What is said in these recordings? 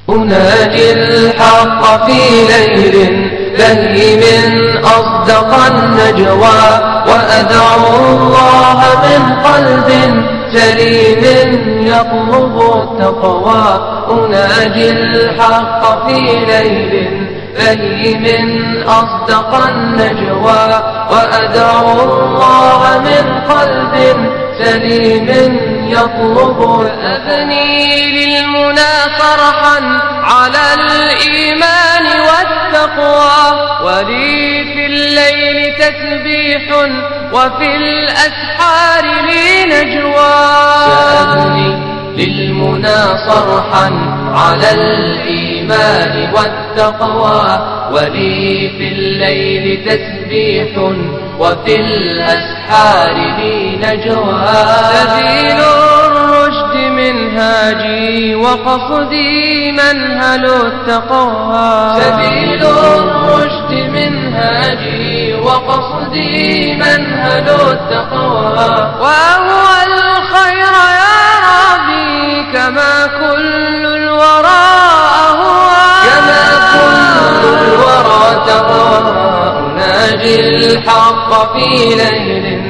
أناجي الحق في ليل بهيم أصدق النجوى وأدعو الله من قلب سليم يطلب التقوى أناجي الحق في ليل بهيم أصدق النجوى وأدعو الله من قلب سليم يطلب أبني للمنى فرحا على الإيمان والتقوى ولي في الليل تسبيح وفي الأسحار لي نجوى سأبني للمنى صرحا على الإيمان والتقوى ولي في الليل تسبيح وفي الأسحار لي نجوى سبيل الرشد منهاجي وقصدي منهل التقوى سبيل الرشد منهاجي وقصدي منهل التقوى وهو الخير يا ربي كما كل الورى أهوى كما كل الورى تقوى أناجي الحق في ليل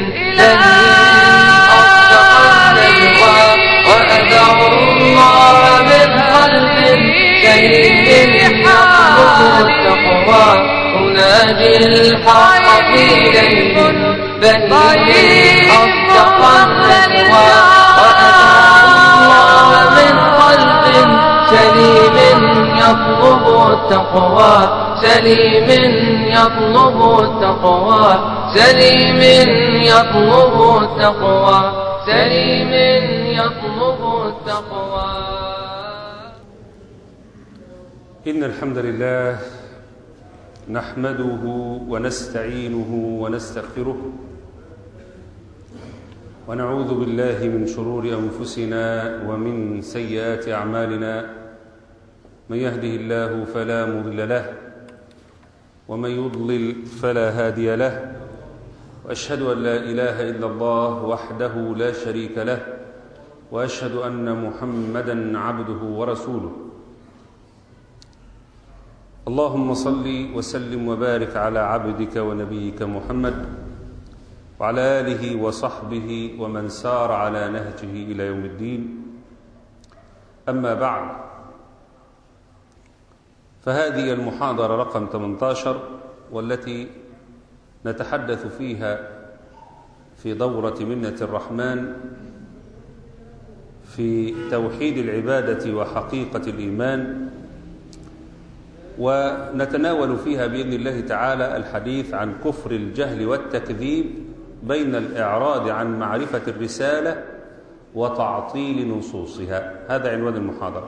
وأدعو الله من قلب سليم يطلب التقوى أناجي الحق في ليل بهيم أصدق النجوى وأدعو الله من قلب سليم يطلب التقوى سليم يطلب التقوى سليم يطلب التقوى سليم يطلب التقوى إن الحمد لله نحمده ونستعينه ونستغفره ونعوذ بالله من شرور أنفسنا ومن سيئات أعمالنا من يهده الله فلا مضل له ومن يضلل فلا هادي له وأشهد أن لا إله إلا الله وحده لا شريك له وأشهد أن محمدا عبده ورسوله اللهم صل وسلم وبارك على عبدك ونبيك محمد وعلى آله وصحبه ومن سار على نهجه إلى يوم الدين أما بعد فهذه المحاضرة رقم 18 والتي نتحدث فيها في دورة منة الرحمن في توحيد العبادة وحقيقة الإيمان ونتناول فيها بإذن الله تعالى الحديث عن كفر الجهل والتكذيب بين الإعراض عن معرفة الرسالة وتعطيل نصوصها هذا عنوان المحاضرة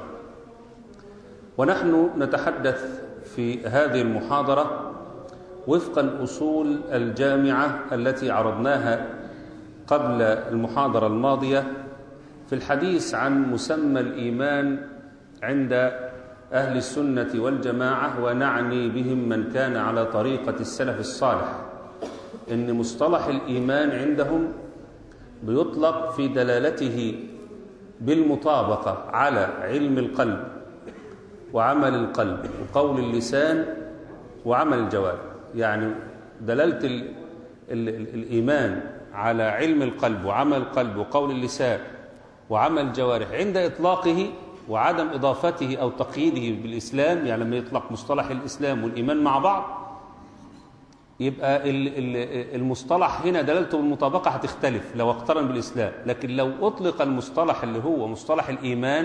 ونحن نتحدث في هذه المحاضرة وفق الأصول الجامعة التي عرضناها قبل المحاضرة الماضية في الحديث عن مسمى الإيمان عند أهل السنة والجماعة ونعني بهم من كان على طريقة السلف الصالح إن مصطلح الإيمان عندهم بيطلق في دلالته بالمطابقة على علم القلب وعمل القلب وقول اللسان وعمل الجوارح يعني دلالة ال ال ال الإيمان على علم القلب وعمل القلب وقول اللسان وعمل الجوارح عند إطلاقه وعدم إضافته أو تقييده بالإسلام يعني لما يطلق مصطلح الإسلام والإيمان مع بعض يبقى المصطلح هنا دلالته بالمطابقة هتختلف لو اقترن بالإسلام لكن لو أطلق المصطلح اللي هو مصطلح الإيمان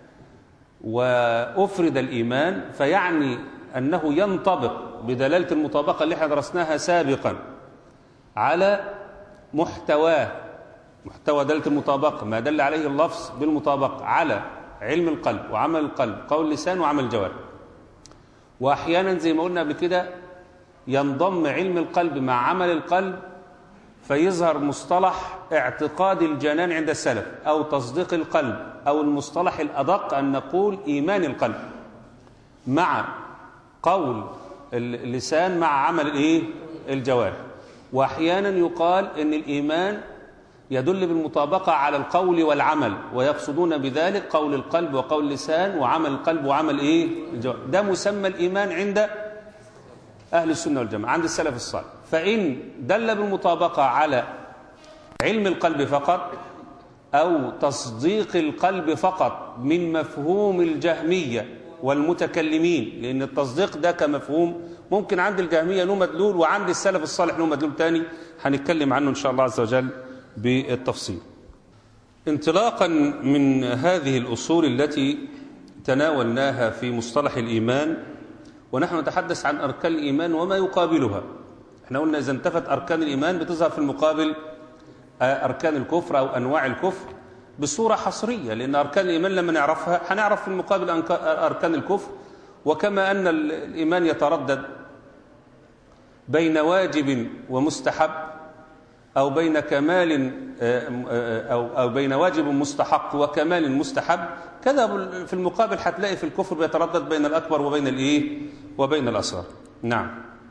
وأفرد الإيمان فيعني أنه ينطبق بدلالة المطابقة اللي احنا درسناها سابقا على محتواه محتوى دلالة المطابقة ما دل عليه اللفظ بالمطابقة على علم القلب وعمل القلب قول اللسان وعمل الجوارح وأحيانا زي ما قلنا قبل كده ينضم علم القلب مع عمل القلب فيظهر مصطلح اعتقاد الجنان عند السلف أو تصديق القلب أو المصطلح الأدق أن نقول إيمان القلب مع قول اللسان مع عمل الايه الجوارح واحيانا يقال ان الايمان يدل بالمطابقة على القول والعمل ويقصدون بذلك قول القلب وقول اللسان وعمل القلب وعمل إيه الجوارح ده مسمى الإيمان عند أهل السنة والجماعة عند السلف الصالح فإن دل بالمطابقة على علم القلب فقط أو تصديق القلب فقط من مفهوم الجهمية والمتكلمين لأن التصديق ده كمفهوم ممكن عند الجهمية له مدلول وعند السلف الصالح له مدلول تاني هنتكلم عنه إن شاء الله عز وجل بالتفصيل انطلاقا من هذه الأصول التي تناولناها في مصطلح الإيمان ونحن نتحدث عن أركان الإيمان وما يقابلها احنا قلنا إذا انتفت أركان الإيمان بتظهر في المقابل أركان الكفر أو أنواع الكفر بصورة حصرية لأن أركان الإيمان لما نعرفها هنعرف في المقابل أركان الكفر وكما أن الإيمان يتردد بين واجب ومستحب أو بين كمال أو, أو بين واجب مستحق وكمال مستحب كذا في المقابل هتلاقي في الكفر بيتردد بين الأكبر وبين الإيه وبين الأصغر نعم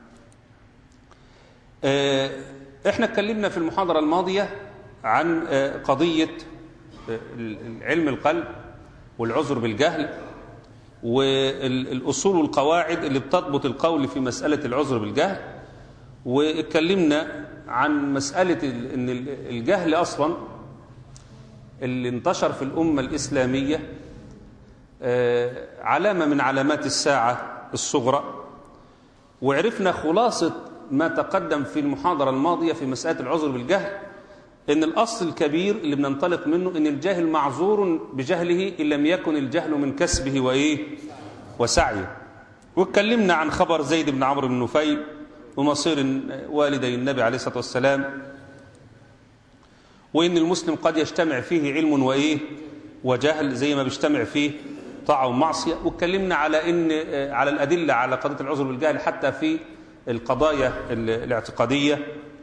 احنا اتكلمنا في المحاضرة الماضية عن قضية علم القلب والعذر بالجهل والأصول والقواعد اللي بتضبط القول في مسألة العذر بالجهل واتكلمنا عن مسألة ان الجهل أصلا اللي انتشر في الأمة الإسلامية علامة من علامات الساعة الصغرى وعرفنا خلاصة ما تقدم في المحاضرة الماضية في مسألة العذر بالجهل ان الأصل الكبير اللي بننطلق منه ان الجاهل معذور بجهله إن لم يكن الجهل من كسبه وإيه وسعيه واتكلمنا عن خبر زيد بن عمرو بن نفيل ومصير والدي النبي عليه الصلاة والسلام وإن المسلم قد يجتمع فيه علم وإيه وجهل زي ما بيجتمع فيه طاعة ومعصية واتكلمنا على إن على الأدلة على قضية العذر بالجهل حتى في القضايا الاعتقادية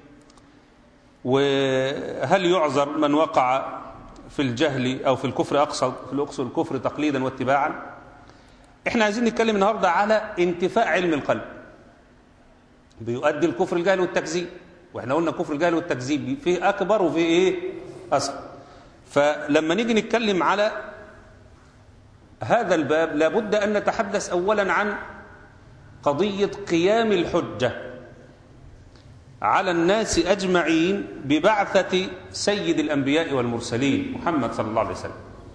وهل يعذر من وقع في الجهل أو في الكفر أقصد في الأقصى الكفر تقليدا واتباعا احنا عايزين نتكلم النهاردة على انتفاء علم القلب بيؤدي الكفر الجهل والتكذيب واحنا قلنا كفر الجهل والتكذيب فيه أكبر وفيه إيه أصغر فلما نيجي نتكلم على هذا الباب لابد أن نتحدث أولا عن قضية قيام الحجة على الناس أجمعين ببعثة سيد الأنبياء والمرسلين محمد صلى الله عليه وسلم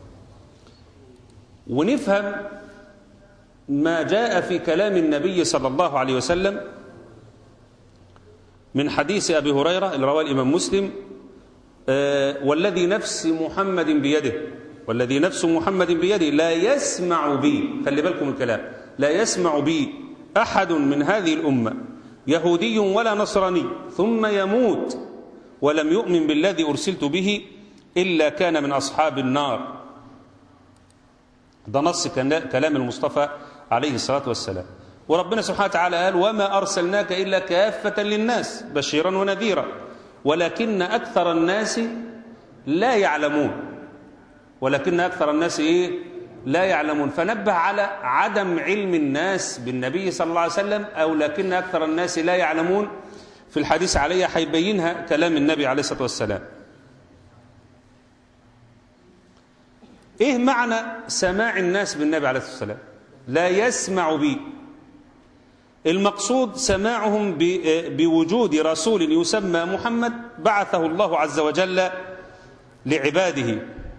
ونفهم ما جاء في كلام النبي صلى الله عليه وسلم من حديث أبي هريرة اللي رواه الإمام مسلم آه والذي نفس محمد بيده والذي نفس محمد بيده لا يسمع بي خلي بالكم الكلام لا يسمع بي أحد من هذه الأمة يهودي ولا نصراني ثم يموت ولم يؤمن بالذي أرسلت به إلا كان من أصحاب النار ده نص كلام المصطفى عليه الصلاة والسلام وربنا سبحانه وتعالى قال وما أرسلناك إلا كافة للناس بشيرا ونذيرا ولكن أكثر الناس لا يعلمون ولكن أكثر الناس إيه لا يعلمون فنبه على عدم علم الناس بالنبي صلى الله عليه وسلم أو لكن أكثر الناس لا يعلمون في الحديث عليها حيبينها كلام النبي عليه الصلاة والسلام إيه معنى سماع الناس بالنبي عليه الصلاة والسلام لا يسمع بي المقصود سماعهم بوجود رسول يسمى محمد بعثه الله عز وجل لعباده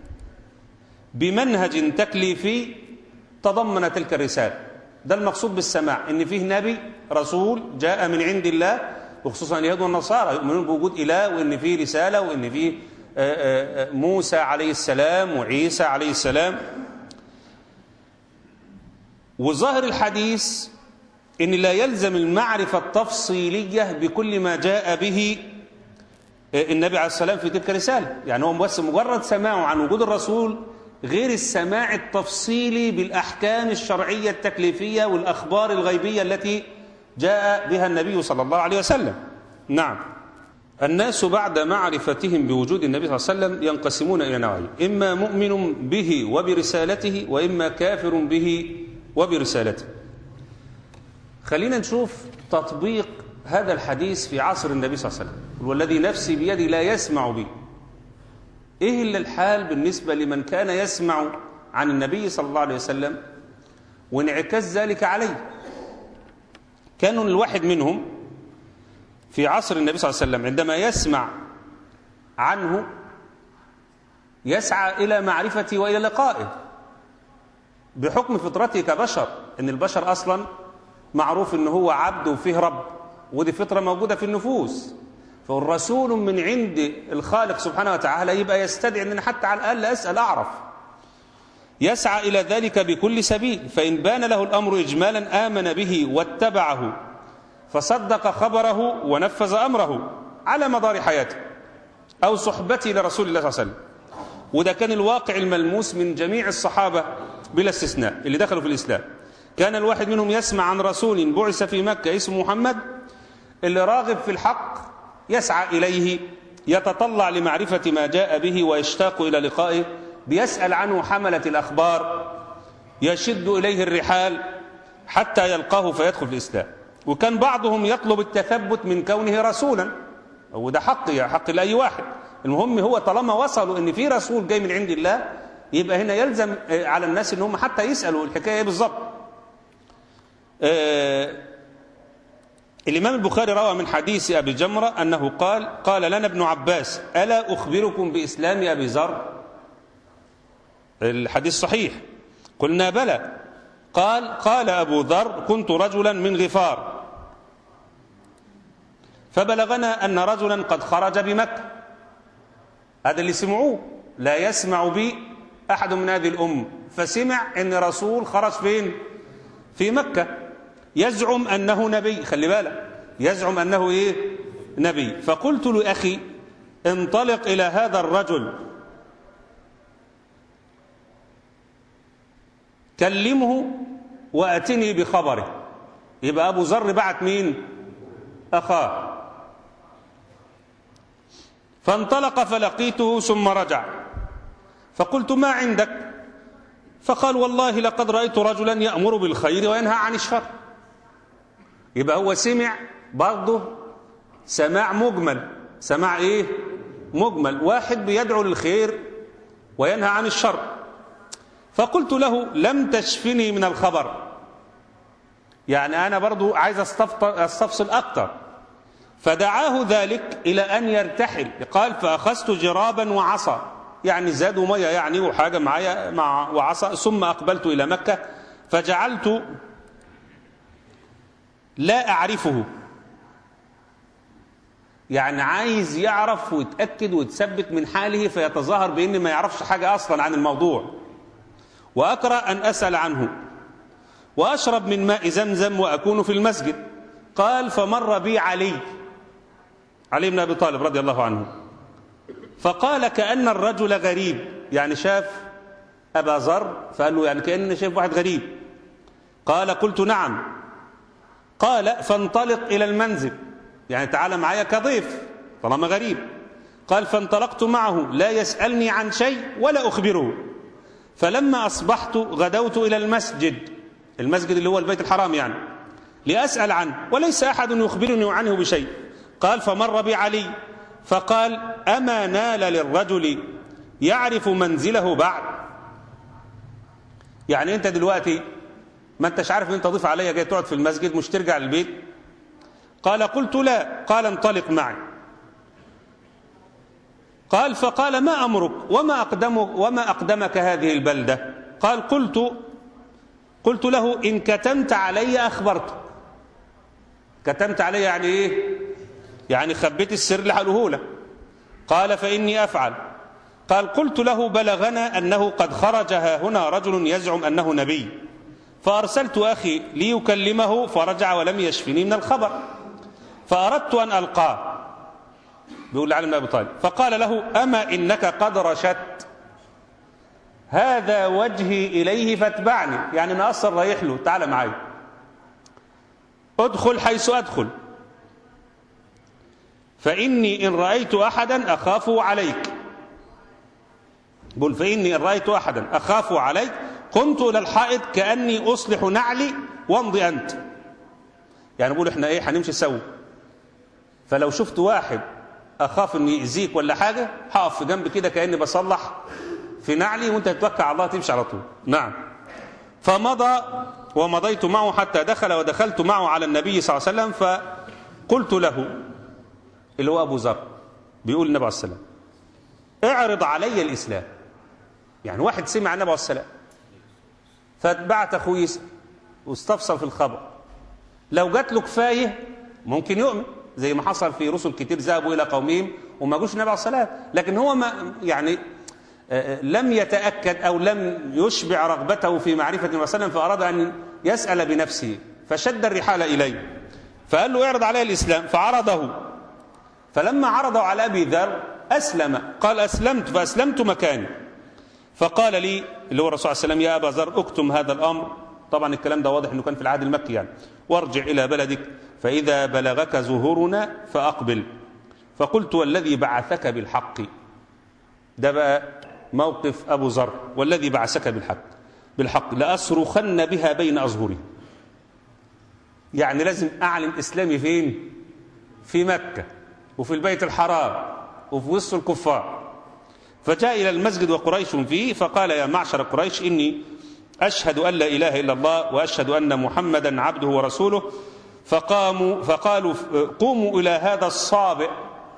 بمنهج تكليفي تضمن تلك الرسالة ده المقصود بالسماع ان فيه نبي رسول جاء من عند الله وخصوصا اليهود والنصارى يؤمنون بوجود إله وان فيه رسالة وان فيه موسى عليه السلام وعيسى عليه السلام وظاهر الحديث ان لا يلزم المعرفة التفصيلية بكل ما جاء به النبي عليه السلام في تلك الرسالة يعني هو بس مجرد سماعه عن وجود الرسول غير السماع التفصيلي بالأحكام الشرعية التكليفية والأخبار الغيبية التي جاء بها النبي صلى الله عليه وسلم نعم الناس بعد معرفتهم بوجود النبي صلى الله عليه وسلم ينقسمون إلى نوعين إما مؤمن به وبرسالته وإما كافر به وبرسالته خلينا نشوف تطبيق هذا الحديث في عصر النبي صلى الله عليه وسلم والذي نفسي بيدي لا يسمع به ايه اللي الحال بالنسبة لمن كان يسمع عن النبي صلى الله عليه وسلم وانعكاس ذلك عليه كانوا الواحد منهم في عصر النبي صلى الله عليه وسلم عندما يسمع عنه يسعى إلى معرفته وإلى لقائه بحكم فطرته كبشر ان البشر اصلا معروف ان هو عبد وفيه رب ودي فطره موجوده في النفوس فالرسول من عند الخالق سبحانه وتعالى يبقى يستدعي ان حتى على الاقل اسال اعرف يسعى الى ذلك بكل سبيل فان بان له الامر اجمالا امن به واتبعه فصدق خبره ونفذ امره على مدار حياته او صحبته لرسول الله صلى الله عليه وسلم وده كان الواقع الملموس من جميع الصحابه بلا استثناء اللي دخلوا في الإسلام كان الواحد منهم يسمع عن رسول بعث في مكة اسمه محمد اللي راغب في الحق يسعى إليه يتطلع لمعرفة ما جاء به ويشتاق إلى لقائه بيسأل عنه حملة الأخبار يشد إليه الرحال حتى يلقاه فيدخل في الإسلام وكان بعضهم يطلب التثبت من كونه رسولا وده حق يا حق لأي واحد المهم هو طالما وصلوا ان في رسول جاي من عند الله يبقى هنا يلزم على الناس ان هم حتى يسالوا الحكايه ايه بالظبط آه الامام البخاري روى من حديث ابي جمره انه قال قال لنا ابن عباس الا اخبركم باسلام ابي ذر الحديث صحيح قلنا بلى قال قال ابو ذر كنت رجلا من غفار فبلغنا ان رجلا قد خرج بمكه هذا اللي سمعوه لا يسمع بي أحد من هذه الأم فسمع أن رسول خرج فين في مكة يزعم أنه نبي خلي بالك يزعم أنه إيه نبي فقلت لأخي انطلق إلى هذا الرجل كلمه وأتني بخبره يبقى أبو ذر بعت مين أخاه فانطلق فلقيته ثم رجع فقلت ما عندك فقال والله لقد رأيت رجلا يأمر بالخير وينهى عن الشر يبقى هو سمع برضه سماع مجمل سماع ايه مجمل واحد بيدعو للخير وينهى عن الشر فقلت له لم تشفني من الخبر يعني أنا برضو عايز استفصل أكتر فدعاه ذلك إلى أن يرتحل قال فأخذت جرابا وعصا يعني زاد مية يعني وحاجة معايا مع وعصا ثم أقبلت إلى مكة فجعلت لا أعرفه يعني عايز يعرف ويتأكد ويتثبت من حاله فيتظاهر بأن ما يعرفش حاجة أصلا عن الموضوع وأكره أن أسأل عنه وأشرب من ماء زمزم وأكون في المسجد قال فمر بي علي علي بن أبي طالب رضي الله عنه فقال كأن الرجل غريب يعني شاف أبا ذر فقال له يعني كأني شايف واحد غريب قال قلت نعم قال فانطلق إلى المنزل يعني تعال معايا كضيف طالما غريب قال فانطلقت معه لا يسألني عن شيء ولا أخبره فلما أصبحت غدوت إلى المسجد المسجد اللي هو البيت الحرام يعني لأسأل عنه وليس أحد يخبرني عنه بشيء قال فمر بي علي فقال أما نال للرجل يعرف منزله بعد يعني أنت دلوقتي ما أنتش عارف أنت ضيف عليا جاي تقعد في المسجد مش ترجع للبيت قال قلت لا قال انطلق معي قال فقال ما أمرك وما, أقدم وما أقدمك هذه البلدة قال قلت قلت له إن كتمت علي أخبرتك كتمت علي يعني إيه يعني خبيت السر لحاله لك قال فإني أفعل قال قلت له بلغنا أنه قد خرج ها هنا رجل يزعم أنه نبي فأرسلت أخي ليكلمه فرجع ولم يشفني من الخبر فأردت أن ألقاه بيقول لعلي بن أبي طالب فقال له أما إنك قد رشدت هذا وجهي إليه فاتبعني يعني أنا أصلا رايح له تعال معي ادخل حيث أدخل فإني إن رأيت أحدا أخاف عليك بقول فإني إن رأيت أحدا أخاف عليك قمت إلى الحائط كأني أصلح نعلي وامضي أنت يعني بقول إحنا إيه هنمشي سوا فلو شفت واحد اخاف انه يأذيك ولا حاجه هقف في جنب كده كاني بصلح في نعلي وانت تتوكل على الله تمشي على طول نعم فمضى ومضيت معه حتى دخل ودخلت معه على النبي صلى الله عليه وسلم فقلت له اللي هو ابو ذر بيقول النبي عليه السلام اعرض علي الاسلام يعني واحد سمع النبي عليه السلام فاتبعت اخوه يسال واستفسر في الخبر لو جات له كفايه ممكن يؤمن زي ما حصل في رسل كتير ذهبوا الى قومهم وما جوش النبي عليه السلام لكن هو ما يعني آه، لم يتاكد او لم يشبع رغبته في معرفه النبي صلى الله عليه وسلم فاراد ان يسال بنفسه فشد الرحال اليه فقال له اعرض علي الاسلام فعرضه فلما عرضه على ابي ذر اسلم قال اسلمت فاسلمت مكاني فقال لي اللي هو الرسول صلى الله عليه وسلم يا ابا ذر اكتم هذا الامر طبعا الكلام ده واضح انه كان في العهد المكي يعني وارجع الى بلدك فاذا بلغك زهورنا فاقبل فقلت والذي بعثك بالحق ده بقى موقف ابو ذر والذي بعثك بالحق بالحق لاصرخن بها بين اظهري يعني لازم اعلن اسلامي فين في مكه وفي البيت الحرام وفي وسط الكفار فجاء إلى المسجد وقريش فيه فقال يا معشر قريش إني أشهد أن لا إله إلا الله وأشهد أن محمدا عبده ورسوله فقاموا فقالوا قوموا إلى هذا الصابئ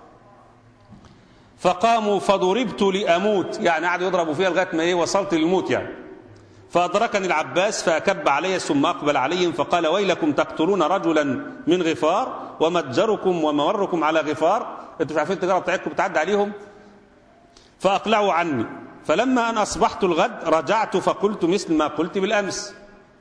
فقاموا فضربت لأموت يعني قعدوا يضربوا فيها لغاية ما إيه وصلت للموت يعني فأدركني العباس فأكب علي ثم أقبل عليهم فقال ويلكم تقتلون رجلا من غفار ومتجركم وموركم على غفار انتوا مش عارفين التجارة بتاعتكم بتعدي عليهم فأقلعوا عني فلما أن أصبحت الغد رجعت فقلت مثل ما قلت بالأمس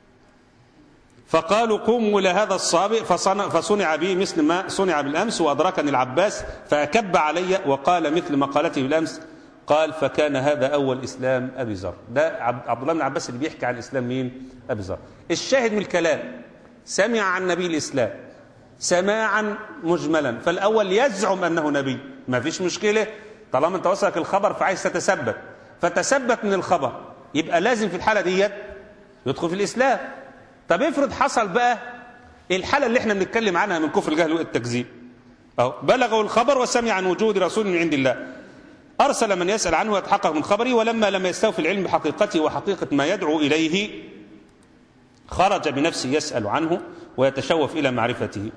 فقالوا قوموا إلى هذا الصابئ فصنع, فصنع بي مثل ما صنع بالأمس وأدركني العباس فأكب علي وقال مثل ما قالته بالأمس قال فكان هذا أول إسلام أبي ذر ده عبد الله بن عباس اللي بيحكي عن إسلام مين أبي ذر الشاهد من الكلام سمع عن نبي الإسلام سماعا مجملا فالأول يزعم أنه نبي ما فيش مشكلة طالما انت وصلك الخبر فعايز تتثبت فتثبت من الخبر يبقى لازم في الحالة ديت يدخل في الإسلام طب افرض حصل بقى الحالة اللي احنا بنتكلم عنها من كفر الجهل والتكذيب أهو بلغوا الخبر وسمع عن وجود رسول من عند الله أرسل من يسأل عنه ويتحقق من خبره ولما لم يستوفي العلم بحقيقته وحقيقة ما يدعو إليه خرج بنفسه يسأل عنه ويتشوف إلى معرفته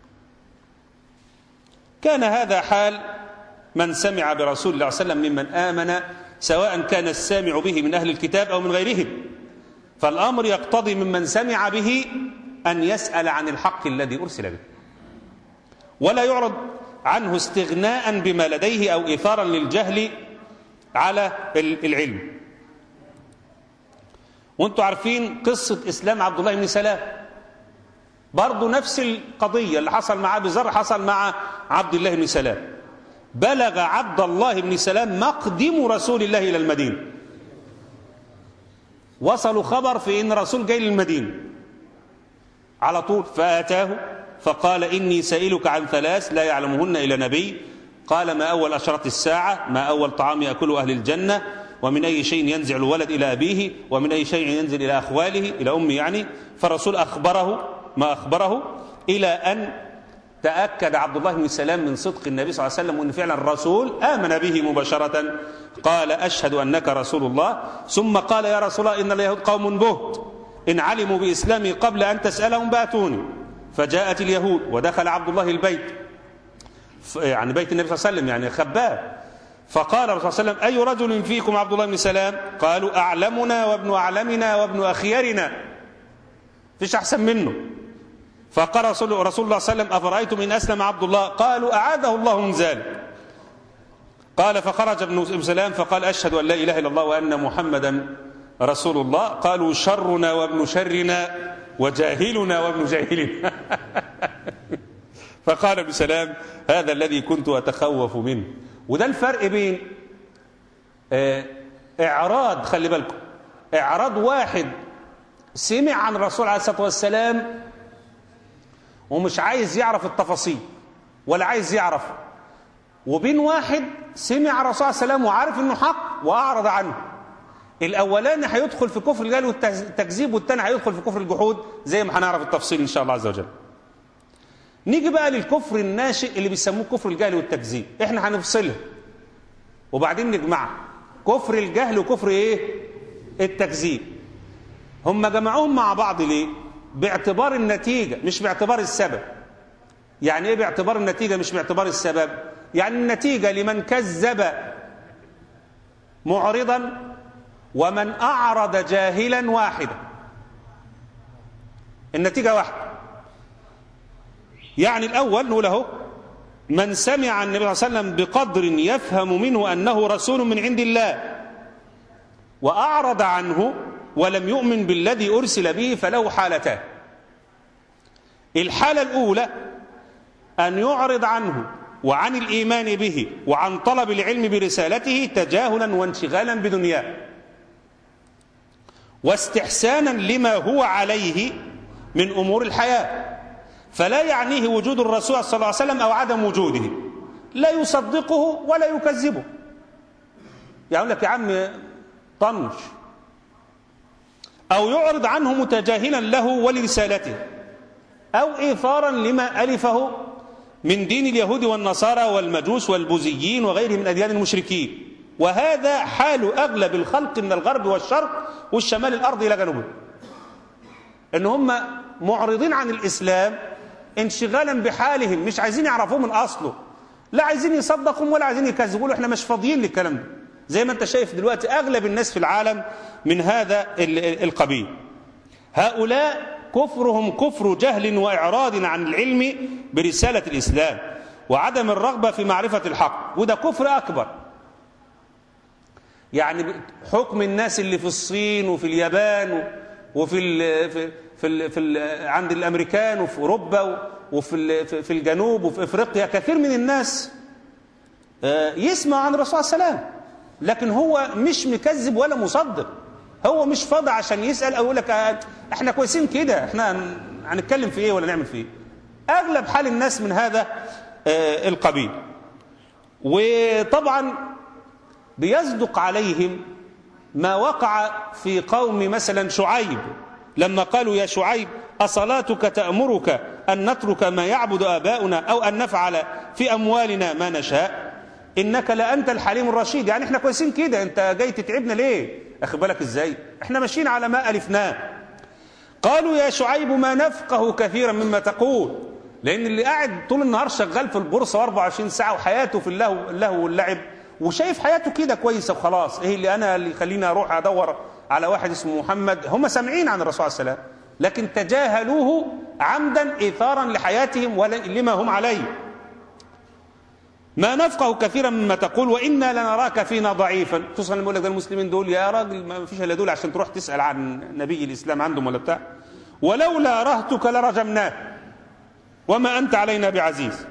كان هذا حال من سمع برسول الله صلى الله عليه وسلم ممن آمن سواء كان السامع به من أهل الكتاب أو من غيرهم فالأمر يقتضي ممن سمع به أن يسأل عن الحق الذي أرسل به ولا يعرض عنه استغناء بما لديه أو إثارا للجهل على العلم وانتم عارفين قصة إسلام عبد الله بن سلام برضه نفس القضية اللي حصل مع أبي ذر حصل مع عبد الله بن سلام بلغ عبد الله بن سلام مقدم رسول الله إلى المدينة وصلوا خبر في إن رسول جاي للمدينة على طول فآتاه فقال إني سائلك عن ثلاث لا يعلمهن إلا نبي قال ما أول أشرة الساعة ما أول طعام يأكله أهل الجنة ومن أي شيء ينزع الولد إلى أبيه ومن أي شيء ينزل إلى أخواله إلى أمه يعني فالرسول أخبره ما أخبره إلى أن تأكد عبد الله بن سلام من صدق النبي صلى الله عليه وسلم وأن فعلا الرسول آمن به مباشرة قال أشهد أنك رسول الله ثم قال يا رسول الله إن اليهود قوم بهت إن علموا بإسلامي قبل أن تسألهم باتوني فجاءت اليهود ودخل عبد الله البيت يعني بيت النبي صلى الله عليه وسلم يعني خباه فقال الرسول صلى الله عليه وسلم أي رجل فيكم عبد الله بن سلام قالوا أعلمنا وابن أعلمنا وابن أخيرنا فيش أحسن منه فقال رسول, رسول الله صلى الله عليه وسلم أفرأيتم إن أسلم عبد الله قالوا أعاذه الله من ذلك قال فخرج ابن سلام فقال أشهد أن لا إله إلا الله وأن محمدا رسول الله قالوا شرنا وابن شرنا وجاهلنا وابن جاهلنا فقال ابن سلام هذا الذي كنت أتخوف منه وده الفرق بين إعراض خلي بالكم إعراض واحد سمع عن الرسول عليه الصلاة والسلام ومش عايز يعرف التفاصيل ولا عايز يعرف وبين واحد سمع الرسول صلى الله عليه وسلم وعارف انه حق واعرض عنه الاولاني هيدخل في كفر الجهل والتكذيب والثاني هيدخل في كفر الجحود زي ما هنعرف التفصيل ان شاء الله عز وجل نيجي بقى للكفر الناشئ اللي بيسموه كفر الجهل والتكذيب احنا هنفصلها وبعدين نجمعها كفر الجهل وكفر ايه التكذيب هم جمعوهم مع بعض ليه باعتبار النتيجة مش باعتبار السبب يعني ايه باعتبار النتيجة مش باعتبار السبب يعني النتيجة لمن كذب معرضا ومن أعرض جاهلا واحدا النتيجة واحدة يعني الأول نقول اهو من سمع عن النبي صلى الله عليه وسلم بقدر يفهم منه أنه رسول من عند الله وأعرض عنه ولم يؤمن بالذي أرسل به فله حالتان الحالة الأولى أن يعرض عنه وعن الإيمان به وعن طلب العلم برسالته تجاهلا وانشغالا بدنياه واستحسانا لما هو عليه من أمور الحياة فلا يعنيه وجود الرسول صلى الله عليه وسلم أو عدم وجوده لا يصدقه ولا يكذبه يقول لك يا عم طنش أو يعرض عنه متجاهلا له ولرسالته أو إيثارا لما ألفه من دين اليهود والنصارى والمجوس والبوذيين وغيرهم من أديان المشركين وهذا حال أغلب الخلق من الغرب والشرق والشمال الأرض إلى جنوبه إن هم معرضين عن الإسلام انشغالا بحالهم مش عايزين يعرفوه من أصله لا عايزين يصدقهم ولا عايزين يكذبوا له احنا مش فاضيين للكلام ده زي ما انت شايف دلوقتي أغلب الناس في العالم من هذا القبيل هؤلاء كفرهم كفر جهل وإعراض عن العلم برسالة الإسلام وعدم الرغبة في معرفة الحق وده كفر أكبر يعني حكم الناس اللي في الصين وفي اليابان وفي ال في في, ال في ال عند الامريكان وفي اوروبا وفي في الجنوب وفي افريقيا كثير من الناس يسمع عن الرسول صلى الله عليه وسلم لكن هو مش مكذب ولا مصدق هو مش فاضي عشان يسال او يقول لك احنا كويسين كده احنا هنتكلم في ايه ولا نعمل في ايه اغلب حال الناس من هذا القبيل وطبعا بيصدق عليهم ما وقع في قوم مثلا شعيب لما قالوا يا شعيب أصلاتك تأمرك أن نترك ما يعبد آباؤنا أو أن نفعل في أموالنا ما نشاء إنك لأنت الحليم الرشيد يعني إحنا كويسين كده أنت جاي تتعبنا ليه أخي بالك إزاي إحنا ماشيين على ما ألفناه قالوا يا شعيب ما نفقه كثيرا مما تقول لأن اللي قاعد طول النهار شغال في البورصة 24 ساعة وحياته في اللهو, اللهو واللعب وشايف حياته كده كويسة وخلاص إيه اللي أنا اللي يخليني أروح أدور على واحد اسمه محمد هم سامعين عن الرسول صلى الله عليه وسلم لكن تجاهلوه عمدا إيثارا لحياتهم ولما هم عليه ما نفقه كثيرا مما تقول وإنا لنراك فينا ضعيفا خصوصا لما يقول لك ده المسلمين دول يا راجل ما فيش الا دول عشان تروح تسأل عن نبي الإسلام عندهم ولا بتاع ولولا رهتك لرجمناه وما أنت علينا بعزيز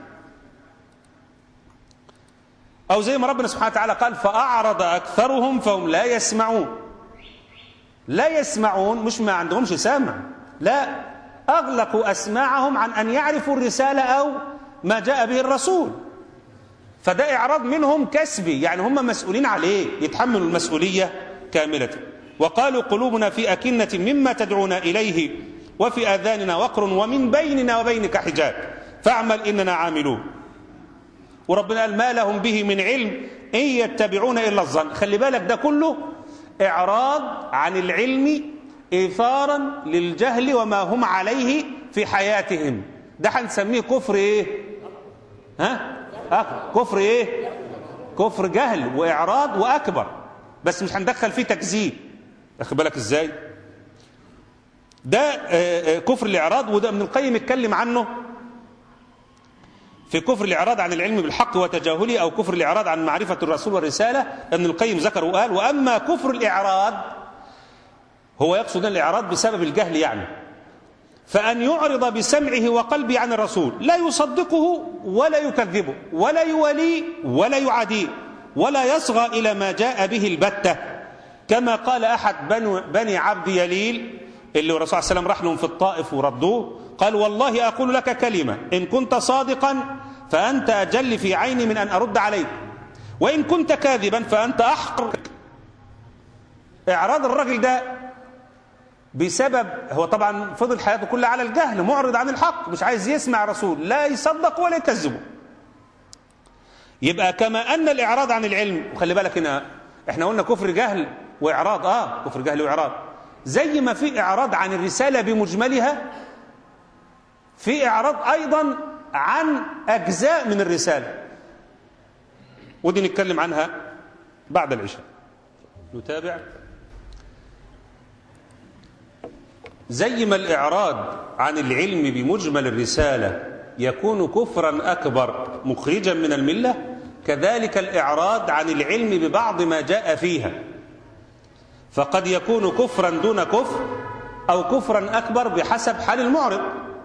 أو زي ما ربنا سبحانه وتعالى قال فأعرض أكثرهم فهم لا يسمعون لا يسمعون مش ما عندهمش سمع لا أغلقوا أسماعهم عن أن يعرفوا الرسالة أو ما جاء به الرسول فده إعراض منهم كسبي يعني هم مسؤولين عليه يتحملوا المسؤولية كاملة وقالوا قلوبنا في أكنة مما تدعونا إليه وفي آذاننا وقر ومن بيننا وبينك حجاب فاعمل إننا عاملون وربنا قال ما لهم به من علم إن يتبعون إلا الظن خلي بالك ده كله إعراض عن العلم إيثارا للجهل وما هم عليه في حياتهم ده هنسميه كفر إيه ها أه؟ كفر إيه كفر جهل وإعراض وأكبر بس مش هندخل فيه تكذيب واخد بالك إزاي ده كفر الإعراض وده ابن القيم اتكلم عنه في كفر الإعراض عن العلم بالحق وتجاهله أو كفر الإعراض عن معرفة الرسول والرسالة ابن القيم ذكر وقال وأما كفر الإعراض هو يقصد الإعراض بسبب الجهل يعني فأن يعرض بسمعه وقلبه عن الرسول لا يصدقه ولا يكذبه ولا يوليه ولا يعاديه ولا يصغى إلى ما جاء به البتة كما قال أحد بني عبد يليل اللي الرسول صلى الله عليه وسلم راح لهم في الطائف وردوه قال والله أقول لك كلمة إن كنت صادقا فأنت أجل في عيني من أن أرد عليك وإن كنت كاذبا فأنت أحقر إعراض الرجل ده بسبب هو طبعا فضل حياته كلها على الجهل معرض عن الحق مش عايز يسمع رسول لا يصدق ولا يكذبه يبقى كما أن الإعراض عن العلم وخلي بالك هنا احنا قلنا كفر جهل وإعراض آه كفر جهل وإعراض زي ما في إعراض عن الرسالة بمجملها في إعراض أيضا عن أجزاء من الرسالة ودي نتكلم عنها بعد العشاء نتابع زي ما الإعراض عن العلم بمجمل الرسالة يكون كفرا أكبر مخرجا من الملة كذلك الإعراض عن العلم ببعض ما جاء فيها فقد يكون كفرا دون كفر أو كفرا أكبر بحسب حال المعرض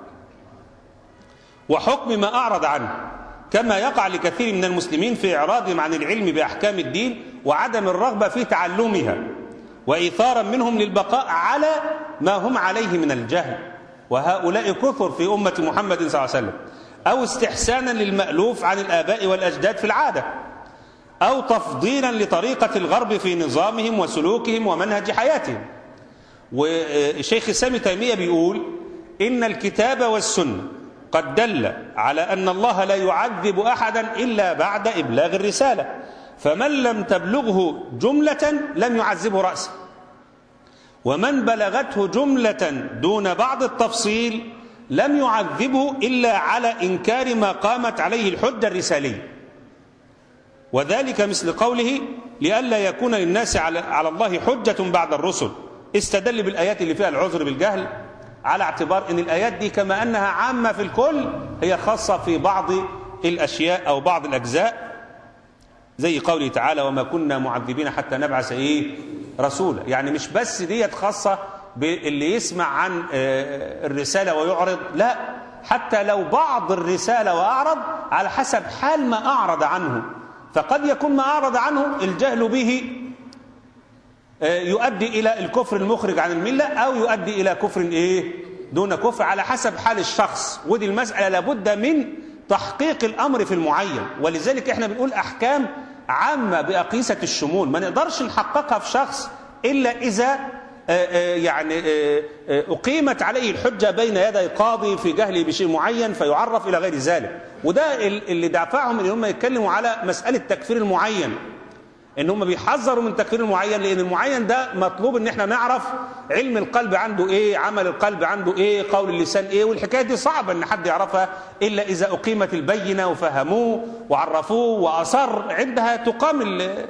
وحكم ما أعرض عنه كما يقع لكثير من المسلمين في إعراضهم عن العلم بأحكام الدين وعدم الرغبة في تعلمها وإيثارا منهم للبقاء على ما هم عليه من الجهل وهؤلاء كثر في أمة محمد صلى الله عليه وسلم أو استحسانا للمألوف عن الآباء والأجداد في العادة أو تفضيلا لطريقة الغرب في نظامهم وسلوكهم ومنهج حياتهم والشيخ السامي تيمية بيقول إن الكتاب والسنة قد دل على أن الله لا يعذب أحدا إلا بعد إبلاغ الرسالة فمن لم تبلغه جملة لم يعذبه رأسا ومن بلغته جملة دون بعض التفصيل لم يعذبه إلا على إنكار ما قامت عليه الحجة الرسالية وذلك مثل قوله لئلا يكون للناس على, على الله حجة بعد الرسل استدل بالآيات اللي فيها العذر بالجهل على اعتبار أن الآيات دي كما أنها عامة في الكل هي خاصة في بعض الأشياء أو بعض الأجزاء زي قوله تعالى وما كنا معذبين حتى نبعث إيه رسولا يعني مش بس ديت خاصة باللي يسمع عن الرسالة ويعرض لا حتى لو بعض الرسالة وأعرض على حسب حال ما أعرض عنه فقد يكون ما أعرض عنه الجهل به يؤدي إلى الكفر المخرج عن الملة أو يؤدي إلى كفر إيه دون كفر على حسب حال الشخص ودي المسألة لابد من تحقيق الأمر في المعين ولذلك إحنا بنقول أحكام عامة بأقيسة الشمول ما نقدرش نحققها في شخص إلا إذا يعني أقيمت عليه الحجة بين يدي قاضي في جهله بشيء معين فيعرف إلى غير ذلك وده اللي دفعهم ان هم يتكلموا على مسألة تكفير المعين ان هم بيحذروا من تكفير المعين لان المعين ده مطلوب ان احنا نعرف علم القلب عنده ايه عمل القلب عنده ايه قول اللسان ايه والحكايه دي صعبه ان حد يعرفها الا اذا اقيمت البينه وفهموه وعرفوه واصر عندها تقام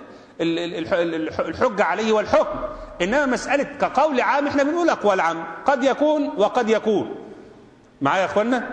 الحجه عليه والحكم انما مساله كقول عام احنا بنقول اقوال عام قد يكون وقد يكون معايا يا اخوانا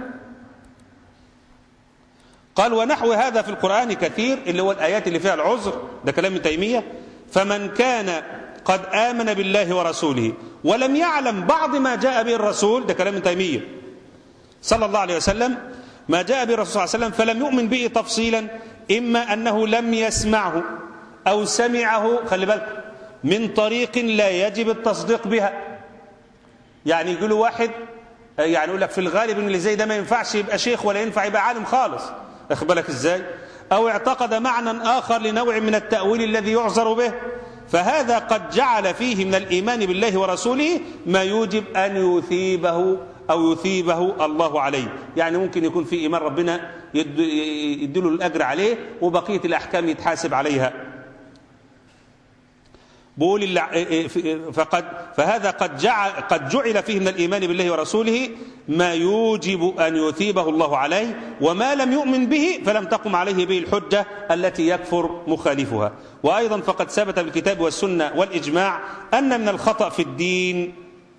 قال ونحو هذا في القرآن كثير اللي هو الآيات اللي فيها العذر ده كلام ابن تيمية فمن كان قد آمن بالله ورسوله ولم يعلم بعض ما جاء به الرسول ده كلام ابن تيمية صلى الله عليه وسلم ما جاء به الرسول صلى الله عليه وسلم فلم يؤمن به تفصيلا إما أنه لم يسمعه أو سمعه خلي بالك من طريق لا يجب التصديق بها يعني يقول له واحد يعني يقول لك في الغالب ان اللي زي ده ما ينفعش يبقى شيخ ولا ينفع يبقى عالم خالص واخد بالك ازاي او اعتقد معنى اخر لنوع من التاويل الذي يعذر به فهذا قد جعل فيه من الايمان بالله ورسوله ما يوجب ان يثيبه او يثيبه الله عليه يعني ممكن يكون في ايمان ربنا يديله الاجر عليه وبقيه الاحكام يتحاسب عليها بقول فقد فهذا قد جعل قد جعل فيه من الايمان بالله ورسوله ما يوجب ان يثيبه الله عليه وما لم يؤمن به فلم تقم عليه به الحجه التي يكفر مخالفها وايضا فقد ثبت بالكتاب والسنه والاجماع ان من الخطا في الدين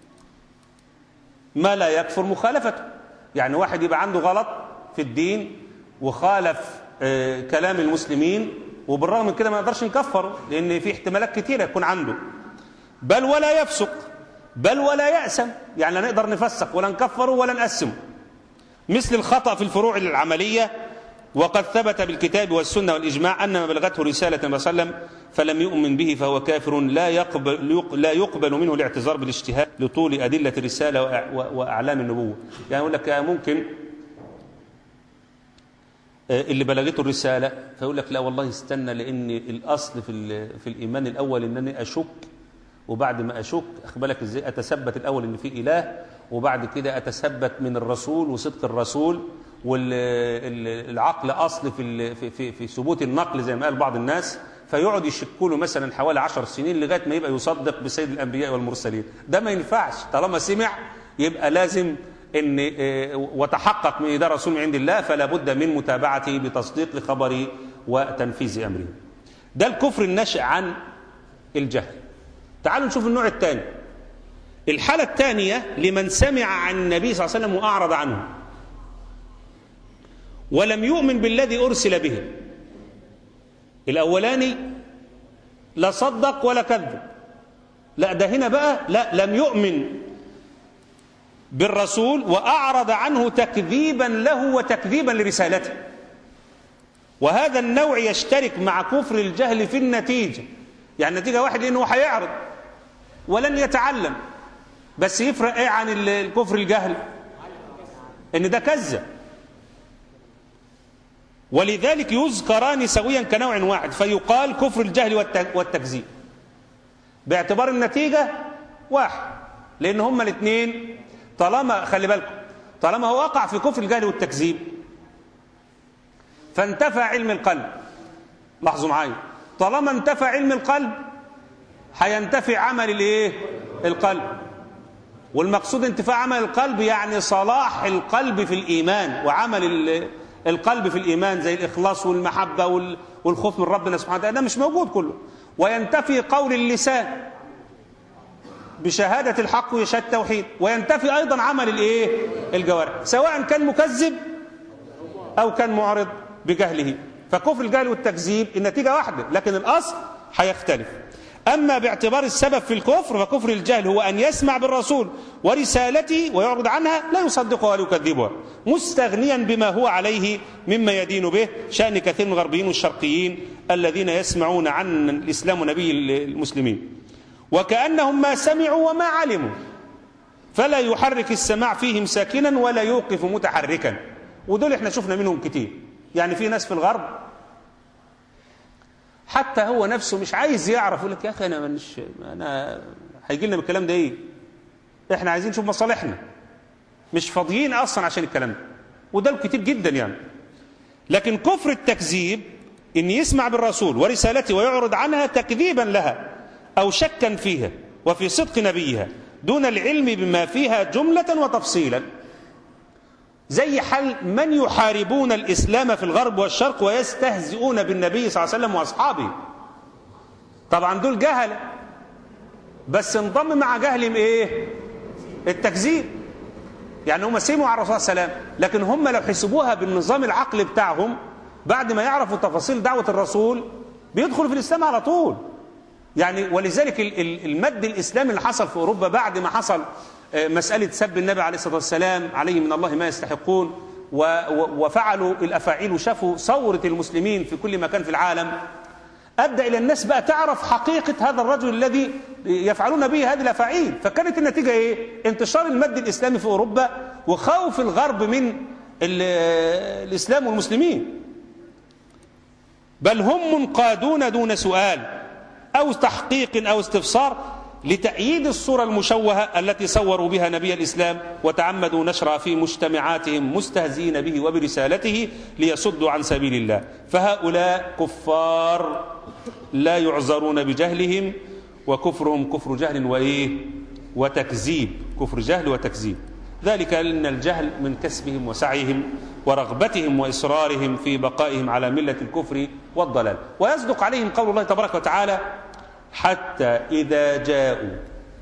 ما لا يكفر مخالفته يعني واحد يبقى عنده غلط في الدين وخالف كلام المسلمين وبالرغم من كده ما نقدرش نكفره لان في احتمالات كتيره يكون عنده بل ولا يفسق بل ولا يأسم يعني لا نقدر نفسق ولا نكفره ولا نقسمه مثل الخطأ في الفروع العملية وقد ثبت بالكتاب والسنة والإجماع أن ما بلغته رسالة النبي صلى الله عليه وسلم فلم يؤمن به فهو كافر لا يقبل, لا يقبل منه الاعتذار بالاجتهاد لطول أدلة الرسالة وأعلام النبوة يعني يقول لك ممكن اللي بلغته الرسالة فيقول لك لا والله استنى لأن الأصل في, في الإيمان الأول أنني أشك وبعد ما اشك اخبالك ازاي اتثبت الاول ان في اله وبعد كده اتثبت من الرسول وصدق الرسول والعقل اصل في ال- في في, في ثبوت النقل زي ما قال بعض الناس فيقعد يشكوا له مثلا حوالي عشر سنين لغايه ما يبقى يصدق بسيد الانبياء والمرسلين ده ما ينفعش طالما سمع يبقى لازم ان آه، وتحقق من ده رسول من عند الله فلا بد من متابعته بتصديق خبره وتنفيذ امره ده الكفر الناشئ عن الجهل تعالوا نشوف النوع الثاني الحالة الثانية لمن سمع عن النبي صلى الله عليه وسلم وأعرض عنه ولم يؤمن بالذي أرسل به الأولاني لا صدق ولا كذب لا ده هنا بقى لا لم يؤمن بالرسول وأعرض عنه تكذيبا له وتكذيبا لرسالته وهذا النوع يشترك مع كفر الجهل في النتيجة يعني النتيجة واحد لأنه هيعرض ولن يتعلم بس يفرق ايه عن ال- الكفر الجهل ان ده كذب ولذلك يذكران سويا كنوع واحد فيقال كفر الجهل والت- والتكذيب باعتبار النتيجة واحد لأن هما الاثنين طالما خلي بالكم طالما هو وقع في كفر الجهل والتكذيب فانتفى علم القلب لاحظوا معايا طالما انتفى علم القلب هينتفي عمل الايه القلب والمقصود انتفاع عمل القلب يعني صلاح القلب في الإيمان وعمل ال- القلب في الإيمان زي الإخلاص والمحبة وال- والخوف من ربنا سبحانه وتعالى ده مش موجود كله وينتفي قول اللسان بشهادة الحق وشهادة التوحيد وينتفي أيضا عمل الإيه الجوارح سواء كان مكذب أو كان معرض بجهله فكفر الجهل والتكذيب النتيجة واحدة لكن الأصل هيختلف أما باعتبار السبب في الكفر فكفر الجهل هو أن يسمع بالرسول ورسالته ويعرض عنها لا يصدقها ولا يكذبها مستغنيا بما هو عليه مما يدين به شأن كثير من الغربيين والشرقيين الذين يسمعون عن الإسلام ونبي المسلمين وكأنهم ما سمعوا وما علموا فلا يحرك السماع فيهم ساكنا ولا يوقف متحركا ودول احنا شفنا منهم كتير يعني في ناس في الغرب حتى هو نفسه مش عايز يعرف يقول لك يا اخي انا مش انا هيجي لنا بالكلام ده ايه احنا عايزين نشوف مصالحنا مش فاضيين اصلا عشان الكلام ده وده كتير جدا يعني لكن كفر التكذيب ان يسمع بالرسول ورسالته ويعرض عنها تكذيبا لها او شكا فيها وفي صدق نبيها دون العلم بما فيها جمله وتفصيلا زي حال من يحاربون الإسلام في الغرب والشرق ويستهزئون بالنبي صلى الله عليه وسلم وأصحابه طبعا دول جهلة بس انضم مع جهلهم إيه التكذيب يعني هم سمعوا على الرسول صلى الله عليه وسلم لكن هم لو حسبوها بالنظام العقلي بتاعهم بعد ما يعرفوا تفاصيل دعوة الرسول بيدخلوا في الإسلام على طول يعني ولذلك ال- ال- المد الإسلامي اللي حصل في أوروبا بعد ما حصل آه، مسألة سب النبي عليه الصلاة والسلام عليه من الله ما يستحقون و- و- وفعلوا الأفاعيل وشافوا ثورة المسلمين في كل مكان في العالم أدى إلى الناس بقى تعرف حقيقة هذا الرجل الذي يفعلون به هذه الأفاعيل فكانت النتيجة إيه؟ انتشار المد الإسلامي في أوروبا وخوف الغرب من ال- الإسلام والمسلمين بل هم منقادون دون سؤال أو تحقيق أو استفسار لتأييد الصورة المشوهة التي صوروا بها نبي الإسلام وتعمدوا نشرها في مجتمعاتهم مستهزئين به وبرسالته ليصدوا عن سبيل الله فهؤلاء كفار لا يعذرون بجهلهم وكفرهم كفر جهل وإيه وتكذيب كفر جهل وتكذيب ذلك لأن الجهل من كسبهم وسعيهم ورغبتهم وإصرارهم في بقائهم على ملة الكفر والضلال ويصدق عليهم قول الله تبارك وتعالى حتى إذا جاءوا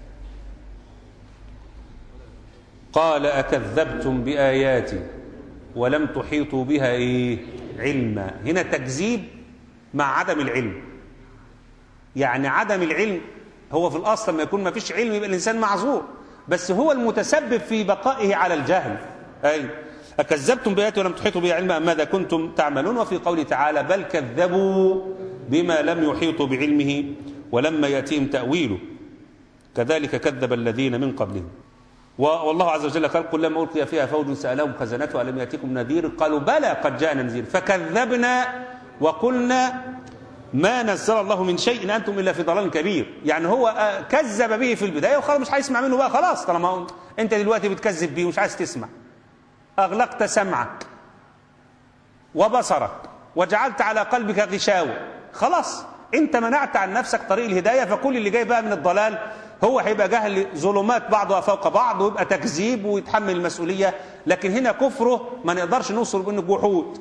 قال أكذبتم بآياتي ولم تحيطوا بها إيه علما هنا تكذيب مع عدم العلم يعني عدم العلم هو في الأصل لما يكون ما فيش علم يبقى الإنسان معذور بس هو المتسبب في بقائه على الجهل أي أكذبتم بآياتي ولم تحيطوا بها علما أم ماذا كنتم تعملون وفي قوله تعالى بل كذبوا بما لم يحيطوا بعلمه ولما يأتيهم تأويله كذلك كذب الذين من قبلهم والله عز وجل قال قل لما ألقي فيها فوج سألهم خزنته ألم يأتيكم نذير قالوا بلى قد جاءنا نذير فكذبنا وقلنا ما نزل الله من شيء أنتم إلا في ضلال كبير يعني هو آه، كذب به في البداية وخلاص مش هيسمع منه بقى خلاص طالما هو- أنت دلوقتي بتكذب بيه ومش عايز تسمع أغلقت سمعك وبصرك وجعلت على قلبك غشاوة خلاص انت منعت عن نفسك طريق الهداية فكل اللي جاي بقى من الضلال هو هيبقى جهل ظلمات بعضها فوق بعض ويبقى تكذيب ويتحمل المسؤولية لكن هنا كفره ما نقدرش نوصل بانه جحود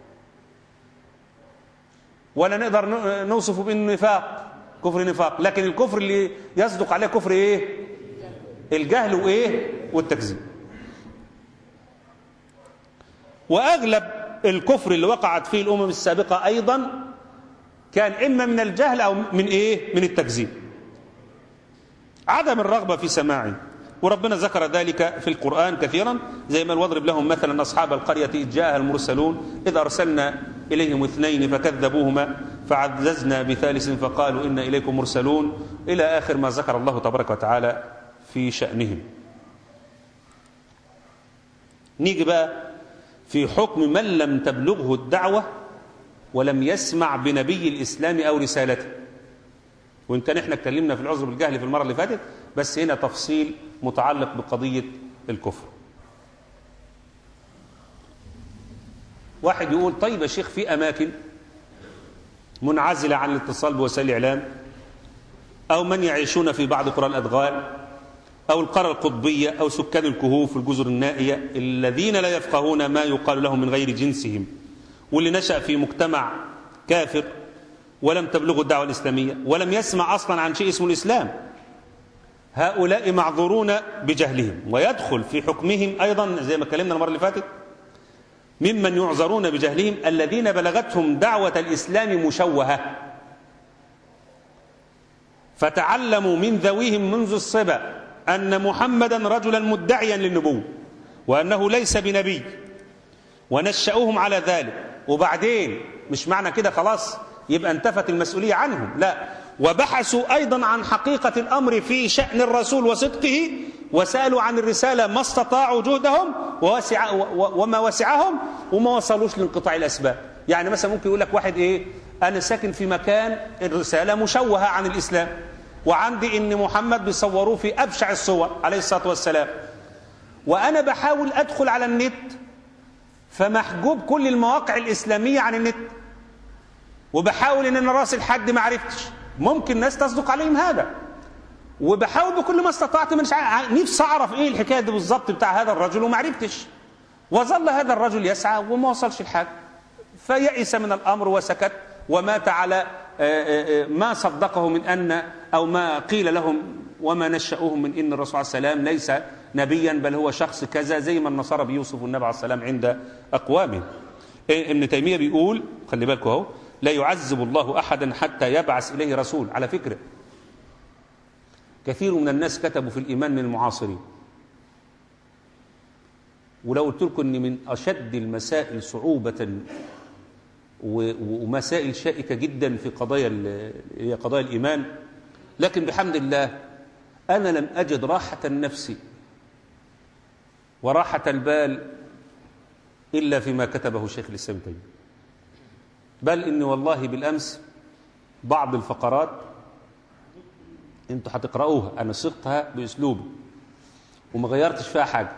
ولا نقدر ن- نوصفه بانه نفاق كفر نفاق لكن الكفر اللي يصدق عليه كفر ايه الجهل وايه والتكذيب واغلب الكفر اللي وقعت فيه الامم السابقه ايضا كان اما من الجهل او من ايه من التكذيب عدم الرغبه في سماعه وربنا ذكر ذلك في القران كثيرا زي ما واضرب لهم مثلا اصحاب القريه اذ جاءها المرسلون اذ ارسلنا اليهم اثنين فكذبوهما فعززنا بثالث فقالوا انا اليكم مرسلون الى اخر ما ذكر الله تبارك وتعالى في شانهم نيجي بقى في حكم من لم تبلغه الدعوة ولم يسمع بنبي الإسلام أو رسالته وإن كان إحنا اتكلمنا في العذر بالجهل في المرة اللي فاتت بس هنا تفصيل متعلق بقضية الكفر واحد يقول طيب يا شيخ في أماكن منعزلة عن الاتصال بوسائل الإعلام أو من يعيشون في بعض قرى الأدغال أو القرى القطبية أو سكان الكهوف والجزر النائية الذين لا يفقهون ما يقال لهم من غير جنسهم واللي نشأ في مجتمع كافر ولم تبلغه الدعوة الإسلامية ولم يسمع أصلا عن شيء اسمه الإسلام هؤلاء معذورون بجهلهم ويدخل في حكمهم أيضا زي ما اتكلمنا المرة اللي فاتت ممن يعذرون بجهلهم الذين بلغتهم دعوة الإسلام مشوهة فتعلموا من ذويهم منذ الصبا أن محمدا رجلا مدعيا للنبوة وأنه ليس بنبي ونشأوهم على ذلك وبعدين مش معنى كده خلاص يبقى انتفت المسؤولية عنهم لا وبحثوا أيضا عن حقيقة الأمر في شأن الرسول وصدقه وسألوا عن الرسالة ما استطاعوا جهدهم ووسع وما وسعهم وما وصلوش لانقطاع الأسباب يعني مثلا ممكن يقول لك واحد إيه أنا ساكن في مكان الرسالة مشوهة عن الإسلام وعندي ان محمد بيصوروه في ابشع الصور عليه الصلاه والسلام وانا بحاول ادخل على النت فمحجوب كل المواقع الاسلاميه عن النت وبحاول ان انا راسل حد ما عرفتش ممكن ناس تصدق عليهم هذا وبحاول بكل ما استطعت من شع... نفسي اعرف ايه الحكايه دي بالظبط بتاع هذا الرجل وما عرفتش وظل هذا الرجل يسعى وما وصلش الحاجه فيئس من الامر وسكت ومات على ما صدقه من أن أو ما قيل لهم وما نشأوهم من إن الرسول عليه السلام ليس نبيا بل هو شخص كذا زي ما النصارى بيوصفوا النبي عليه السلام عند أقوامهم ابن تيمية بيقول خلي بالكم اهو لا يعذب الله أحدا حتى يبعث إليه رسول على فكرة كثير من الناس كتبوا في الإيمان من المعاصرين ولو قلت لكم أن من أشد المسائل صعوبة ومسائل شائكة جدا في قضايا هي قضايا الإيمان لكن بحمد الله أنا لم أجد راحة النفس وراحة البال إلا فيما كتبه شيخ الإسلام تيمية بل إني والله بالأمس بعض الفقرات انتوا هتقرأوها أنا صغتها بأسلوبي وما غيرتش فيها حاجة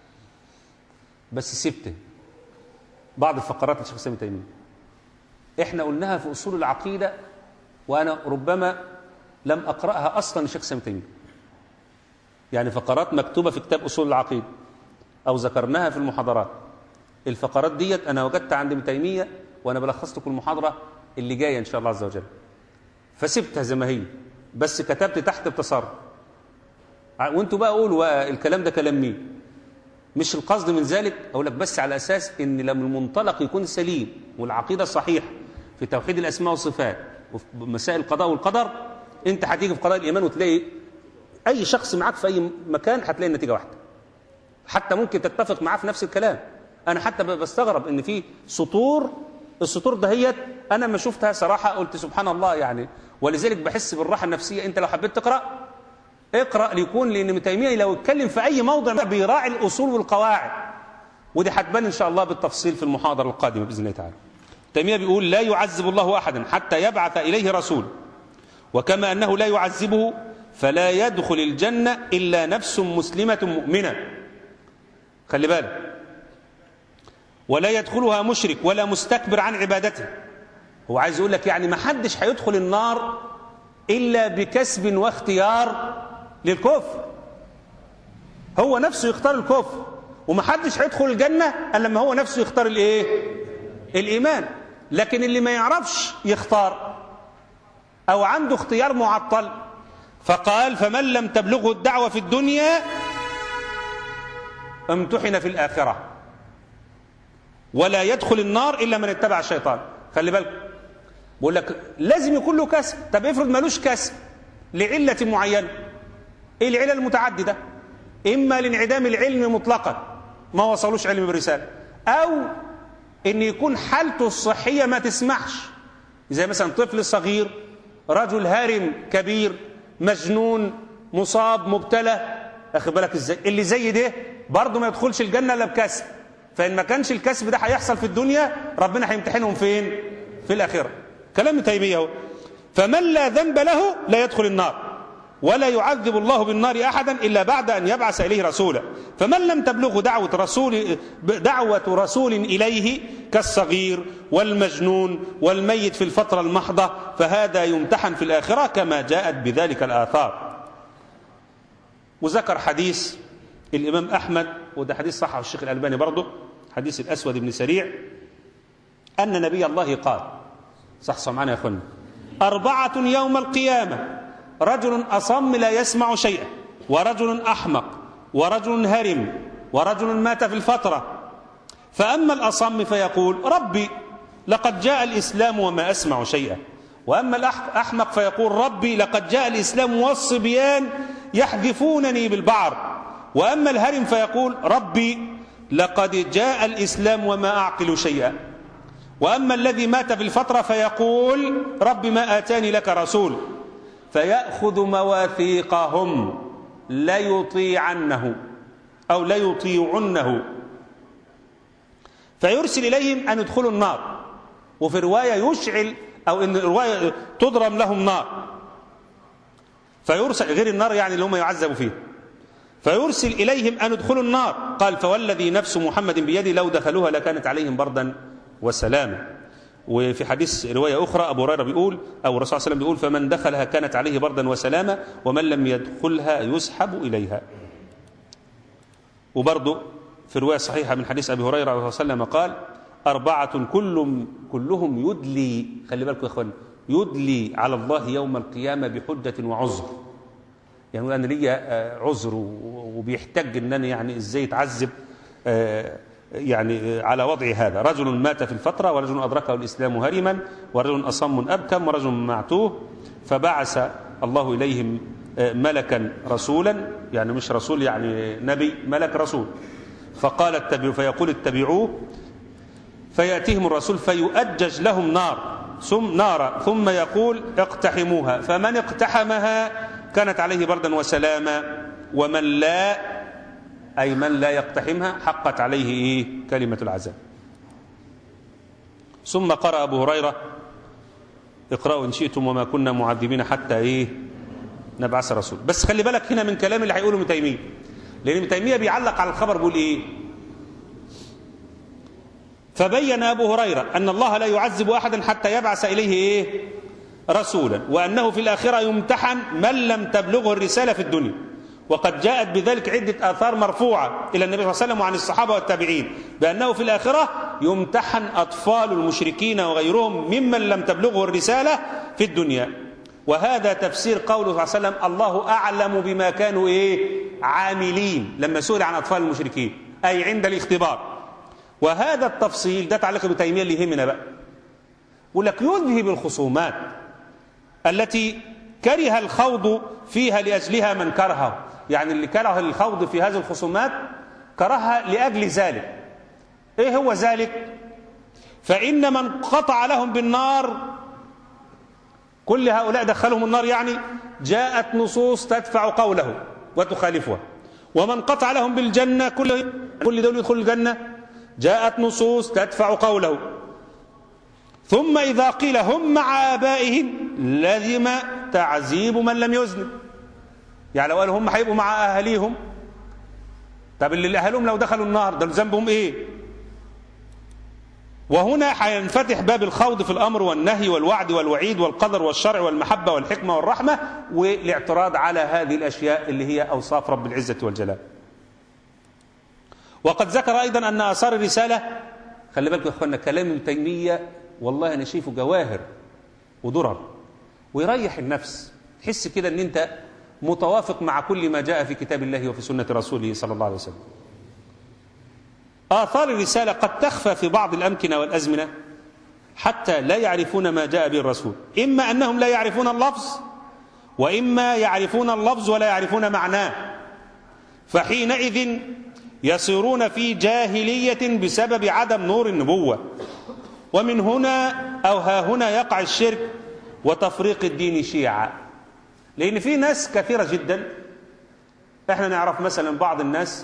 بس سبته بعض الفقرات لشيخ الإسلام تيمية احنا قلناها في اصول العقيده وانا ربما لم اقراها اصلا لشيخ سامي تيميه يعني فقرات مكتوبه في كتاب اصول العقيده او ذكرناها في المحاضرات الفقرات ديت انا وجدت عند ابن تيميه وانا بلخص لكم المحاضره اللي جايه ان شاء الله عز وجل فسبتها زي ما هي بس كتبت تحت بتصرف وانتوا بقى قولوا الكلام ده كلام مين مش القصد من ذلك اقول لك بس على اساس ان لما المنطلق يكون سليم والعقيده صحيحه في توحيد الاسماء والصفات وفي مسائل القضاء والقدر انت هتيجي في قضاء الايمان وتلاقي اي شخص معاك في اي مكان هتلاقي النتيجه واحده حتى ممكن تتفق معاه في نفس الكلام انا حتى بستغرب ان في سطور السطور دهيت انا ما شفتها صراحه قلت سبحان الله يعني ولذلك بحس بالراحه النفسيه انت لو حبيت تقرا اقرا ليكون لان ابن تيميه لو اتكلم في اي موضع بيراعي الاصول والقواعد ودي هتبان ان شاء الله بالتفصيل في المحاضره القادمه باذن الله تعالى تيمية بيقول لا يعذب الله أحدا حتى يبعث إليه رسول وكما أنه لا يعذبه فلا يدخل الجنة إلا نفس مسلمة مؤمنة خلي بالك ولا يدخلها مشرك ولا مستكبر عن عبادته هو عايز يقول لك يعني ما حدش هيدخل النار إلا بكسب واختيار للكفر هو نفسه يختار الكفر ومحدش هيدخل الجنة الا لما هو نفسه يختار الايه الايمان لكن اللي ما يعرفش يختار او عنده اختيار معطل فقال فمن لم تبلغه الدعوة في الدنيا امتحن في الآخرة ولا يدخل النار إلا من اتبع الشيطان خلي بالك بقول لك لازم يكون له كسب طب افرض ملوش كسب لعلة معينة ايه العلل المتعددة اما لانعدام العلم مطلقا ما وصلوش علم برسالة او ان يكون حالته الصحية ما تسمحش زي مثلا طفل صغير رجل هارم كبير مجنون مصاب مبتلى اخد بالك ازاي اللي زي ده برضه ما يدخلش الجنة الا بكسب فان ما كانش الكسب ده هيحصل في الدنيا ربنا هيمتحنهم فين في الاخره كلام تيميه اهو فمن لا ذنب له لا يدخل النار ولا يعذب الله بالنار احدا الا بعد ان يبعث اليه رسولا فمن لم تبلغه دعوه رسول دعوه رسول اليه كالصغير والمجنون والميت في الفتره المحضه فهذا يمتحن في الاخره كما جاءت بذلك الاثار وذكر حديث الامام احمد وده حديث صححه الشيخ الالباني برضه حديث الاسود بن سريع ان نبي الله قال صح صح معنا يا اخوانا اربعه يوم القيامه رجل أصم لا يسمع شيئا ورجل أحمق ورجل هرم ورجل مات في الفترة فأما الأصم فيقول ربي لقد جاء الإسلام وما أسمع شيئا وأما الأحمق فيقول ربي لقد جاء الإسلام والصبيان يحذفونني بالبعر وأما الهرم فيقول ربي لقد جاء الإسلام وما أعقل شيئا وأما الذي مات في الفترة فيقول رب ما آتاني لك رسول فيأخذ مواثيقهم ليطيعنه أو ليطيعنه فيرسل إليهم أن يدخلوا النار وفي رواية يشعل أو إن الرواية تضرم لهم نار فيرسل غير النار يعني اللي هم يعذبوا فيه فيرسل إليهم أن يدخلوا النار قال فوالذي نفس محمد بيدي لو دخلوها لكانت عليهم بردا وسلاما وفي حديث رواية أخرى أبو هريرة بيقول أو الرسول صلى الله عليه وسلم بيقول فمن دخلها كانت عليه بردا وسلاما ومن لم يدخلها يسحب إليها وبرضه في رواية صحيحة من حديث أبي هريرة صلى الله عليه وسلم قال أربعة كل كلهم يدلي خلي بالكم يا إخوان يدلي على الله يوم القيامة بحجة وعذر يعني أنا ليا عذر وبيحتج أن أنا يعني إزاي يتعذب يعني على وضع هذا رجل مات في الفترة ورجل أدركه الإسلام هرما ورجل أصم أبكم ورجل معتوه فبعث الله إليهم ملكا رسولا يعني مش رسول يعني نبي ملك رسول فقال اتبعوا فيقول اتبعوه فيأتيهم الرسول فيؤجج لهم نار ثم نارا ثم يقول اقتحموها فمن اقتحمها كانت عليه بردا وسلاما ومن لا أي من لا يقتحمها حقت عليه إيه كلمة العذاب ثم قرأ أبو هريرة اقرأوا إن شئتم وما كنا معذبين حتى إيه نبعث رسول بس خلي بالك هنا من كلام اللي هيقوله ابن تيمية لأن ابن تيمية بيعلق على الخبر بيقول إيه فبين أبو هريرة أن الله لا يعذب أحدا حتى يبعث إليه إيه رسولا وأنه في الآخرة يمتحن من لم تبلغه الرسالة في الدنيا وقد جاءت بذلك عدة آثار مرفوعة إلى النبي صلى الله عليه وسلم وعن الصحابة والتابعين بأنه في الآخرة يمتحن أطفال المشركين وغيرهم ممن لم تبلغه الرسالة في الدنيا وهذا تفسير قوله صلى الله عليه وسلم الله أعلم بما كانوا إيه عاملين لما سئل عن أطفال المشركين أي عند الاختبار وهذا التفصيل ده تعليق ابن تيمية اللي يهمنا بقى يقول لك يذهب الخصومات التي كره الخوض فيها لأجلها من كرهه يعني اللي كره الخوض في هذه الخصومات كرهها لأجل ذلك ايه هو ذلك فإن من قطع لهم بالنار كل هؤلاء دخلهم النار يعني جاءت نصوص تدفع قوله وتخالفها ومن قطع لهم بالجنة كل كل دول يدخل الجنة جاءت نصوص تدفع قوله ثم إذا قيل هم مع آبائهم لزم تعذيب من لم يذنب يعني لو قالوا هم هيبقوا مع أهاليهم طب اللي أهلهم لو دخلوا النار ده ذنبهم إيه وهنا هينفتح باب الخوض في الأمر والنهي والوعد والوعيد والقدر والشرع والمحبة والحكمة والرحمة والاعتراض على هذه الأشياء اللي هي أوصاف رب العزة والجلال وقد ذكر أيضا أن آثار الرسالة خلي بالكم يا أخوانا كلام ابن تيمية والله أنا شايفه جواهر ودرر ويريح النفس تحس كده أن أنت متوافق مع كل ما جاء في كتاب الله وفي سنة رسوله صلى الله عليه وسلم آثار الرسالة قد تخفى في بعض الأمكنة والأزمنة حتى لا يعرفون ما جاء به الرسول إما أنهم لا يعرفون اللفظ وإما يعرفون اللفظ ولا يعرفون معناه فحينئذ يصيرون في جاهلية بسبب عدم نور النبوة ومن هنا أو ها هنا يقع الشرك وتفريق الدين شيعا لأن في ناس كثيرة جدا احنا نعرف مثلا بعض الناس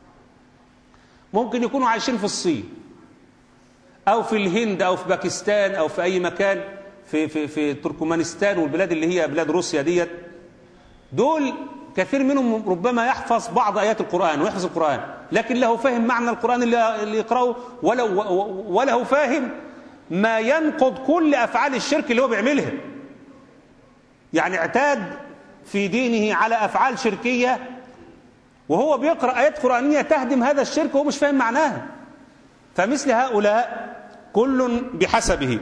ممكن يكونوا عايشين في الصين أو في الهند أو في باكستان أو في أي مكان في, في, في تركمانستان والبلاد اللي هي بلاد روسيا ديت دول كثير منهم ربما يحفظ بعض آيات القرآن ويحفظ القرآن لكن له فهم معنى القرآن اللي, اللي يقرأه ولا, وله فاهم ما ينقض كل أفعال الشرك اللي هو بيعملها يعني اعتاد في دينه على أفعال شركية وهو بيقرأ آيات قرآنية تهدم هذا الشرك وهو مش فاهم معناها فمثل هؤلاء كل بحسبه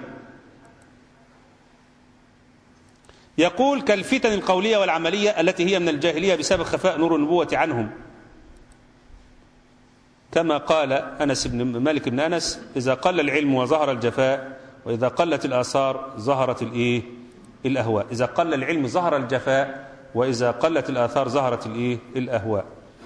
يقول كالفتن القولية والعملية التي هي من الجاهلية بسبب خفاء نور النبوة عنهم كما قال أنس بن مالك بن أنس إذا قل العلم وظهر الجفاء وإذا قلت الآثار ظهرت الإيه الأهواء إذا قل العلم ظهر الجفاء وإذا قلت الآثار ظهرت الإيه الأهواء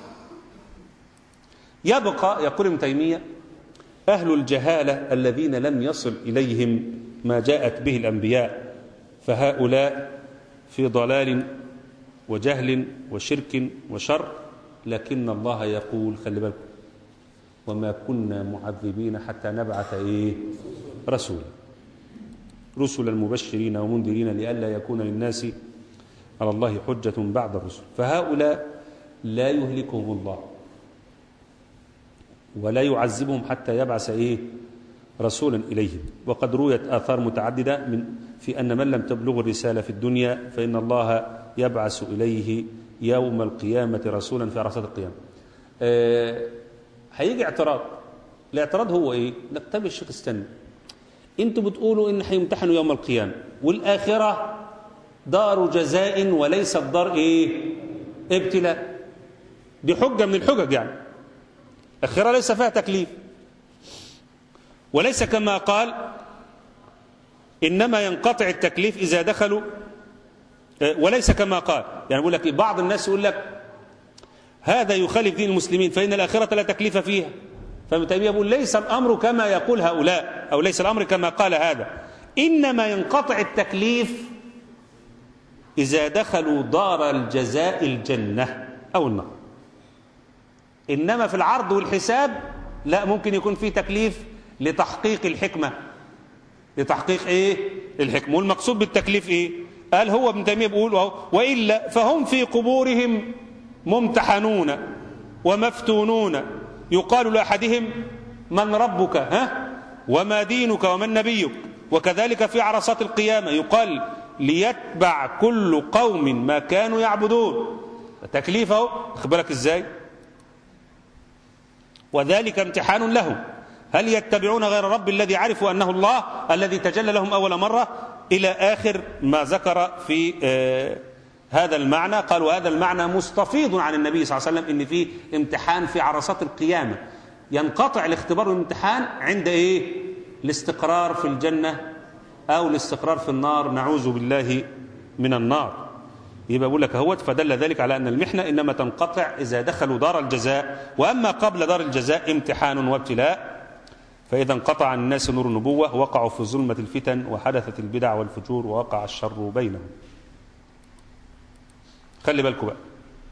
يبقى يقول ابن تيمية أهل الجهالة الذين لم يصل إليهم ما جاءت به الأنبياء فهؤلاء في ضلال وجهل وشرك وشر لكن الله يقول خلي بالكم وما كنا معذبين حتى نبعث إيه رسولا رسلا مبشرين ومنذرين لئلا يكون للناس على الله حجة بعد الرسل فهؤلاء لا يهلكهم الله ولا يعذبهم حتى يبعث إيه رسولا إليهم وقد رويت آثار متعددة من في أن من لم تبلغ الرسالة في الدنيا فإن الله يبعث إليه يوم القيامة رسولا في عرصات القيامة أه هيجي اعتراض الاعتراض هو ايه لك طب الشيخ استنى انتوا بتقولوا ان هيمتحنوا يوم القيامة والآخرة دار جزاء وليست دار ايه ابتلاء دي حجة من الحجج يعني الآخرة ليس فيها تكليف وليس كما قال إنما ينقطع التكليف إذا دخلوا وليس كما قال يعني بقول لك بعض الناس يقول لك هذا يخالف دين المسلمين فإن الآخرة لا تكليف فيها فابن تيمية يقول ليس الأمر كما يقول هؤلاء أو ليس الأمر كما قال هذا إنما ينقطع التكليف إذا دخلوا دار الجزاء الجنة أو النار إنما في العرض والحساب لا ممكن يكون في تكليف لتحقيق الحكمة لتحقيق إيه الحكمة والمقصود بالتكليف إيه قال هو ابن تيمية بيقول وإلا فهم في قبورهم ممتحنون ومفتونون يقال لأحدهم من ربك ها وما دينك ومن نبيك وكذلك في عرصات القيامة يقال ليتبع كل قوم ما كانوا يعبدون تكليفه اخبرك ازاي وذلك امتحان لهم هل يتبعون غير رب الذي عرفوا أنه الله الذي تجلى لهم أول مرة إلى آخر ما ذكر في آه هذا المعنى قال وهذا المعنى مستفيض عن النبي صلى الله عليه وسلم ان في امتحان في عرصات القيامه ينقطع الاختبار والامتحان عند ايه الاستقرار في الجنه او الاستقرار في النار نعوذ بالله من النار يبقى بقول لك اهوت فدل ذلك على ان المحنه انما تنقطع اذا دخلوا دار الجزاء واما قبل دار الجزاء امتحان وابتلاء فاذا انقطع عن الناس نور النبوه وقعوا في ظلمه الفتن وحدثت البدع والفجور ووقع الشر بينهم خلي بالكم بقى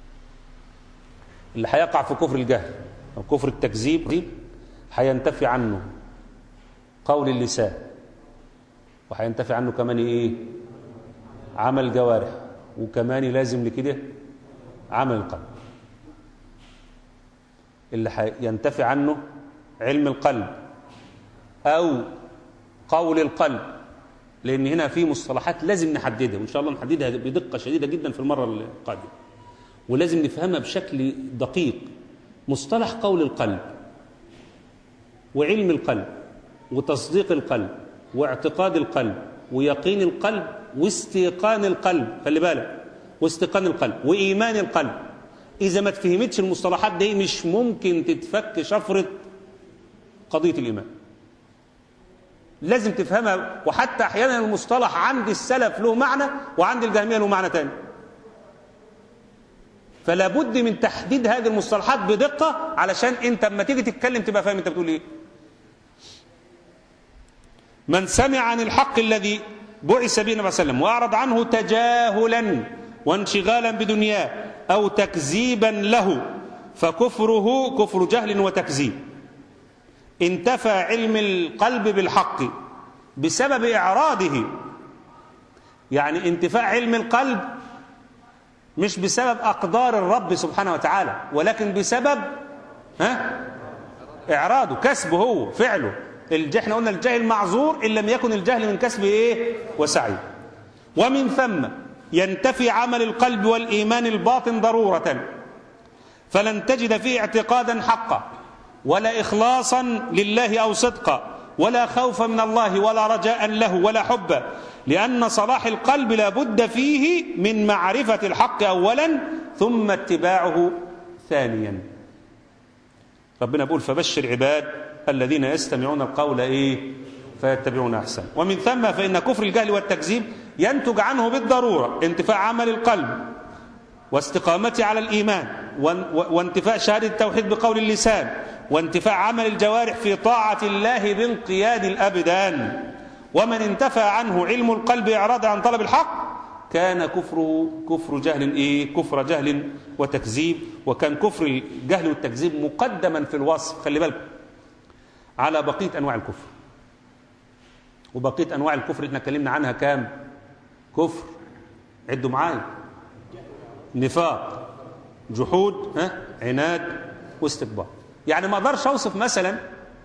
اللي هيقع في كفر الجهل او كفر التكذيب هينتفي عنه قول اللسان وهينتفي عنه كمان ايه عمل جوارح وكمان لازم لكده عمل القلب اللي ينتفي عنه علم القلب او قول القلب لان هنا في مصطلحات لازم نحددها وان شاء الله نحددها بدقه شديده جدا في المره القادمه ولازم نفهمها بشكل دقيق مصطلح قول القلب وعلم القلب وتصديق القلب واعتقاد القلب ويقين القلب واستيقان القلب خلي بالك واستيقان القلب وايمان القلب اذا ما تفهمتش المصطلحات دي مش ممكن تتفك شفره قضيه الايمان لازم تفهمها وحتى احيانا المصطلح عند السلف له معنى وعند الجهميه له معنى تاني فلا بد من تحديد هذه المصطلحات بدقه علشان انت لما تيجي تتكلم تبقى فاهم انت بتقول ايه من سمع عن الحق الذي بعث به النبي صلى الله عليه وسلم واعرض عنه تجاهلا وانشغالا بدنياه او تكذيبا له فكفره كفر جهل وتكذيب انتفى علم القلب بالحق بسبب اعراضه يعني انتفاء علم القلب مش بسبب اقدار الرب سبحانه وتعالى ولكن بسبب ها اعراضه كسبه هو فعله احنا قلنا الجاهل معذور ان لم يكن الجهل من كسب ايه وسعي ومن ثم ينتفي عمل القلب والايمان الباطن ضروره فلن تجد فيه اعتقادا حقا ولا اخلاصا لله او صدقا ولا خوفا من الله ولا رجاء له ولا حبا لان صلاح القلب لا بد فيه من معرفه الحق اولا ثم اتباعه ثانيا ربنا بيقول فبشر عباد الذين يستمعون القول ايه فيتبعون احسن ومن ثم فان كفر الجهل والتكذيب ينتج عنه بالضروره انتفاع عمل القلب واستقامته على الايمان وانتفاء شهاده التوحيد بقول اللسان وانتفاع عمل الجوارح في طاعه الله بانقياد الابدان ومن انتفى عنه علم القلب اعراضا عن طلب الحق كان كفره كفر جهل ايه كفر جهل وتكذيب وكان كفر الجهل والتكذيب مقدما في الوصف خلي بالكم على بقيه انواع الكفر وبقيه انواع الكفر احنا اتكلمنا عنها كام كفر عدوا معايا نفاق جحود ها عناد واستكبار يعني ما اقدرش اوصف مثلا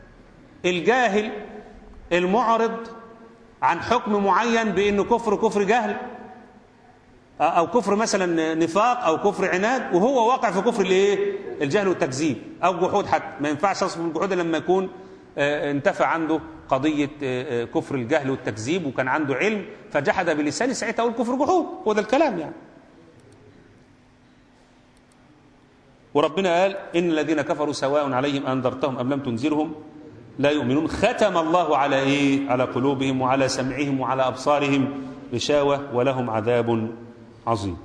الجاهل المعرض عن حكم معين بانه كفر كفر جهل او كفر مثلا نفاق او كفر عناد وهو واقع في كفر الايه الجهل والتكذيب او جحود حتى ما ينفعش اصف الجحود لما يكون انتفى عنده قضيه كفر الجهل والتكذيب وكان عنده علم فجحد بلسانه ساعتها اقول كفر جحود هو ده الكلام يعني وربنا قال ان الذين كفروا سواء عليهم انذرتهم ام لم تنذرهم لا يؤمنون ختم الله على ايه على قلوبهم وعلى سمعهم وعلى ابصارهم غشاوه ولهم عذاب عظيم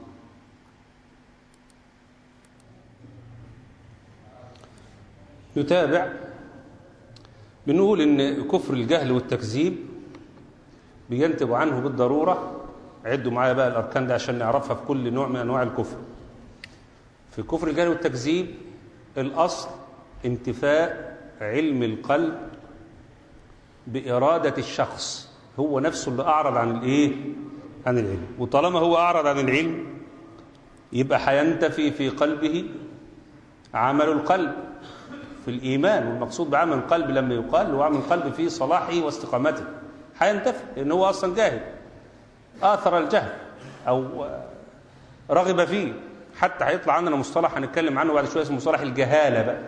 نتابع بنقول ان كفر الجهل والتكذيب بينتج عنه بالضروره عدوا معايا بقى الاركان دي عشان نعرفها في كل نوع من انواع الكفر في كفر الجهل والتكذيب الاصل انتفاء علم القلب باراده الشخص هو نفسه اللي اعرض عن الايه عن العلم وطالما هو اعرض عن العلم يبقى هينتفي في قلبه عمل القلب في الايمان والمقصود بعمل القلب لما يقال هو عمل القلب في صلاحه واستقامته هينتفي لان هو اصلا جاهل اثر الجهل او رغب فيه حتى هيطلع عندنا مصطلح هنتكلم عنه بعد شويه اسمه مصطلح الجهاله بقى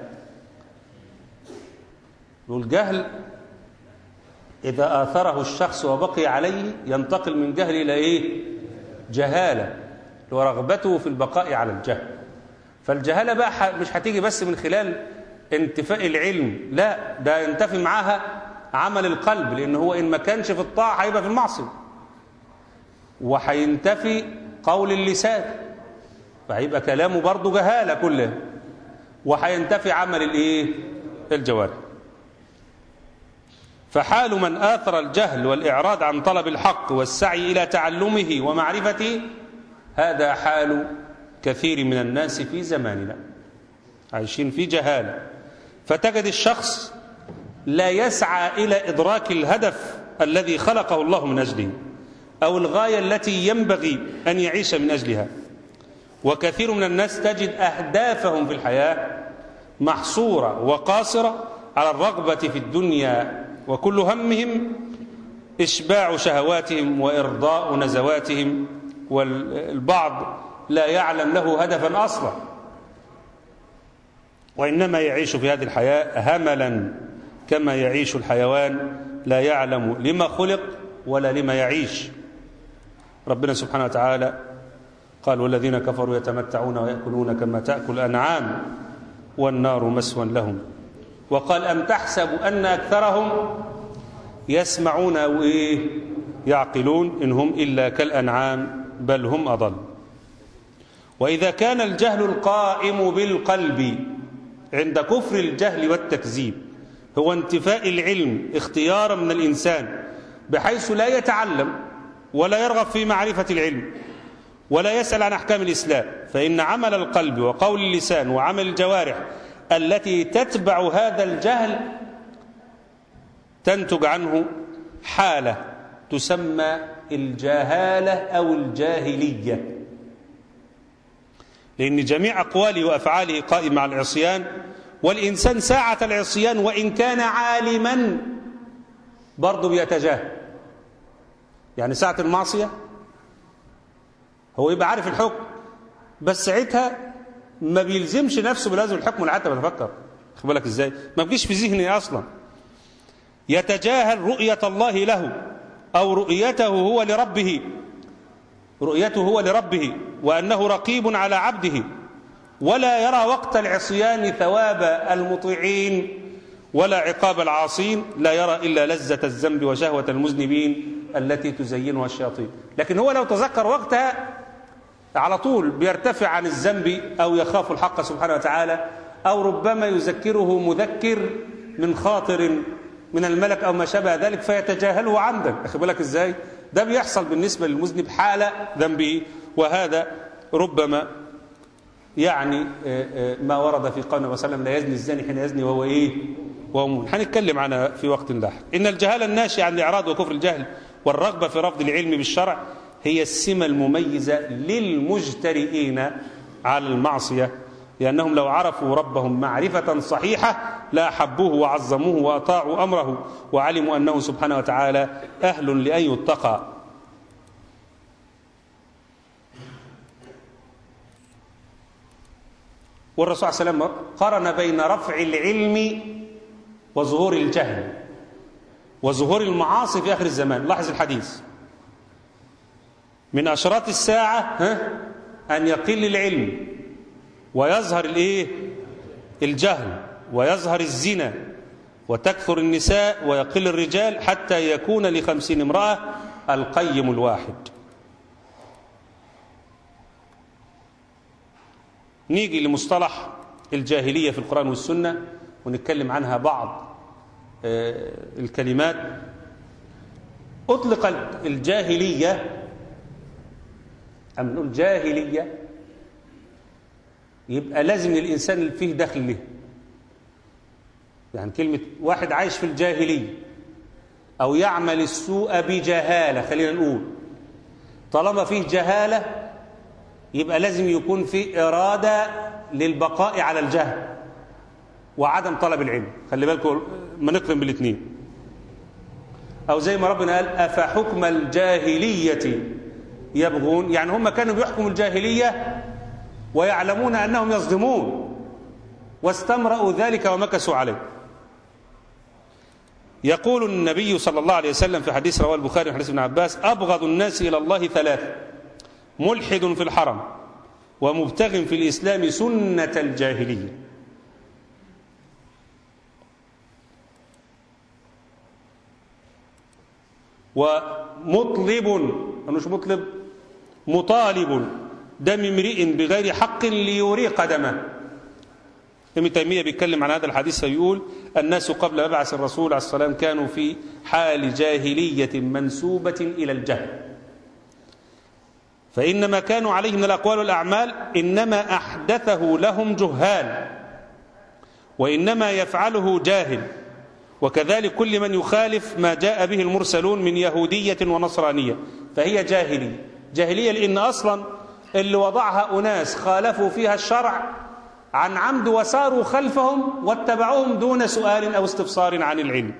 والجهل إذا آثره الشخص وبقي عليه ينتقل من جهل إلى إيه؟ جهالة ورغبته في البقاء على الجهل فالجهالة بقى مش هتيجي بس من خلال انتفاء العلم لا ده ينتفي معاها عمل القلب لأن هو إن ما كانش في الطاعة هيبقى في المعصية وهينتفي قول اللسان فهيبقى كلامه برضه جهالة كلها وهينتفي عمل الإيه؟ الجوارح فحال من آثر الجهل والإعراض عن طلب الحق والسعي إلى تعلمه ومعرفته هذا حال كثير من الناس في زماننا عايشين في جهالة فتجد الشخص لا يسعى إلى إدراك الهدف الذي خلقه الله من أجله أو الغاية التي ينبغي أن يعيش من أجلها وكثير من الناس تجد أهدافهم في الحياة محصورة وقاصرة على الرغبة في الدنيا وكل همهم إشباع شهواتهم وإرضاء نزواتهم والبعض لا يعلم له هدفا أصلا وإنما يعيش في هذه الحياة هملا كما يعيش الحيوان لا يعلم لما خلق ولا لما يعيش ربنا سبحانه وتعالى قال والذين كفروا يتمتعون ويأكلون كما تأكل الأنعام والنار مسوى لهم وقال أم تحسب أن أكثرهم يسمعون أو إيه يعقلون إن هم إلا كالأنعام بل هم أضل وإذا كان الجهل القائم بالقلب عند كفر الجهل والتكذيب هو انتفاء العلم اختيارا من الإنسان بحيث لا يتعلم ولا يرغب في معرفة العلم ولا يسأل عن أحكام الإسلام فإن عمل القلب وقول اللسان وعمل الجوارح التي تتبع هذا الجهل تنتج عنه حالة تسمى الجهالة أو الجاهلية لأن جميع أقواله وأفعاله قائمة على العصيان والإنسان ساعة العصيان وإن كان عالما برضه بيتجاهل يعني ساعة المعصية هو يبقى عارف الحكم بس ساعتها ما بيلزمش نفسه بلازم الحكم ولا حتى بتفكر خد بالك ازاي ما بيجيش في ذهني اصلا يتجاهل رؤية الله له او رؤيته هو لربه رؤيته هو لربه وانه رقيب على عبده ولا يرى وقت العصيان ثواب المطيعين ولا عقاب العاصين لا يرى الا لذة الذنب وشهوة المذنبين التي تزينها الشياطين لكن هو لو تذكر وقتها على طول بيرتفع عن الذنب أو يخاف الحق سبحانه وتعالى أو ربما يذكره مذكر من خاطر من الملك أو ما شابه ذلك فيتجاهله عمدا أخي بالك إزاي ده بيحصل بالنسبة للمذنب حال ذنبه وهذا ربما يعني ما ورد في قول النبي صلى الله عليه وسلم لا يزني الزاني حين يزني وهو إيه وهو مؤمن هنتكلم عنها في وقت لاحق إن الجهالة الناشئة عن الإعراض وكفر الجهل والرغبة في رفض العلم بالشرع هي السمة المميزة للمجترئين على المعصية لأنهم لو عرفوا ربهم معرفة صحيحة لا أحبوه وعظموه وأطاعوا أمره وعلموا أنه سبحانه وتعالى أهل لأن يتقى والرسول صلى الله عليه وسلم قرن بين رفع العلم وظهور الجهل وظهور المعاصي في آخر الزمان لاحظ الحديث من أشراط الساعة ها أن يقل العلم ويظهر الإيه الجهل ويظهر الزنا وتكثر النساء ويقل الرجال حتى يكون لخمسين امرأة القيم الواحد نيجي لمصطلح الجاهلية في القرآن والسنة ونتكلم عنها بعض الكلمات أطلق الجاهلية أما نقول جاهلية يبقى لازم الإنسان اللي فيه دخل له يعني كلمة واحد عايش في الجاهلية أو يعمل السوء بجهالة خلينا نقول طالما فيه جهالة يبقى لازم يكون فيه إرادة للبقاء على الجهل وعدم طلب العلم خلي بالكم ما نقرن بالاثنين أو زي ما ربنا قال أفحكم الجاهلية يبغون يعني هم كانوا بيحكموا الجاهلية ويعلمون أنهم يصدمون واستمرأوا ذلك ومكسوا عليه يقول النبي صلى الله عليه وسلم في حديث رواه البخاري وحديث ابن عباس أبغض الناس إلى الله ثلاثة ملحد في الحرم ومبتغ في الإسلام سنة الجاهلية ومطلب مش مطلب مطالب دم امرئ بغير حق ليريق دمه ابن تيميه بيتكلم عن هذا الحديث فيقول الناس قبل مبعث الرسول عليه الصلاه والسلام كانوا في حال جاهليه منسوبه الى الجهل فانما كانوا عليه من الاقوال والاعمال انما احدثه لهم جهال وانما يفعله جاهل وكذلك كل من يخالف ما جاء به المرسلون من يهودية ونصرانية فهي جاهلية جاهلية لأن أصلا اللي وضعها أناس خالفوا فيها الشرع عن عمد وساروا خلفهم واتبعوهم دون سؤال أو استفسار عن العلم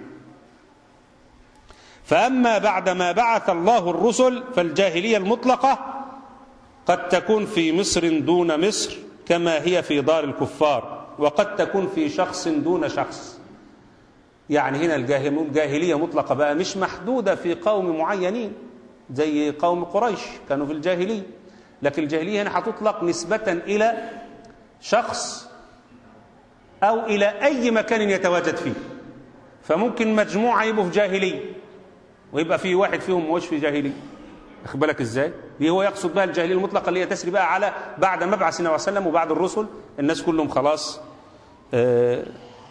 فأما بعدما بعث الله الرسل فالجاهلية المطلقة قد تكون في مصر دون مصر كما هي في دار الكفار وقد تكون في شخص دون شخص يعني هنا الجاهلية مطلقة بقى مش محدودة في قوم معينين زي قوم قريش كانوا في الجاهلية لكن الجاهلية هنا هتطلق نسبة إلى شخص أو إلى أي مكان يتواجد فيه فممكن مجموعة يبقوا في جاهلية ويبقى في واحد فيهم مش في جاهلية أخد بالك إزاي دي هو يقصد بها الجاهلية المطلقة اللي هي تسري بقى على بعد مبعث النبي صلى الله عليه وسلم وبعد الرسل الناس كلهم خلاص آه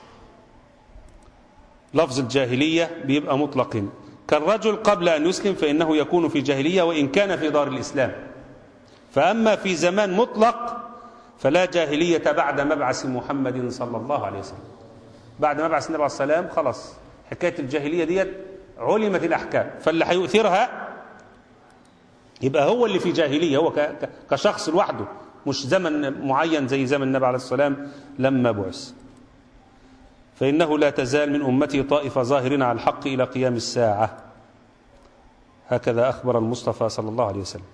لفظ الجاهلية بيبقى مطلق كالرجل قبل أن يسلم فإنه يكون في جاهلية وإن كان في دار الإسلام فأما في زمان مطلق فلا جاهلية بعد مبعث محمد صلى الله عليه وسلم بعد مبعث النبي عليه السلام خلاص حكاية الجاهلية ديت علمت الأحكام فاللي هيؤثرها يبقى هو اللي في جاهلية هو كشخص لوحده مش زمن معين زي زمن النبي عليه السلام لما بعث فإنه لا تزال من أمتي طائفة ظاهرين على الحق إلى قيام الساعة هكذا أخبر المصطفى صلى الله عليه وسلم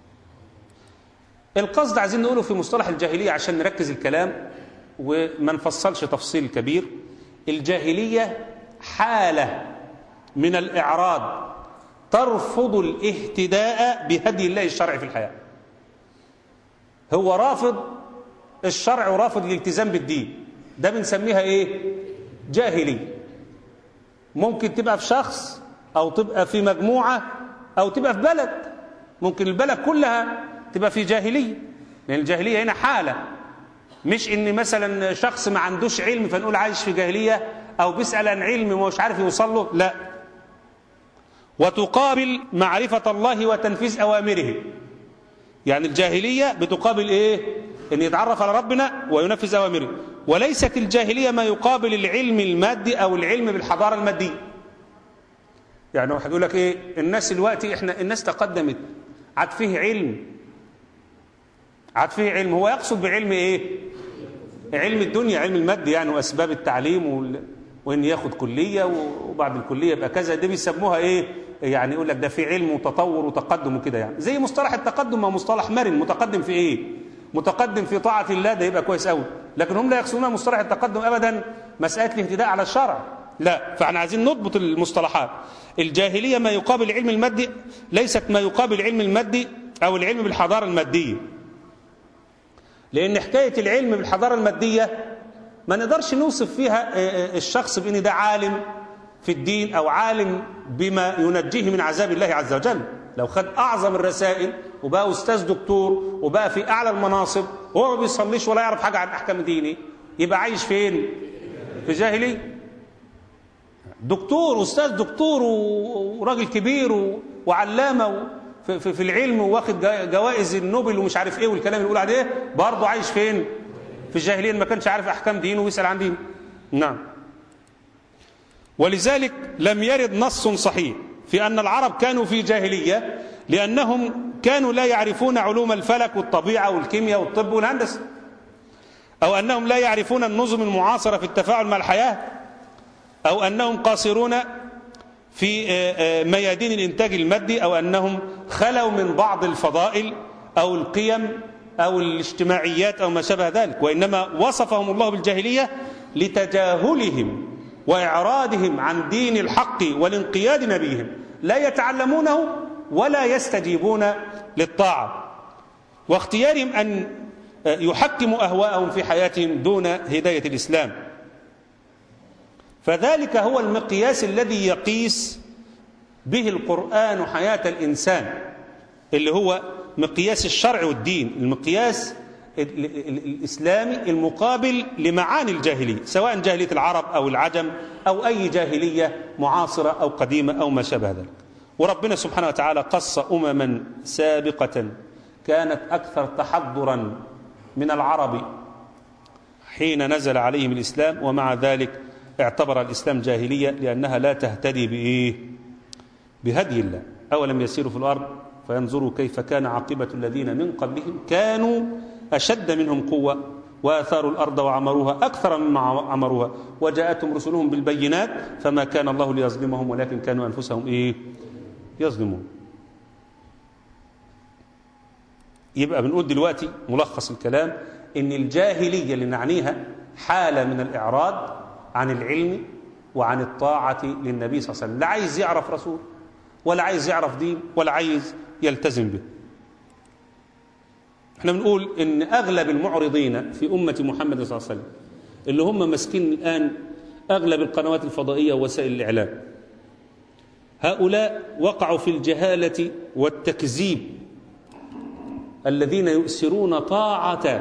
القصد عايزين نقوله في مصطلح الجاهلية عشان نركز الكلام وما نفصلش تفصيل كبير الجاهلية حالة من الإعراض ترفض الاهتداء بهدي الله الشرعي في الحياة هو رافض الشرع ورافض الالتزام بالدين ده بنسميها ايه جاهلي ممكن تبقى في شخص او تبقى في مجموعة او تبقى في بلد ممكن البلد كلها تبقى في جاهلية لان الجاهلية هنا حالة مش ان مثلا شخص ما عندوش علم فنقول عايش في جاهلية او بيسأل عن علم ومش عارف يوصل له لا وتقابل معرفة الله وتنفيذ أوامره يعني الجاهلية بتقابل إيه أن يتعرف على ربنا وينفذ أوامره وليست الجاهلية ما يقابل العلم المادي أو العلم بالحضارة المادية يعني واحد يقول لك إيه الناس دلوقتي إحنا الناس تقدمت عاد فيه علم عاد فيه علم هو يقصد بعلم إيه علم الدنيا علم المادي يعني وأسباب التعليم وال... وإن ياخد كلية وبعد الكلية يبقى كذا دي بيسموها إيه يعني يقول لك ده في علم وتطور وتقدم وكده يعني زي مصطلح التقدم ما مصطلح مرن متقدم في ايه متقدم في طاعة الله ده يبقى كويس قوي لكن هم لا يقصدون مصطلح التقدم ابدا مسألة الاهتداء على الشرع لا فاحنا عايزين نضبط المصطلحات الجاهلية ما يقابل العلم المادي ليست ما يقابل العلم المادي او العلم بالحضارة المادية لان حكاية العلم بالحضارة المادية ما نقدرش نوصف فيها الشخص بان ده عالم في الدين أو عالم بما ينجيه من عذاب الله عز وجل لو خد أعظم الرسائل وبقى أستاذ دكتور وبقى في أعلى المناصب وهو ما بيصليش ولا يعرف حاجة عن أحكام ديني يبقى عايش فين في جاهلي دكتور أستاذ دكتور وراجل كبير وعلامة في, في, في العلم واخد جوائز النوبل ومش عارف ايه والكلام اللي بيقول عليه برضه عايش فين في الجاهليه ما كانش عارف احكام دينه ويسال عن دينه نعم ولذلك لم يرد نص صحيح في أن العرب كانوا في جاهلية لأنهم كانوا لا يعرفون علوم الفلك والطبيعة والكيمياء والطب والهندسة أو أنهم لا يعرفون النظم المعاصرة في التفاعل مع الحياة أو أنهم قاصرون في ميادين الإنتاج المادي أو أنهم خلوا من بعض الفضائل أو القيم أو الاجتماعيات أو ما شابه ذلك وإنما وصفهم الله بالجاهلية لتجاهلهم وإعراضهم عن دين الحق والانقياد نبيهم لا يتعلمونه ولا يستجيبون للطاعة واختيارهم أن يحكموا أهواءهم في حياتهم دون هداية الإسلام فذلك هو المقياس الذي يقيس به القرآن حياة الإنسان اللي هو مقياس الشرع والدين المقياس الإسلامي المقابل لمعاني الجاهلية سواء جاهلية العرب أو العجم أو أي جاهلية معاصرة أو قديمة أو ما شابه ذلك وربنا سبحانه وتعالى قص أمما سابقة كانت أكثر تحضرا من العرب حين نزل عليهم الإسلام ومع ذلك اعتبر الإسلام جاهلية لأنها لا تهتدي بإيه بهدي الله أولم يسيروا في الأرض فينظروا كيف كان عاقبة الذين من قبلهم كانوا أشد منهم قوة وآثاروا الأرض وعمروها أكثر مما عمروها وجاءتهم رسلهم بالبينات فما كان الله ليظلمهم ولكن كانوا أنفسهم إيه يظلمون يبقى بنقول دلوقتي ملخص الكلام ان الجاهليه اللي نعنيها حاله من الاعراض عن العلم وعن الطاعه للنبي صلى الله عليه وسلم لا عايز يعرف رسول ولا عايز يعرف دين ولا عايز يلتزم به احنا بنقول ان اغلب المعرضين في امه محمد صلى الله عليه وسلم اللي هم ماسكين الان اغلب القنوات الفضائيه ووسائل الاعلام هؤلاء وقعوا في الجهاله والتكذيب الذين يؤسرون طاعة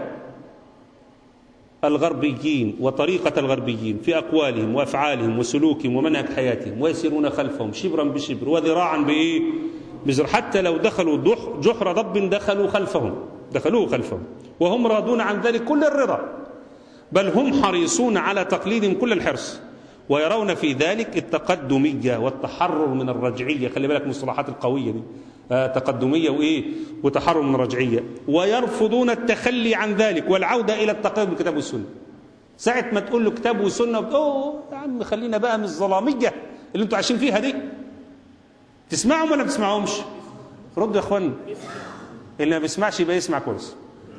الغربيين وطريقة الغربيين في أقوالهم وأفعالهم وسلوكهم ومنهج حياتهم ويسيرون خلفهم شبرا بشبر وذراعا بإيه بزر حتى لو دخلوا جحر ضب دخلوا خلفهم دخلوه خلفهم وهم راضون عن ذلك كل الرضا بل هم حريصون على تقليدهم كل الحرص ويرون في ذلك التقدمية والتحرر من الرجعية خلي بالك المصطلحات القوية دي آه تقدمية وإيه وتحرر من الرجعية ويرفضون التخلي عن ذلك والعودة إلى التقييد بالكتاب والسنة ساعة ما تقول له كتاب وسنة أوه يا عم خلينا بقى من الظلامية اللي انتوا عايشين فيها دي تسمعهم ولا ما تسمعهمش ردوا يا اخوانا اللي ما بيسمعش يبقى يسمع كويس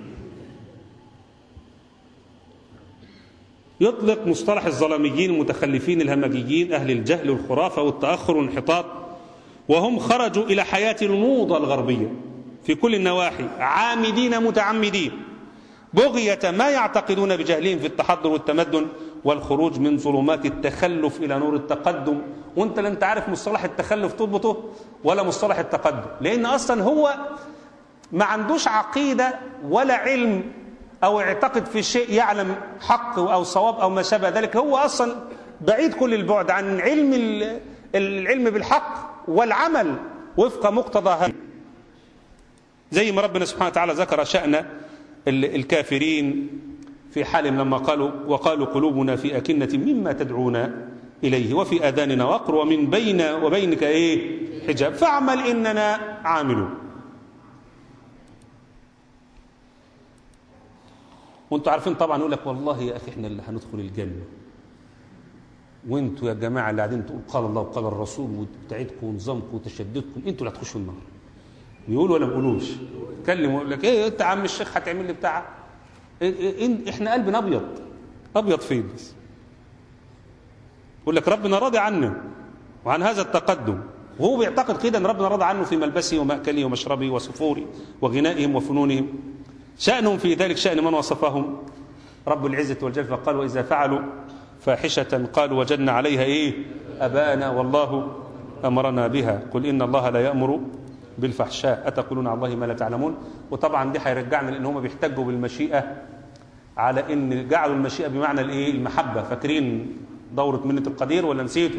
يطلق مصطلح الظلاميين المتخلفين الهمجيين أهل الجهل والخرافة والتأخر والانحطاط وهم خرجوا إلى حياة الموضة الغربية في كل النواحي عامدين متعمدين بغية ما يعتقدون بجهلهم في التحضر والتمدن والخروج من ظلمات التخلف إلى نور التقدم وانت لا انت عارف مصطلح التخلف تضبطه ولا مصطلح التقدم لأن أصلا هو ما عندوش عقيدة ولا علم أو يعتقد في شيء يعلم حق أو صواب أو ما شابه ذلك هو أصلا بعيد كل البعد عن علم العلم بالحق والعمل وفق مقتضى هذا زي ما ربنا سبحانه وتعالى ذكر شأن الكافرين في حالهم لما قالوا وقالوا قلوبنا في أكنة مما تدعونا إليه وفي آذاننا وقر ومن بين وبينك إيه حجاب فاعمل إننا عاملون وانتوا عارفين طبعا يقول لك والله يا اخي احنا اللي هندخل الجنه وانتوا يا جماعه اللي قاعدين تقول قال الله وقال الرسول وبتاعتكم ونظامكم وتشددكم انتوا اللي هتخشوا النار بيقولوا ولا ما بيقولوش يتكلموا يقول لك ايه انت يا عم الشيخ هتعمل لي بتاع إيه إيه احنا قلبنا ابيض ابيض فين بس يقول لك ربنا راضي عنا وعن هذا التقدم وهو بيعتقد كده ان ربنا راضي عنه في ملبسه ومأكله ومشربه وسفوره وغنائهم وفنونهم شأنهم في ذلك شأن من وصفهم رب العزة والجل فقال وإذا فعلوا فاحشة قالوا وجدنا عليها إيه أبانا والله أمرنا بها قل إن الله لا يأمر بالفحشاء أتقولون على الله ما لا تعلمون وطبعا دي هيرجعنا لأن هم بيحتجوا بالمشيئة على إن جعلوا المشيئة بمعنى الإيه المحبة فاكرين دورة منة القدير ولا نسيتوا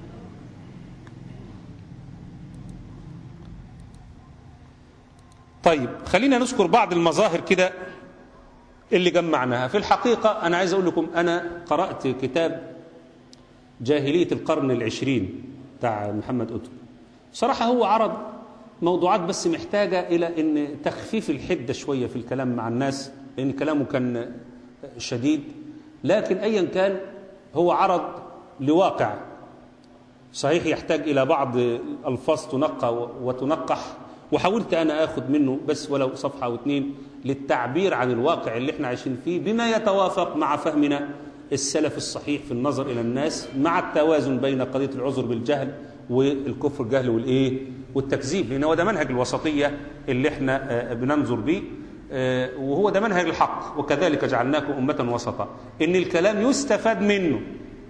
طيب خلينا نذكر بعض المظاهر كده اللي جمعناها في الحقيقة أنا عايز أقول لكم أنا قرأت كتاب جاهلية القرن العشرين بتاع محمد قطب صراحة هو عرض موضوعات بس محتاجة إلى أن تخفيف الحدة شوية في الكلام مع الناس لأن كلامه كان شديد لكن أيا كان هو عرض لواقع صحيح يحتاج إلى بعض الألفاظ تنقى وتنقح وحاولت أنا أخذ منه بس ولو صفحة أو اتنين للتعبير عن الواقع اللي احنا عايشين فيه بما يتوافق مع فهمنا السلف الصحيح في النظر إلى الناس مع التوازن بين قضية العذر بالجهل والكفر الجهل والإيه والتكذيب لأن هو ده منهج الوسطية اللي احنا بننظر به وهو ده منهج الحق وكذلك جعلناكم أمة وسطا إن الكلام يستفاد منه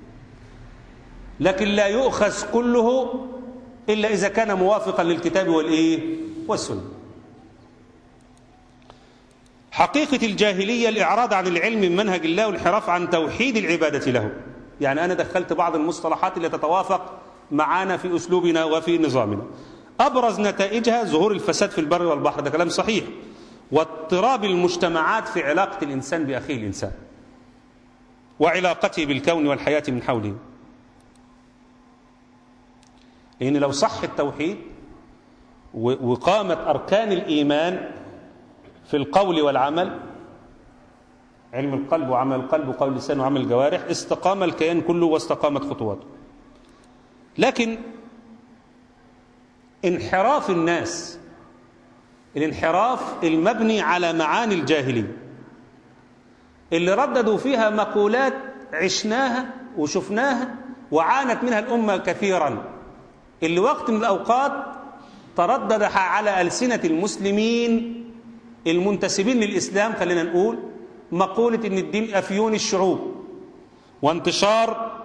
لكن لا يؤخذ كله إلا إذا كان موافقا للكتاب والإيه والسنة حقيقة الجاهلية الإعراض عن العلم من منهج الله والانحراف عن توحيد العبادة له يعني أنا دخلت بعض المصطلحات اللي تتوافق معنا في أسلوبنا وفي نظامنا أبرز نتائجها ظهور الفساد في البر والبحر ده كلام صحيح واضطراب المجتمعات في علاقة الإنسان بأخيه الإنسان وعلاقته بالكون والحياة من حوله لأن لو صح التوحيد وقامت أركان الإيمان في القول والعمل علم القلب وعمل القلب وقول اللسان وعمل الجوارح استقام الكيان كله واستقامت خطواته لكن انحراف الناس الانحراف المبني على معاني الجاهلية اللي رددوا فيها مقولات عشناها وشفناها وعانت منها الأمة كثيرا اللي وقت من الأوقات تردد على ألسنة المسلمين المنتسبين للإسلام خلينا نقول مقولة إن الدين أفيون الشعوب وانتشار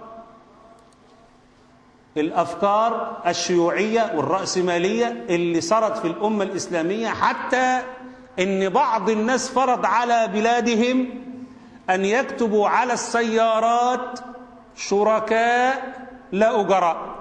الأفكار الشيوعية والرأسمالية اللي صارت في الأمة الإسلامية حتى إن بعض الناس فرض على بلادهم أن يكتبوا على السيارات شركاء لا أجراء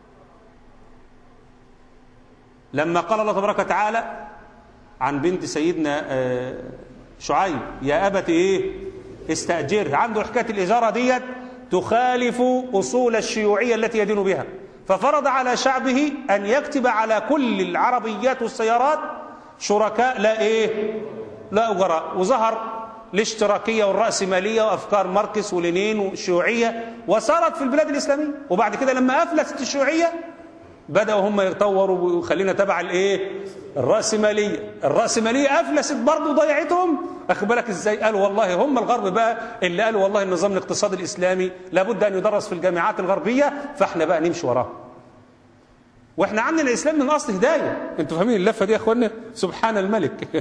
لما قال الله تبارك وتعالى عن بنت سيدنا شعيب يا أبت إيه استأجره عنده حكاية الإجارة ديت تخالف أصول الشيوعية التي يدين بها ففرض على شعبه أن يكتب على كل العربيات والسيارات شركاء لا إيه لا أجراء وظهر الاشتراكية والرأسمالية وأفكار ماركس ولينين والشيوعية وصارت في البلاد الإسلامية وبعد كده لما أفلست الشيوعية بدأوا هم يتطوروا ويخلينا تبع الايه الرأسمالية الرأسمالية أفلست برضه ضيعتهم أخد بالك إزاي قالوا والله هم الغرب بقى اللي قالوا والله النظام الاقتصادي الإسلامي لابد أن يدرس في الجامعات الغربية فاحنا بقى نمشي وراه واحنا عندنا الإسلام من أصل هداية انتوا فاهمين اللفة دي يا أخوانا سبحان الملك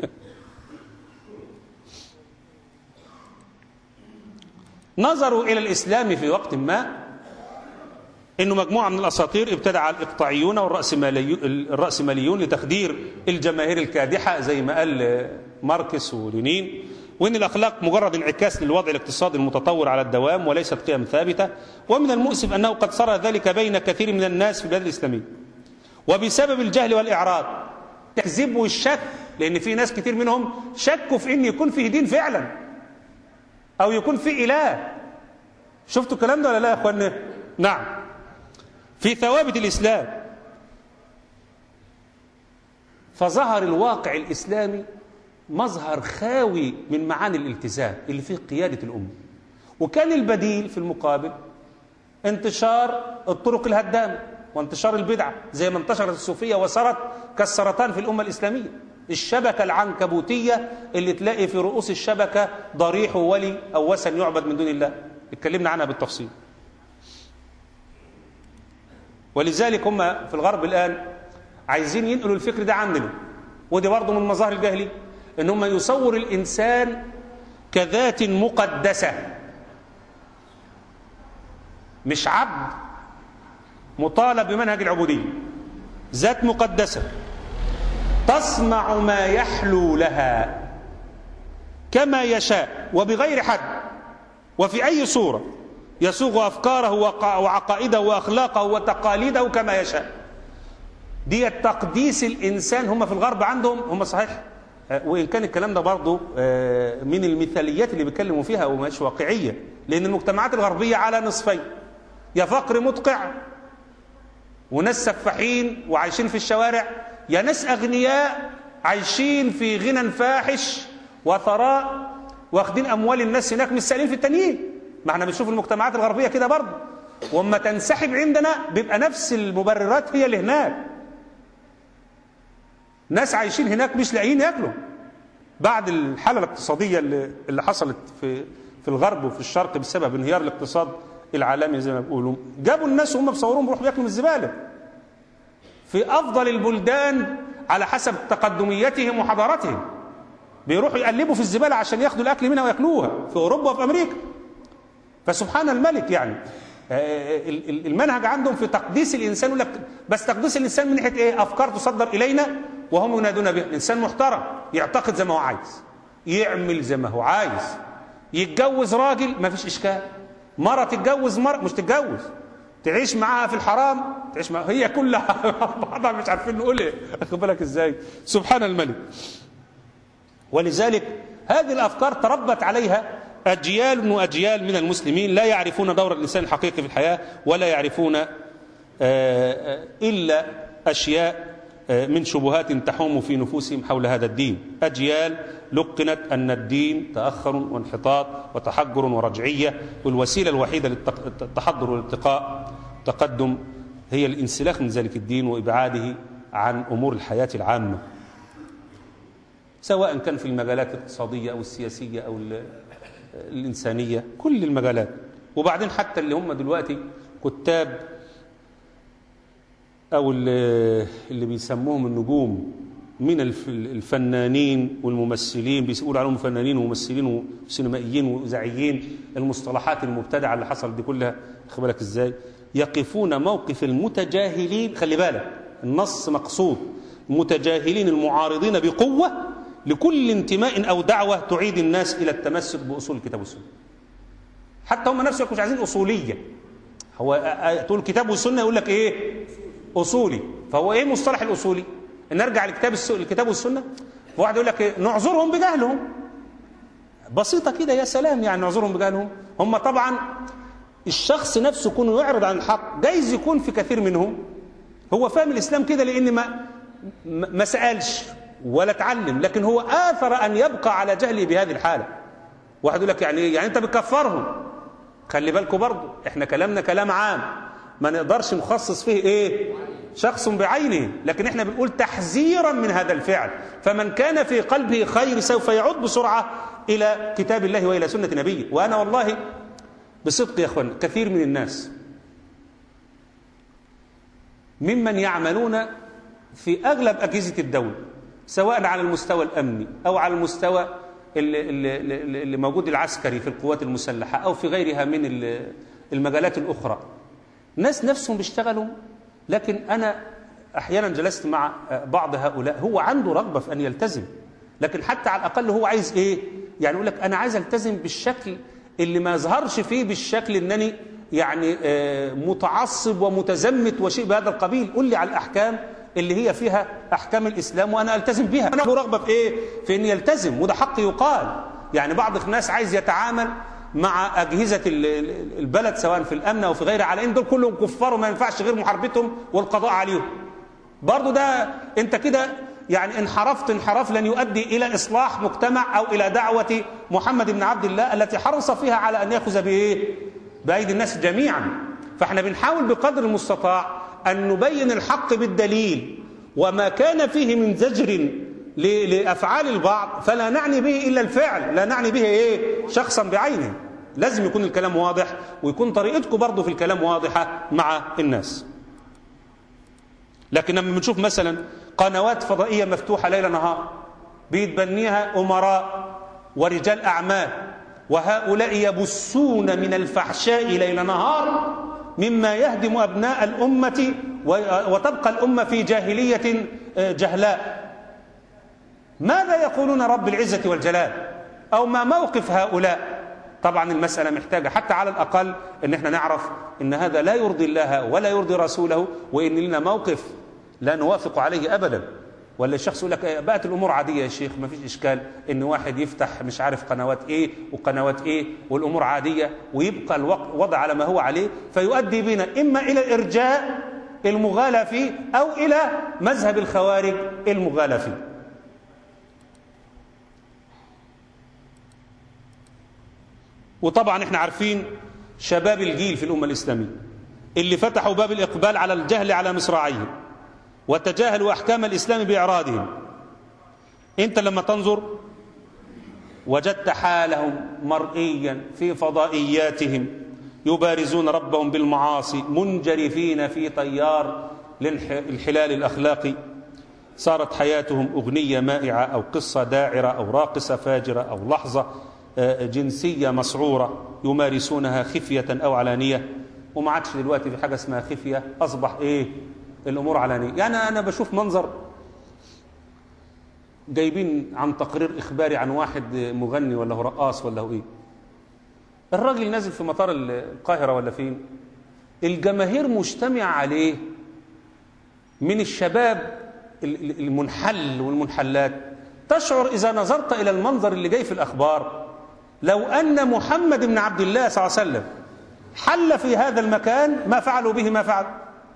نظروا إلى الإسلام في وقت ما انه مجموعه من الاساطير ابتدع الاقطاعيون والراسماليون لتخدير الجماهير الكادحه زي ما قال ماركس ولينين وان الاخلاق مجرد انعكاس للوضع الاقتصادي المتطور على الدوام وليست قيم ثابته ومن المؤسف انه قد صار ذلك بين كثير من الناس في البلاد الاسلاميه وبسبب الجهل والاعراض التكذيب والشك لان في ناس كتير منهم شكوا في ان يكون فيه دين فعلا او يكون فيه اله شفتوا الكلام ده ولا لا يا اخوانا نعم في ثوابت الإسلام فظهر الواقع الإسلامي مظهر خاوي من معاني الالتزام اللي فيه قيادة الأمة وكان البديل في المقابل انتشار الطرق الهدامة وانتشار البدعة زي ما انتشرت الصوفية وصارت كالسرطان في الأمة الإسلامية الشبكة العنكبوتية اللي تلاقي في رؤوس الشبكة ضريح وولي أو وثن يعبد من دون الله اتكلمنا عنها بالتفصيل ولذلك هم في الغرب الآن عايزين ينقلوا الفكر ده عننا ودي برضه من مظاهر الجاهلية ان هم يصور الإنسان كذات مقدسة مش عبد مطالب بمنهج العبودية ذات مقدسة تصنع ما يحلو لها كما يشاء وبغير حد وفي أي صورة يسوغ أفكاره وعقائده وأخلاقه وتقاليده كما يشاء دي تقديس الإنسان هم في الغرب عندهم هم صحيح وإن كان الكلام ده برضه من المثاليات اللي بيتكلموا فيها ومش واقعية لأن المجتمعات الغربية على نصفين يا فقر مدقع وناس سفاحين وعايشين في الشوارع يا ناس أغنياء عايشين في غنى فاحش وثراء واخدين أموال الناس هناك مش سائلين في التانيين ما احنا بنشوف المجتمعات الغربية كده برضه واما تنسحب عندنا بيبقى نفس المبررات هي اللي هناك ناس عايشين هناك مش لاقيين ياكلوا بعد الحالة الاقتصادية اللي, اللي حصلت في في الغرب وفي الشرق بسبب انهيار الاقتصاد العالمي زي ما بيقولوا جابوا الناس وهم بصوروهم بيروحوا بياكلوا من الزبالة في أفضل البلدان على حسب تقدميتهم وحضارتهم بيروحوا يقلبوا في الزبالة عشان ياخدوا الأكل منها وياكلوها في أوروبا وفي أمريكا فسبحان الملك يعني المنهج عندهم في تقديس الإنسان يقول لك بس تقديس الإنسان من ناحية إيه أفكار تصدر إلينا وهم ينادون بها الإنسان محترم يعتقد زي ما هو عايز يعمل زي ما هو عايز يتجوز راجل ما فيش إشكال مرة تتجوز مرة مش تتجوز تعيش معاها في الحرام تعيش معاها هي كلها بعضها مش عارفين نقول ايه اخد بالك ازاي سبحان الملك ولذلك هذه الافكار تربت عليها أجيال وأجيال من المسلمين لا يعرفون دور الإنسان الحقيقي في الحياة ولا يعرفون إلا أشياء من شبهات تحوم في نفوسهم حول هذا الدين أجيال لقنت أن الدين تأخر وانحطاط وتحجر ورجعية والوسيلة الوحيدة للتحضر والالتقاء تقدم هي الانسلاخ من ذلك الدين وإبعاده عن أمور الحياة العامة سواء كان في المجالات الاقتصادية أو السياسية أو الإنسانية كل المجالات وبعدين حتى اللي هم دلوقتي كتاب أو اللي, اللي بيسموهم النجوم من الفنانين والممثلين بيقولوا عليهم فنانين وممثلين وسينمائيين وإذاعيين المصطلحات المبتدعة اللي حصلت دي كلها خد بالك إزاي يقفون موقف المتجاهلين خلي بالك النص مقصود المتجاهلين المعارضين بقوة لكل انتماء أو دعوة تعيد الناس إلى التمسك بأصول الكتاب والسنة حتى هم نفسهم مش عايزين أصولية هو تقول الكتاب والسنة يقول لك إيه أصولي فهو إيه مصطلح الأصولي إن نرجع لكتاب الكتاب والسنة فواحد يقول لك إيه؟ نعذرهم بجهلهم بسيطة كده يا سلام يعني نعذرهم بجهلهم هم طبعا الشخص نفسه يكون يعرض عن الحق جايز يكون في كثير منهم هو فاهم الإسلام كده لأن ما ما سألش ولا اتعلم لكن هو آثر أن يبقى على جهله بهذه الحالة واحد يقول لك يعني إيه؟ يعني أنت بتكفرهم خلي بالكم برضه احنا كلامنا كلام عام ما نقدرش نخصص فيه ايه شخص بعينه لكن احنا بنقول تحذيرا من هذا الفعل فمن كان في قلبه خير سوف يعود بسرعة إلى كتاب الله وإلى سنة نبيه وأنا والله بصدق يا أخوان كثير من الناس ممن يعملون في أغلب أجهزة الدولة سواء على المستوى الأمني أو على المستوى اللي, اللي, اللي موجود العسكري في القوات المسلحة أو في غيرها من المجالات الأخرى ناس نفسهم بيشتغلوا لكن أنا أحيانا جلست مع بعض هؤلاء هو عنده رغبة في أن يلتزم لكن حتى على الأقل هو عايز إيه يعني يقول لك أنا عايز ألتزم بالشكل اللي ما يظهرش فيه بالشكل أنني يعني متعصب ومتزمت وشيء بهذا القبيل قل لي على الأحكام اللي هي فيها أحكام الإسلام وأنا ألتزم بها أنا له رغبة في إيه في أن يلتزم وده حق يقال يعني بعض الناس عايز يتعامل مع أجهزة البلد سواء في الأمن أو في غيره على إن دول كلهم كفار وما ينفعش غير محاربتهم والقضاء عليهم برضو ده أنت كده يعني انحرفت انحراف لن يؤدي إلى إصلاح مجتمع أو إلى دعوة محمد بن عبد الله التي حرص فيها على أن يأخذ بإيه بأيدي الناس جميعا فاحنا بنحاول بقدر المستطاع أن نبين الحق بالدليل وما كان فيه من زجر لأفعال البعض فلا نعني به إلا الفعل لا نعني به إيه شخصا بعينه لازم يكون الكلام واضح ويكون طريقتكم برضه في الكلام واضحة مع الناس لكن لما بنشوف مثلا قنوات فضائية مفتوحة ليل نهار بيتبنيها أمراء ورجال أعمال وهؤلاء يبثون من الفحشاء ليل نهار مما يهدم أبناء الأمة وتبقى الأمة في جاهلية جهلاء ماذا يقولون رب العزة والجلال أو ما موقف هؤلاء طبعا المسألة محتاجة حتى على الأقل أن احنا نعرف أن هذا لا يرضي الله ولا يرضي رسوله وإن لنا موقف لا نوافق عليه أبدا ولا الشخص يقول لك بقت الأمور عادية يا شيخ ما فيش إشكال إن واحد يفتح مش عارف قنوات إيه وقنوات إيه والأمور عادية ويبقى الوضع على ما هو عليه فيؤدي بنا إما إلى إرجاء المغالى فيه أو إلى مذهب الخوارج المغالى فيه وطبعا احنا عارفين شباب الجيل في الأمة الإسلامية اللي فتحوا باب الإقبال على الجهل على مصراعيهم وتجاهلوا أحكام الإسلام بإعراضهم أنت لما تنظر وجدت حالهم مرئيا في فضائياتهم يبارزون ربهم بالمعاصي منجرفين في طيار الحلال الأخلاقي صارت حياتهم أغنية مائعة أو قصة داعرة أو راقصة فاجرة أو لحظة جنسية مسعورة يمارسونها خفية أو علانية وما عادش دلوقتي في حاجة اسمها خفية أصبح إيه الأمور علانية يعني أنا بشوف منظر جايبين عن تقرير إخباري عن واحد مغني ولا هو رقاص ولا هو إيه الراجل نازل في مطار القاهرة ولا فين الجماهير مجتمع عليه من الشباب المنحل والمنحلات تشعر إذا نظرت إلى المنظر اللي جاي في الأخبار لو أن محمد بن عبد الله صلى الله عليه وسلم حل في هذا المكان ما فعلوا به ما فعل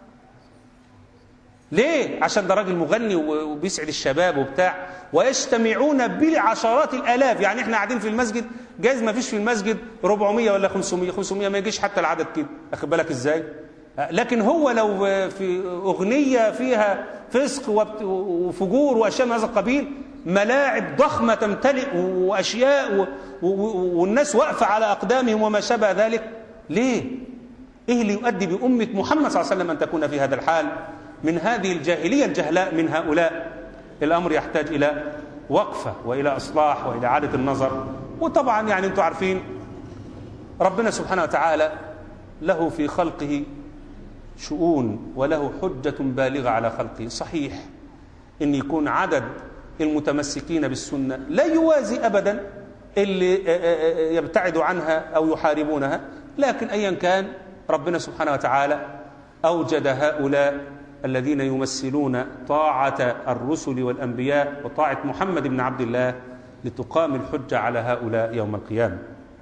ليه؟ عشان ده راجل مغني وبيسعد الشباب وبتاع ويجتمعون بالعشرات الالاف يعني احنا قاعدين في المسجد جايز ما فيش في المسجد 400 ولا 500 500 ما يجيش حتى العدد كده اخد بالك ازاي؟ لكن هو لو في اغنيه فيها فسق وفجور واشياء من هذا القبيل ملاعب ضخمه تمتلئ واشياء والناس واقفه على اقدامهم وما شابه ذلك ليه؟ ايه اللي يؤدي بامه محمد صلى الله عليه وسلم ان تكون في هذا الحال؟ من هذه الجاهلية الجهلاء من هؤلاء الأمر يحتاج إلى وقفة وإلى إصلاح وإلى إعادة النظر وطبعا يعني أنتم عارفين ربنا سبحانه وتعالى له في خلقه شؤون وله حجة بالغة على خلقه صحيح أن يكون عدد المتمسكين بالسنة لا يوازي أبدا اللي يبتعد عنها أو يحاربونها لكن أيا كان ربنا سبحانه وتعالى أوجد هؤلاء الذين يمثلون طاعة الرسل والأنبياء وطاعة محمد بن عبد الله لتقام الحجة على هؤلاء يوم القيامة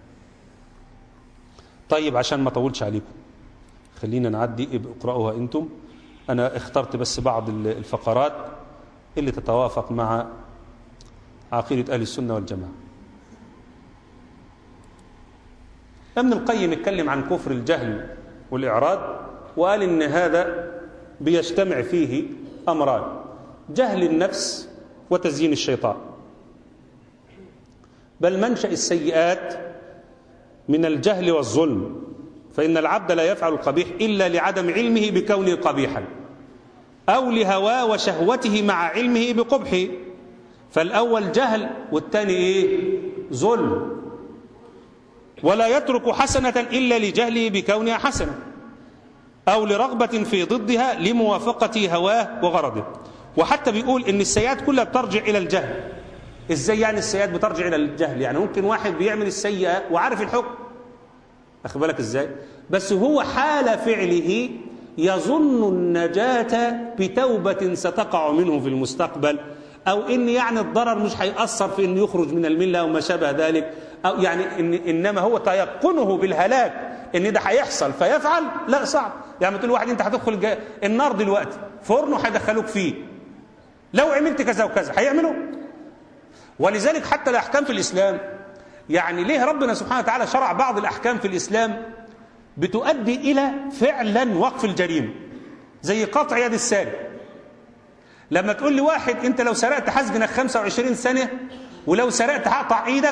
طيب عشان ما طولش عليكم خلينا نعدي اقرأوها أنتم أنا اخترت بس بعض الفقرات اللي تتوافق مع عقيدة أهل السنة والجماعة ابن القيم اتكلم عن كفر الجهل والإعراض وقال إن هذا بيجتمع فيه أمران جهل النفس وتزيين الشيطان بل منشأ السيئات من الجهل والظلم فإن العبد لا يفعل القبيح إلا لعدم علمه بكونه قبيحا أو لهواه وشهوته مع علمه بقبحه فالأول جهل والثاني إيه؟ ظلم ولا يترك حسنة إلا لجهله بكونها حسنة أو لرغبة في ضدها لموافقة هواه وغرضه وحتى بيقول إن السيئات كلها بترجع إلى الجهل إزاي يعني السيئات بترجع إلى الجهل يعني ممكن واحد بيعمل السيئة وعارف الحكم أخذ بالك إزاي بس هو حال فعله يظن النجاة بتوبة ستقع منه في المستقبل أو إن يعني الضرر مش هيأثر في إنه يخرج من الملة أو ما شابه ذلك أو يعني إن إنما هو تيقنه بالهلاك إن ده هيحصل فيفعل لا صعب يعني تقول واحد أنت هتدخل النار دلوقتي فرن هيدخلوك فيه لو عملت كذا وكذا هيعملوا ولذلك حتى الأحكام في الإسلام يعني ليه ربنا سبحانه وتعالى شرع بعض الأحكام في الإسلام بتؤدي إلى فعلا وقف الجريمة زي قطع يد السارق لما تقول لي واحد انت لو سرقت حسجنك 25 سنة ولو سرقت هقطع ايدك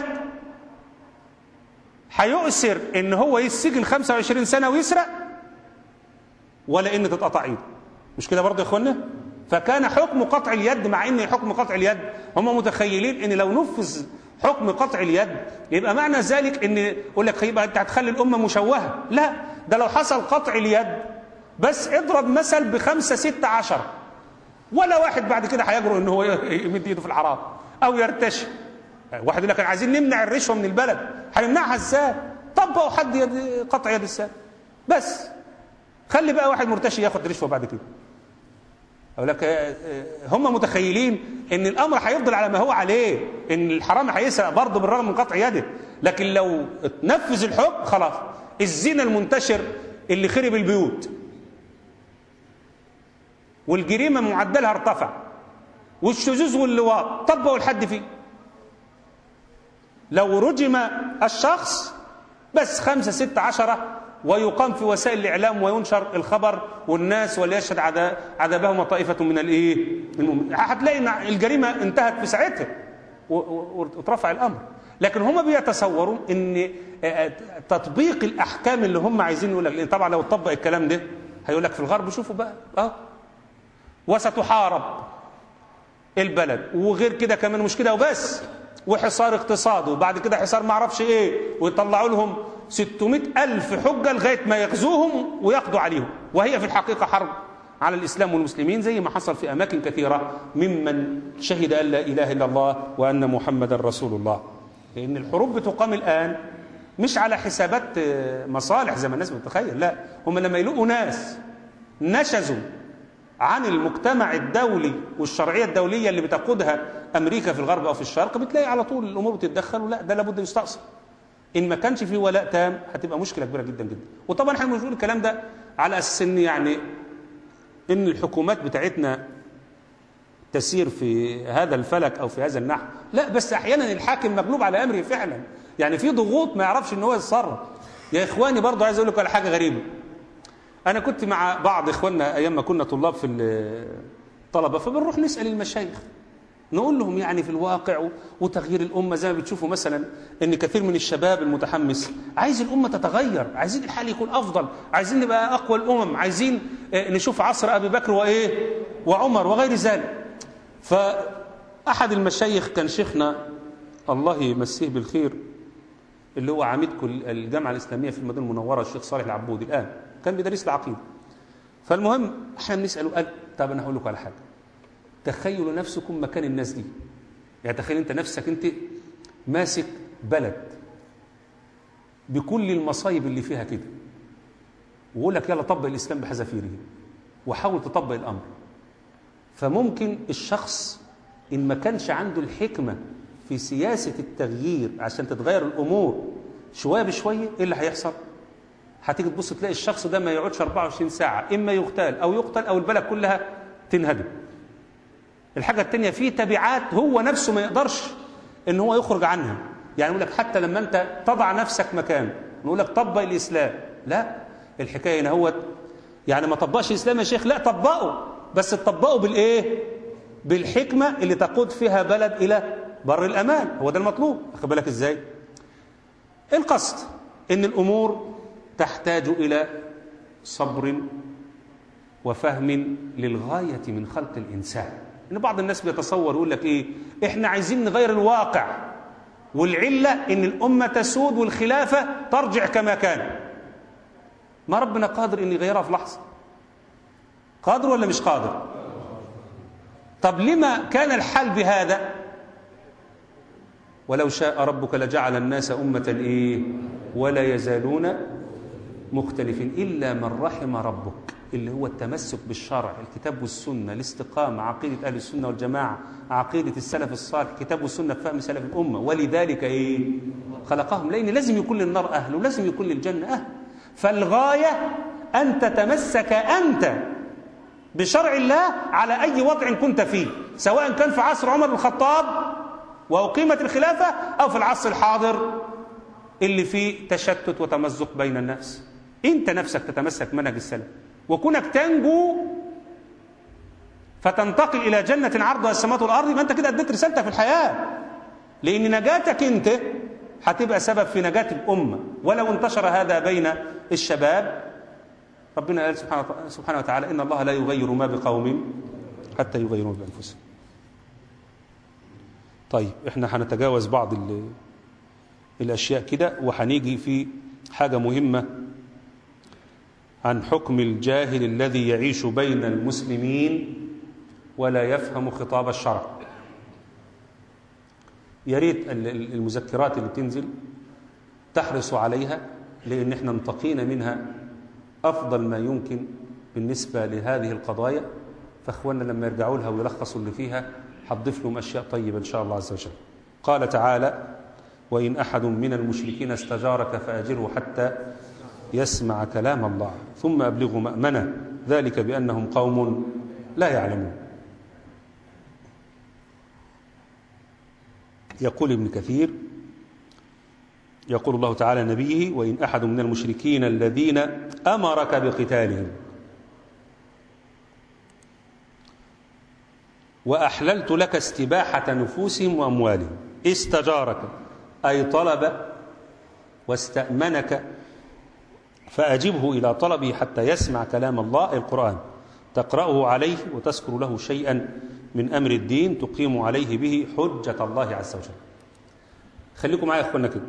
هيؤثر ان هو يسجن 25 سنة ويسرق ولا ان تتقطع ايده مش كده برضه يا اخوانا فكان حكم قطع اليد مع ان حكم قطع اليد هم متخيلين ان لو نفذ حكم قطع اليد يبقى معنى ذلك ان يقول لك يبقى انت هتخلي الامه مشوهه لا ده لو حصل قطع اليد بس اضرب مثل بخمسة ستة عشر ولا واحد بعد كده هيجرؤ ان هو يمد ايده في الحرام او يرتشي واحد يقول لك عايزين نمنع الرشوه من البلد هنمنعها ازاي طبقوا حد يد قطع يد السارق بس خلي بقى واحد مرتشي ياخد رشوه بعد كده اقول لك هم متخيلين ان الامر هيفضل على ما هو عليه ان الحرام هيسرق برضه بالرغم من قطع يده لكن لو تنفذ الحكم خلاص الزنا المنتشر اللي خرب البيوت والجريمه معدلها ارتفع والشذوذ واللواط طبقوا الحد فيه لو رجم الشخص بس خمسة ستة عشرة ويقام في وسائل الإعلام وينشر الخبر والناس وليشهد عذابهم طائفة من الإيه هتلاقي إن الجريمة انتهت في ساعتها واترفع الأمر لكن هم بيتصوروا ان تطبيق الاحكام اللي هم عايزين يقول لك طبعا لو طبق الكلام ده هيقول لك في الغرب شوفوا بقى اه وستحارب البلد وغير كده كمان مش كده وبس وحصار اقتصادي وبعد كده حصار ما اعرفش ايه ويطلعوا لهم 600 ألف حجة لغاية ما يغزوهم ويقضوا عليهم وهي في الحقيقة حرب على الإسلام والمسلمين زي ما حصل في أماكن كثيرة ممن شهد أن لا إله إلا الله وأن محمدا رسول الله لأن الحروب بتقام الآن مش على حسابات مصالح زي ما الناس بتتخيل لا هم لما يلاقوا ناس نشزوا عن المجتمع الدولي والشرعية الدولية اللي بتقودها أمريكا في الغرب أو في الشرق بتلاقي على طول الأمور بتتدخل ولا ده لابد يستأصل ان ما كانش فيه ولاء تام هتبقى مشكله كبيره جدا جدا وطبعا احنا مش بنقول الكلام ده على اساس ان يعني ان الحكومات بتاعتنا تسير في هذا الفلك او في هذا النحو لا بس احيانا الحاكم مغلوب على امره فعلا يعني في ضغوط ما يعرفش ان هو يتصرف يا اخواني برضه عايز اقول لكم على حاجه غريبه انا كنت مع بعض اخواننا ايام ما كنا طلاب في الطلبه فبنروح نسال المشايخ نقول لهم يعني في الواقع وتغيير الامه زي ما بتشوفوا مثلا ان كثير من الشباب المتحمس عايز الامه تتغير عايزين الحال يكون افضل عايزين نبقى اقوى الامم عايزين نشوف عصر ابي بكر وايه وعمر وغير ذلك فاحد المشايخ كان شيخنا الله يمسيه بالخير اللي هو عميد الجامعه الاسلاميه في المدينه المنوره الشيخ صالح العبودي الان كان بيدرس العقيده فالمهم احنا بنساله قال طب انا هقول لكم على حاجه تخيلوا نفسكم مكان الناس دي يعني تخيل انت نفسك انت ماسك بلد بكل المصايب اللي فيها كده ويقول لك يلا طبق الاسلام بحذافيره وحاول تطبق الامر فممكن الشخص ان ما كانش عنده الحكمه في سياسه التغيير عشان تتغير الامور شويه بشويه ايه اللي هيحصل هتيجي تبص تلاقي الشخص ده ما يقعدش 24 ساعه اما يغتال او يقتل او البلد كلها تنهدم الحاجة التانية في تبعات هو نفسه ما يقدرش ان هو يخرج عنها يعني يقول لك حتى لما انت تضع نفسك مكان نقول لك طبق الاسلام لا الحكاية هنا هو يعني ما طبقش الاسلام يا شيخ لا طبقه بس تطبقه بالايه بالحكمة اللي تقود فيها بلد الى بر الامان هو ده المطلوب اخد بالك ازاي القصد ان الامور تحتاج الى صبر وفهم للغاية من خلق الإنسان إن بعض الناس بيتصور يقول لك إيه إحنا عايزين نغير الواقع والعلة إن الأمة تسود والخلافة ترجع كما كان ما ربنا قادر إن يغيرها في لحظة قادر ولا مش قادر طب لما كان الحال بهذا ولو شاء ربك لجعل الناس أمة إيه ولا يزالون مختلفين إلا من رحم ربك اللي هو التمسك بالشرع الكتاب والسنة الاستقامة عقيدة أهل السنة والجماعة عقيدة السلف الصالح الكتاب والسنة فهم سلف الأمة ولذلك إيه خلقهم لأن لازم يكون للنار أهل ولازم يكون للجنة أهل فالغاية أن تتمسك أنت بشرع الله على أي وضع كنت فيه سواء كان في عصر عمر بن الخطاب وأقيمت الخلافة أو في العصر الحاضر اللي فيه تشتت وتمزق بين الناس انت نفسك تتمسك منهج السلف وكونك تنجو فتنتقل الى جنه عرضها السماوات والارض يبقى انت كده اديت رسالتك في الحياه لان نجاتك انت هتبقى سبب في نجاه الامه ولو انتشر هذا بين الشباب ربنا قال سبحانه سبحانه وتعالى ان الله لا يغير ما بقوم حتى يغيروا بانفسهم طيب احنا هنتجاوز بعض الاشياء كده وهنيجي في حاجه مهمه عن حكم الجاهل الذي يعيش بين المسلمين ولا يفهم خطاب الشرع يا ريت المذكرات اللي بتنزل تحرصوا عليها لان احنا انتقينا منها افضل ما يمكن بالنسبه لهذه القضايا فاخواننا لما يرجعوا لها ويلخصوا اللي فيها هتضيف لهم اشياء طيبه ان شاء الله عز وجل قال تعالى وان احد من المشركين استجارك فاجره حتى يسمع كلام الله ثم أبلغه مأمنة ذلك بأنهم قوم لا يعلمون يقول ابن كثير يقول الله تعالى نبيه وإن أحد من المشركين الذين أمرك بقتالهم وأحللت لك استباحة نفوسهم وأموالهم استجارك أي طلب واستأمنك فأجبه إلى طلبه حتى يسمع كلام الله القرآن تقرأه عليه وتذكر له شيئا من أمر الدين تقيم عليه به حجة الله عز وجل خليكم معايا يا أخوانا كده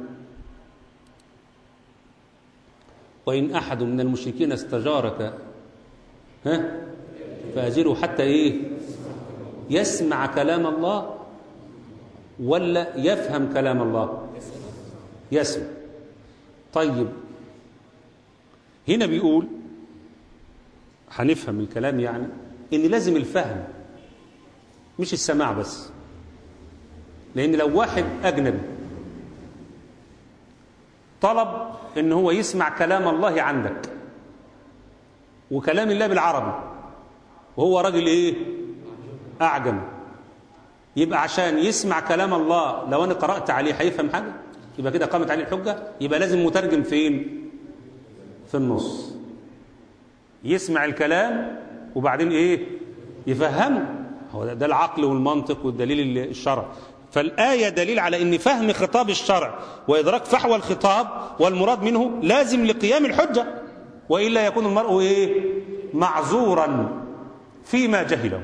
وإن أحد من المشركين استجارك ها فأجره حتى إيه يسمع كلام الله ولا يفهم كلام الله يسمع طيب هنا بيقول هنفهم الكلام يعني ان لازم الفهم مش السماع بس لان لو واحد اجنبي طلب ان هو يسمع كلام الله عندك وكلام الله بالعربي وهو راجل ايه اعجم يبقى عشان يسمع كلام الله لو انا قرات عليه هيفهم حاجه يبقى كده قامت عليه الحجه يبقى لازم مترجم فين في النص يسمع الكلام وبعدين ايه يفهمه هو ده, ده العقل والمنطق والدليل الشرع فالآية دليل على أن فهم خطاب الشرع وإدراك فحوى الخطاب والمراد منه لازم لقيام الحجة وإلا يكون المرء إيه؟ معذورا فيما جهله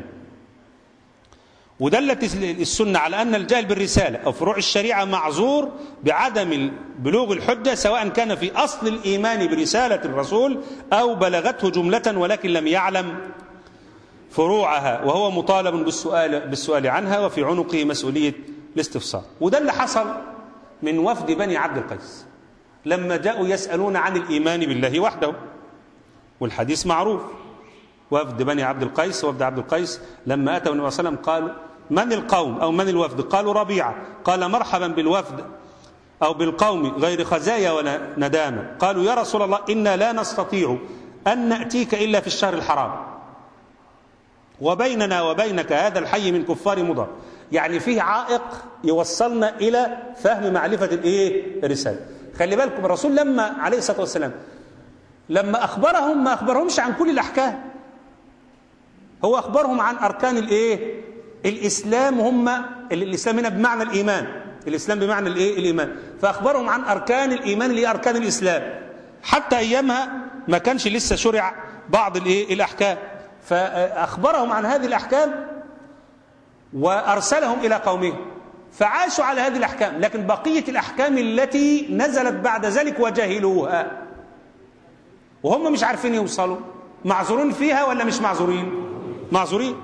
ودلت السنة على أن الجاهل بالرسالة أو فروع الشريعة معذور بعدم بلوغ الحجة سواء كان في أصل الإيمان برسالة الرسول أو بلغته جملة ولكن لم يعلم فروعها وهو مطالب بالسؤال, بالسؤال عنها وفي عنقه مسؤولية الاستفسار وده اللي حصل من وفد بني عبد القيس لما جاءوا يسألون عن الإيمان بالله وحده والحديث معروف وفد بني عبد القيس وفد عبد القيس لما أتوا النبي صلى الله عليه وسلم قالوا من القوم أو من الوفد قالوا ربيعة قال مرحبا بالوفد أو بالقوم غير خزايا ولا ندامة قالوا يا رسول الله إنا لا نستطيع أن نأتيك إلا في الشهر الحرام وبيننا وبينك هذا الحي من كفار مضر يعني فيه عائق يوصلنا إلى فهم معرفة الإيه الرسالة خلي بالكم الرسول لما عليه الصلاة والسلام لما أخبرهم ما أخبرهمش عن كل الأحكام هو أخبرهم عن أركان الإيه الإسلام هم الإسلام هنا بمعنى الإيمان الإسلام بمعنى الإيه الإيمان فأخبرهم عن أركان الإيمان اللي هي أركان الإسلام حتى أيامها ما كانش لسه شرع بعض الإيه الأحكام فأخبرهم عن هذه الأحكام وأرسلهم إلى قومهم فعاشوا على هذه الأحكام لكن بقية الأحكام التي نزلت بعد ذلك وجهلوها وهم مش عارفين يوصلوا معذورين فيها ولا مش معذورين معذورين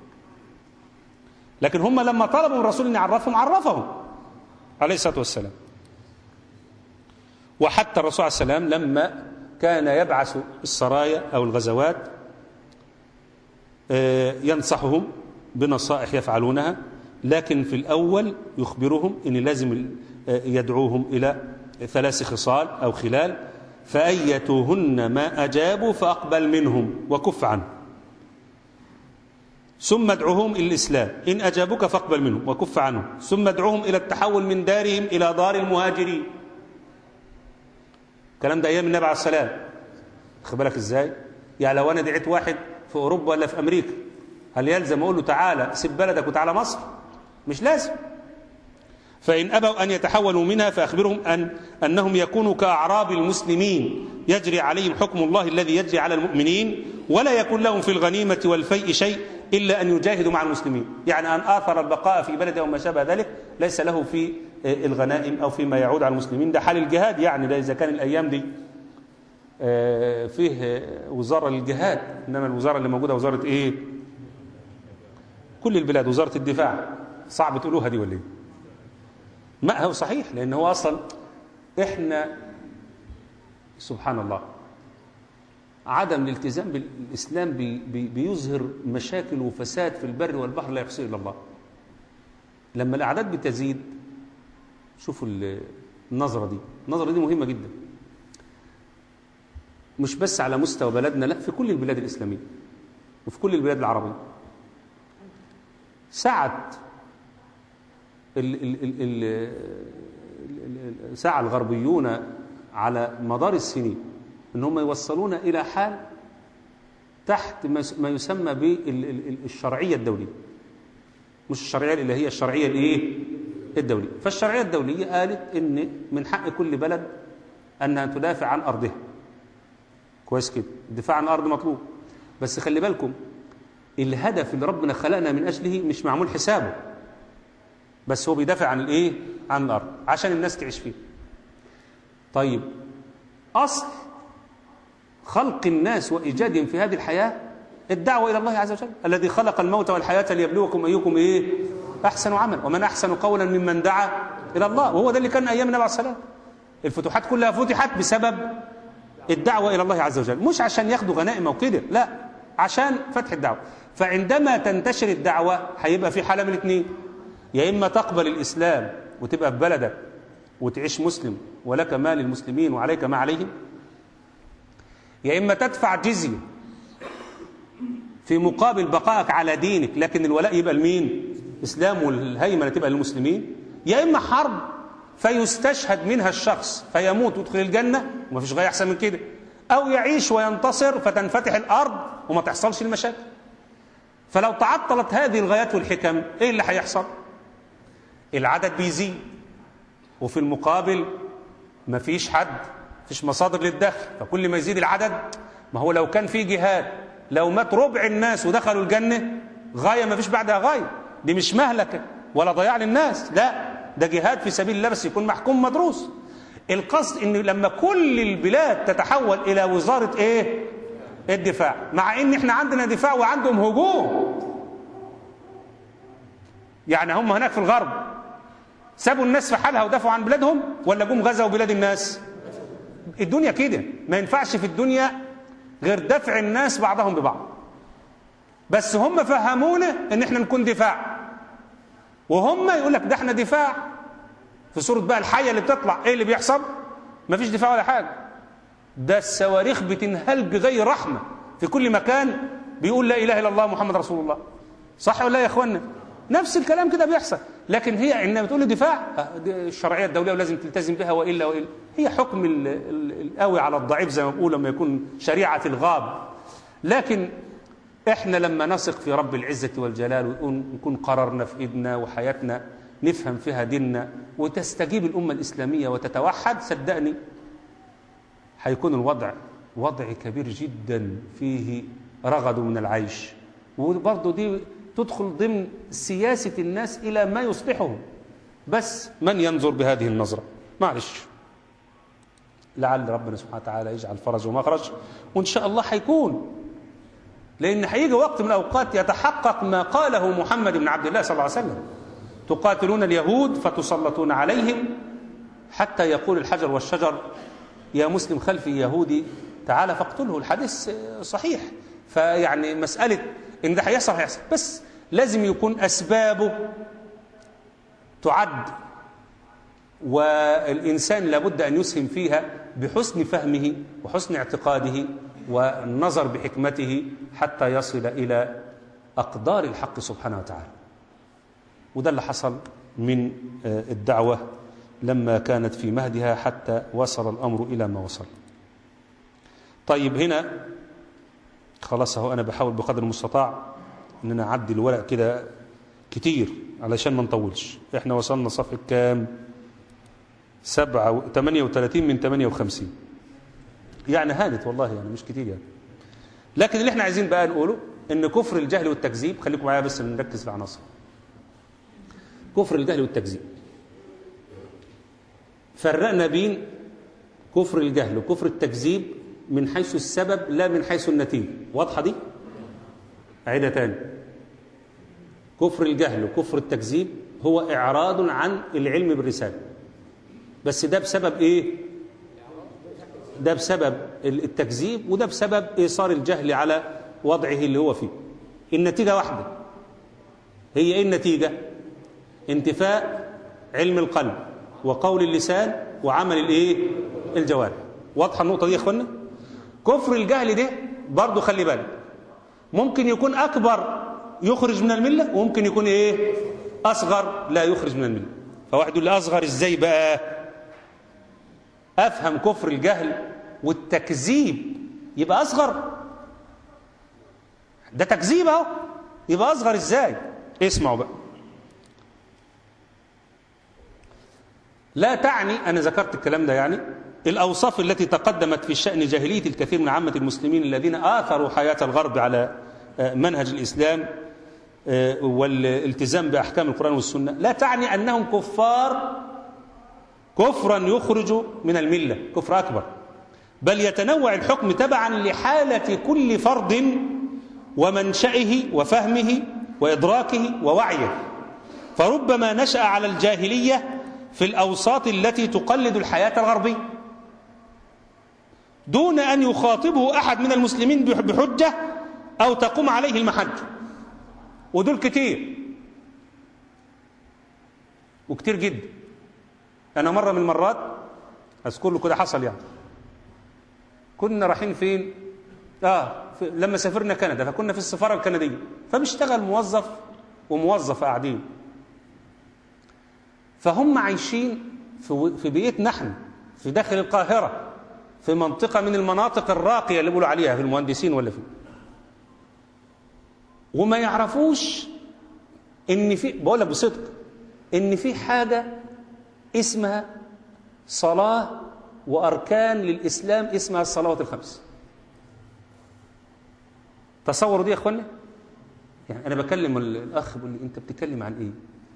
لكن هم لما طلبوا من الرسول أن يعرفهم عرفهم عليه الصلاة والسلام وحتى الرسول عليه السلام لما كان يبعث السرايا أو الغزوات ينصحهم بنصائح يفعلونها لكن في الأول يخبرهم أن لازم يدعوهم إلى ثلاث خصال أو خلال فأيتهن ما أجابوا فأقبل منهم وكف عنه ثم ادعوهم إلى الإسلام إن أجابوك فاقبل منهم وكف عنهم ثم ادعوهم إلى التحول من دارهم إلى دار المهاجرين الكلام ده أيام النبي عليه السلام خد بالك إزاي يعني لو أنا دعيت واحد في أوروبا ولا في أمريكا هل يلزم أقول له تعالى سيب بلدك وتعالى مصر مش لازم فإن أبوا أن يتحولوا منها فأخبرهم أن أنهم يكونوا كأعراب المسلمين يجري عليهم حكم الله الذي يجري على المؤمنين ولا يكون لهم في الغنيمة والفيء شيء إلا أن يجاهدوا مع المسلمين يعني أن آثر البقاء في بلده أو ما شابه ذلك ليس له في الغنائم أو فيما يعود على المسلمين ده حال الجهاد يعني ده إذا كان الأيام دي فيه وزارة للجهاد إنما الوزارة اللي موجودة وزارة إيه كل البلاد وزارة الدفاع صعب تقولوها دي ولا ايه ما هو صحيح لأن هو أصلا إحنا سبحان الله عدم الالتزام بالإسلام بي بي بيظهر مشاكل وفساد في البر والبحر لا يحصي إلا الله لما الأعداد بتزيد شوفوا النظرة دي النظرة دي مهمة جدا مش بس على مستوى بلدنا لا في كل البلاد الإسلامية وفي كل البلاد العربية سعت ال ال ال ال سعى الغربيون على مدار السنين ان هم يوصلون الى حال تحت ما يسمى بالشرعيه الدوليه مش الشرعيه الالهيه الشرعيه الايه الدوليه فالشرعيه الدوليه قالت ان من حق كل بلد انها تدافع عن ارضها كويس كده الدفاع عن الارض مطلوب بس خلي بالكم الهدف اللي ربنا خلقنا من اجله مش معمول حسابه بس هو بيدافع عن الايه عن الارض عشان الناس تعيش فيه طيب اصل خلق الناس وايجادهم في هذه الحياه الدعوه الى الله عز وجل الذي خلق الموت والحياه ليبلوكم ايكم ايه احسن عملا ومن احسن قولا ممن دعا الى الله وهو ده اللي كان ايام النبي عليه الصلاه الفتوحات كلها فتحت بسبب الدعوه الى الله عز وجل مش عشان ياخدوا غنائم او كده لا عشان فتح الدعوه فعندما تنتشر الدعوه هيبقى في حاله من الاثنين يا اما تقبل الاسلام وتبقى في بلدك وتعيش مسلم ولك ما للمسلمين وعليك ما عليهم يا إما تدفع جزية في مقابل بقائك على دينك لكن الولاء يبقى لمين إسلام والهيمنة تبقى للمسلمين يا إما حرب فيستشهد منها الشخص فيموت ويدخل الجنة وما فيش غاية أحسن من كده أو يعيش وينتصر فتنفتح الأرض وما تحصلش المشاكل فلو تعطلت هذه الغايات والحكم إيه اللي هيحصل العدد بيزيد وفي المقابل ما فيش حد فيش مصادر للدخل فكل ما يزيد العدد ما هو لو كان في جهاد لو مات ربع الناس ودخلوا الجنة غاية ما فيش بعدها غاية دي مش مهلكة ولا ضياع للناس لا ده جهاد في سبيل الله بس يكون محكوم مدروس القصد ان لما كل البلاد تتحول الى وزارة ايه الدفاع مع ان احنا عندنا دفاع وعندهم هجوم يعني هم هناك في الغرب سابوا الناس في حالها ودافعوا عن بلادهم ولا جم غزوا بلاد الناس الدنيا كده ما ينفعش في الدنيا غير دفع الناس بعضهم ببعض بس هم فهمونا ان احنا نكون دفاع وهم يقول لك ده احنا دفاع في صورة بقى الحية اللي بتطلع ايه اللي بيحصل مفيش دفاع ولا حاجة ده الصواريخ بتنهل بغير رحمة في كل مكان بيقول لا إله إلا الله محمد رسول الله صح ولا لا يا إخوانا نفس الكلام كده بيحصل لكن هي عندما بتقول دفاع الشرعية الدولية ولازم تلتزم بها وإلا وإلا هي حكم القوي على الضعيف زي ما بقول لما يكون شريعة الغاب لكن احنا لما نثق في رب العزة والجلال ونكون قرارنا في ايدنا وحياتنا نفهم فيها ديننا وتستجيب الأمة الإسلامية وتتوحد صدقني هيكون الوضع وضع كبير جدا فيه رغد من العيش وبرضه دي تدخل ضمن سياسة الناس إلى ما يصلحهم بس من ينظر بهذه النظرة معلش لعل ربنا سبحانه وتعالى يجعل فرج ومخرج وإن شاء الله هيكون لأن هيجي وقت من الأوقات يتحقق ما قاله محمد بن عبد الله صلى الله عليه وسلم تقاتلون اليهود فتسلطون عليهم حتى يقول الحجر والشجر يا مسلم خلفي يهودي تعالى فاقتله الحديث صحيح فيعني مسألة إن ده هيحصل هيحصل بس لازم يكون أسبابه تعد والإنسان لابد أن يسهم فيها بحسن فهمه وحسن اعتقاده والنظر بحكمته حتى يصل إلى أقدار الحق سبحانه وتعالى وده اللي حصل من الدعوة لما كانت في مهدها حتى وصل الأمر إلى ما وصل طيب هنا خلاص اهو أنا بحاول بقدر المستطاع إن أنا أعدي الورق كده كتير علشان ما نطولش إحنا وصلنا صفحة كام سبعة 38 من 58 يعني هانت والله يعني مش كتير يعني لكن اللي احنا عايزين بقى نقوله ان كفر الجهل والتكذيب خليكم معايا بس نركز في العناصر كفر الجهل والتكذيب فرقنا بين كفر الجهل وكفر التكذيب من حيث السبب لا من حيث النتيجة واضحة دي أعيدها تاني كفر الجهل وكفر التكذيب هو إعراض عن العلم بالرسالة بس ده بسبب إيه ده بسبب التكذيب وده بسبب إيصار الجهل على وضعه اللي هو فيه النتيجة واحدة هي إيه النتيجة انتفاء علم القلب وقول اللسان وعمل الايه الجوارح واضحه النقطه دي يا اخوانا كفر الجهل ده برضه خلي بالك ممكن يكون اكبر يخرج من المله وممكن يكون ايه اصغر لا يخرج من المله فواحد يقول لي اصغر ازاي بقى افهم كفر الجهل والتكذيب يبقى اصغر ده تكذيب اهو يبقى اصغر ازاي اسمعوا بقى لا تعني أنا ذكرت الكلام ده يعني الأوصاف التي تقدمت في شأن جاهلية الكثير من عامة المسلمين الذين آثروا حياة الغرب على منهج الإسلام والالتزام بأحكام القرآن والسنة لا تعني أنهم كفار كفرا يخرج من الملة كفر أكبر بل يتنوع الحكم تبعا لحالة كل فرد ومنشأه وفهمه وإدراكه ووعيه فربما نشأ على الجاهلية في الأوساط التي تقلد الحياة الغربية دون أن يخاطبه أحد من المسلمين بحجة أو تقوم عليه المحجة ودول كتير وكتير جدا أنا مرة من المرات أذكر له كده حصل يعني كنا رايحين فين آه في لما سافرنا كندا فكنا في السفارة الكندية فبيشتغل موظف وموظفة قاعدين فهم عايشين في في بيئتنا نحن في داخل القاهرة في منطقة من المناطق الراقية اللي بيقولوا عليها في المهندسين ولا في وما يعرفوش ان في بقول لك بصدق ان في حاجة اسمها صلاة وأركان للإسلام اسمها الصلوات الخمس تصوروا دي يا اخوانا يعني انا بكلم الاخ بيقول لي انت بتتكلم عن ايه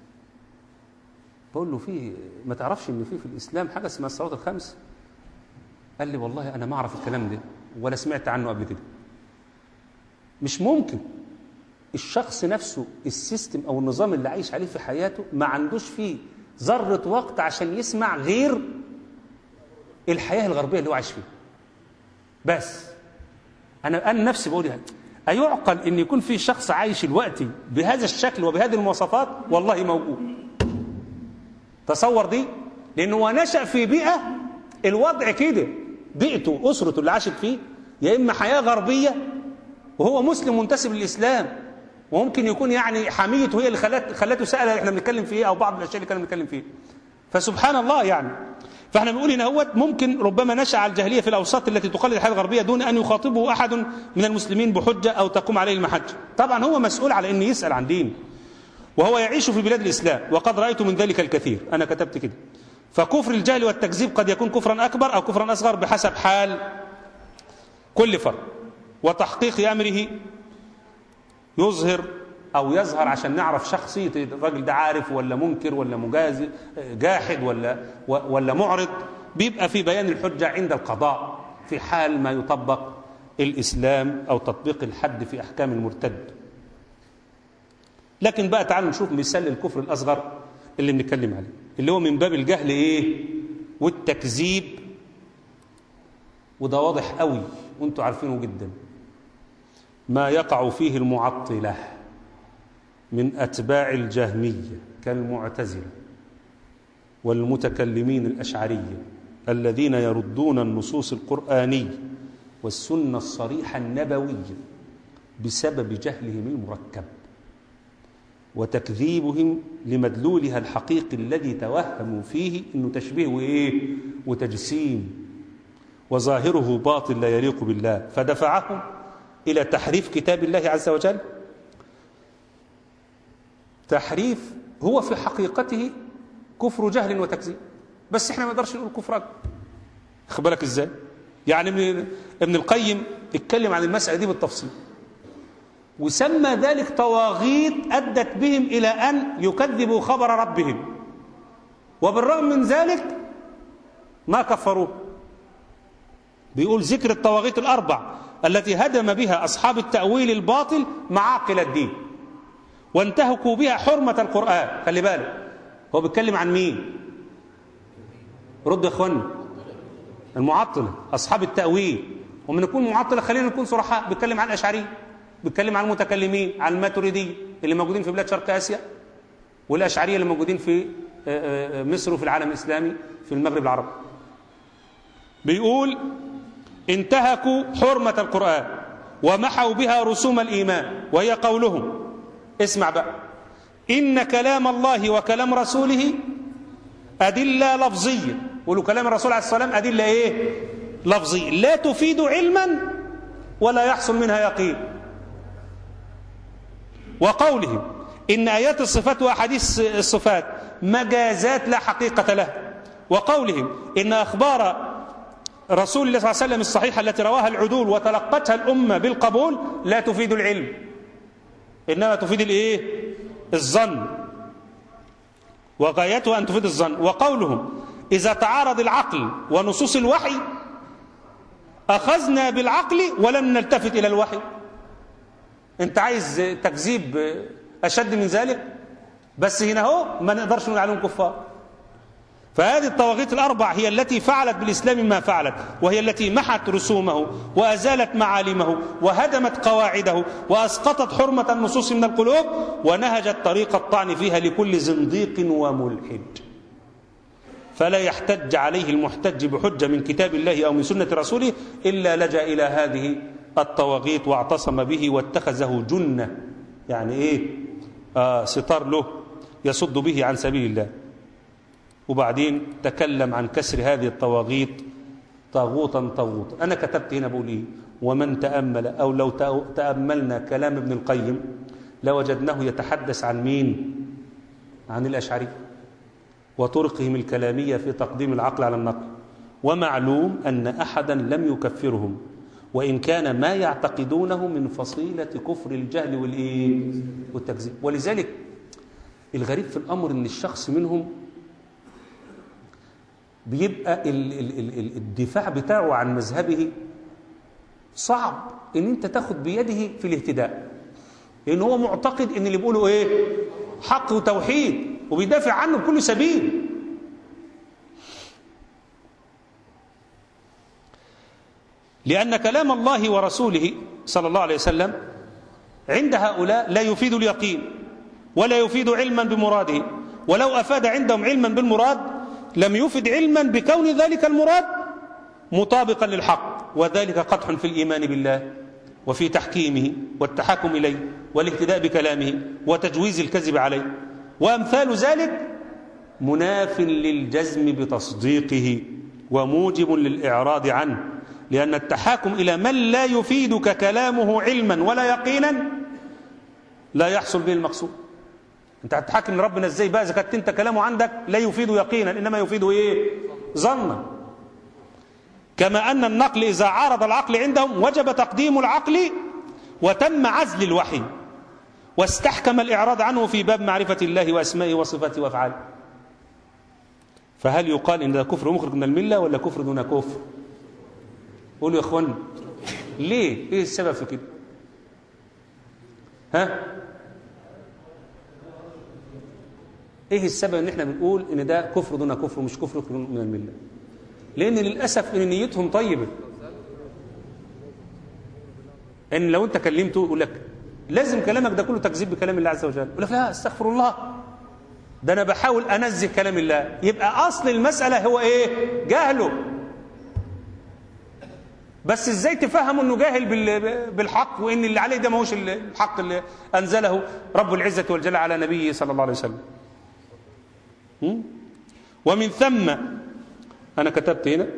بقول له في ما تعرفش ان في في الاسلام حاجه اسمها الصلوات الخمس قال لي والله انا ما اعرف الكلام ده ولا سمعت عنه قبل كده مش ممكن الشخص نفسه السيستم او النظام اللي عايش عليه في حياته ما عندوش فيه ذره وقت عشان يسمع غير الحياه الغربيه اللي هو عايش فيها بس انا انا نفسي بقول يعني أيعقل أن يكون في شخص عايش الوقت بهذا الشكل وبهذه المواصفات والله موجود تصور دي لأنه هو نشأ في بيئة الوضع كده بيئته أسرته اللي عاشت فيه يا إما حياة غربية وهو مسلم منتسب للإسلام وممكن يكون يعني حميته هي اللي خلت خلته سأل احنا بنتكلم فيه أو بعض الأشياء اللي كنا بنتكلم فيه فسبحان الله يعني فاحنا بنقول ان هو ممكن ربما نشا على الجاهليه في الاوساط التي تقلد الحياه الغربيه دون ان يخاطبه احد من المسلمين بحجه او تقوم عليه المحجه. طبعا هو مسؤول على ان يسال عن دين. وهو يعيش في بلاد الاسلام وقد رايت من ذلك الكثير، انا كتبت كده. فكفر الجهل والتكذيب قد يكون كفرا اكبر او كفرا اصغر بحسب حال كل فرد. وتحقيق امره يظهر او يظهر عشان نعرف شخصيه الراجل ده عارف ولا منكر ولا مجازي جاحد ولا ولا معرض بيبقى في بيان الحجه عند القضاء في حال ما يطبق الاسلام او تطبيق الحد في احكام المرتد لكن بقى تعالوا نشوف مثال الكفر الاصغر اللي بنتكلم عليه اللي هو من باب الجهل ايه والتكذيب وده واضح قوي وانتم عارفينه جدا ما يقع فيه المعطله من أتباع الجهمية كالمعتزلة والمتكلمين الأشعرية الذين يردون النصوص القرآنية والسنة الصريحة النبوية بسبب جهلهم المركب وتكذيبهم لمدلولها الحقيقي الذي توهموا فيه انه تشبيه وايه وتجسيم وظاهره باطل لا يليق بالله فدفعهم الى تحريف كتاب الله عز وجل تحريف هو في حقيقته كفر جهل وتكذيب بس احنا ما نقدرش نقول كفر اكبر خد بالك ازاي يعني ابن ابن القيم اتكلم عن المساله دي بالتفصيل وسمى ذلك طواغيت ادت بهم الى ان يكذبوا خبر ربهم وبالرغم من ذلك ما كفروه بيقول ذكر الطواغيت الاربع التي هدم بها اصحاب التاويل الباطل معاقل الدين وانتهكوا بها حرمة القرآن خلي بالك هو بيتكلم عن مين رد يا اخوانا المعطلة أصحاب التأويل ومن نكون معطلة خلينا نكون صرحاء بيتكلم عن الأشعري بيتكلم عن المتكلمين عن الماتريدية اللي موجودين في بلاد شرق آسيا والأشعرية اللي موجودين في مصر وفي العالم الإسلامي في المغرب العربي بيقول انتهكوا حرمة القرآن ومحوا بها رسوم الإيمان وهي قولهم اسمع بقى إن كلام الله وكلام رسوله أدلة لفظية قولوا كلام الرسول عليه الصلاة والسلام أدلة إيه لفظية لا تفيد علما ولا يحصل منها يقين وقولهم إن آيات الصفات وأحاديث الصفات مجازات لا حقيقة لها وقولهم إن أخبار رسول الله صلى الله عليه وسلم الصحيحة التي رواها العدول وتلقتها الأمة بالقبول لا تفيد العلم إنما تفيد الإيه الظن وغايتها أن تفيد الظن وقولهم إذا تعارض العقل ونصوص الوحي أخذنا بالعقل ولم نلتفت إلى الوحي أنت عايز تكذيب أشد من ذلك بس هنا هو ما نقدرش نقول عليهم كفار فهذه الطواغيت الأربع هي التي فعلت بالإسلام ما فعلت وهي التي محت رسومه وأزالت معالمه وهدمت قواعده وأسقطت حرمة النصوص من القلوب ونهجت طريق الطعن فيها لكل زنديق وملحد فلا يحتج عليه المحتج بحجة من كتاب الله أو من سنة رسوله إلا لجأ إلى هذه الطواغيت واعتصم به واتخذه جنة يعني إيه آه ستار له يصد به عن سبيل الله وبعدين تكلم عن كسر هذه الطواغيت طاغوتا طاغوتا أنا كتبت هنا بقول إيه ومن تأمل أو لو تأملنا كلام ابن القيم لوجدناه يتحدث عن مين عن الأشعري وطرقهم الكلامية في تقديم العقل على النقل ومعلوم أن أحدا لم يكفرهم وإن كان ما يعتقدونه من فصيلة كفر الجهل والإيه والتكذيب ولذلك الغريب في الأمر أن الشخص منهم بيبقى ال ال ال الدفاع بتاعه عن مذهبه صعب ان انت تاخد بيده في الاهتداء لان هو معتقد ان اللي بيقوله ايه حق وتوحيد وبيدافع عنه بكل سبيل لأن كلام الله ورسوله صلى الله عليه وسلم عند هؤلاء لا يفيد اليقين ولا يفيد علما بمراده ولو أفاد عندهم علما بالمراد لم يفد علما بكون ذلك المراد مطابقا للحق وذلك قدح في الإيمان بالله وفي تحكيمه والتحكم إليه والاهتداء بكلامه وتجويز الكذب عليه وأمثال ذلك مناف للجزم بتصديقه وموجب للإعراض عنه لأن التحاكم إلى من لا يفيدك كلامه علما ولا يقينا لا يحصل به المقصود انت هتحاكم لربنا ازاي بقى اذا كنت انت كلامه عندك لا يفيد يقينا انما يفيد ايه ظنا كما ان النقل اذا عارض العقل عندهم وجب تقديم العقل وتم عزل الوحي واستحكم الاعراض عنه في باب معرفه الله واسمائه وصفاته وافعاله فهل يقال ان ده كفر مخرج من المله ولا كفر دون كفر قولوا يا اخوان ليه ايه السبب في كده ها ايه السبب ان احنا بنقول ان ده كفر دون كفر مش كفر من المله لان للاسف ان نيتهم طيبه ان لو انت كلمته يقول لك لازم كلامك ده كله تكذيب بكلام الله عز وجل يقول لك لا استغفر الله ده انا بحاول انزه كلام الله يبقى اصل المساله هو ايه جهله بس ازاي تفهم انه جاهل بالحق وان اللي عليه ده ما هوش الحق اللي انزله رب العزه والجلال على نبيه صلى الله عليه وسلم ومن ثم أنا كتبت هنا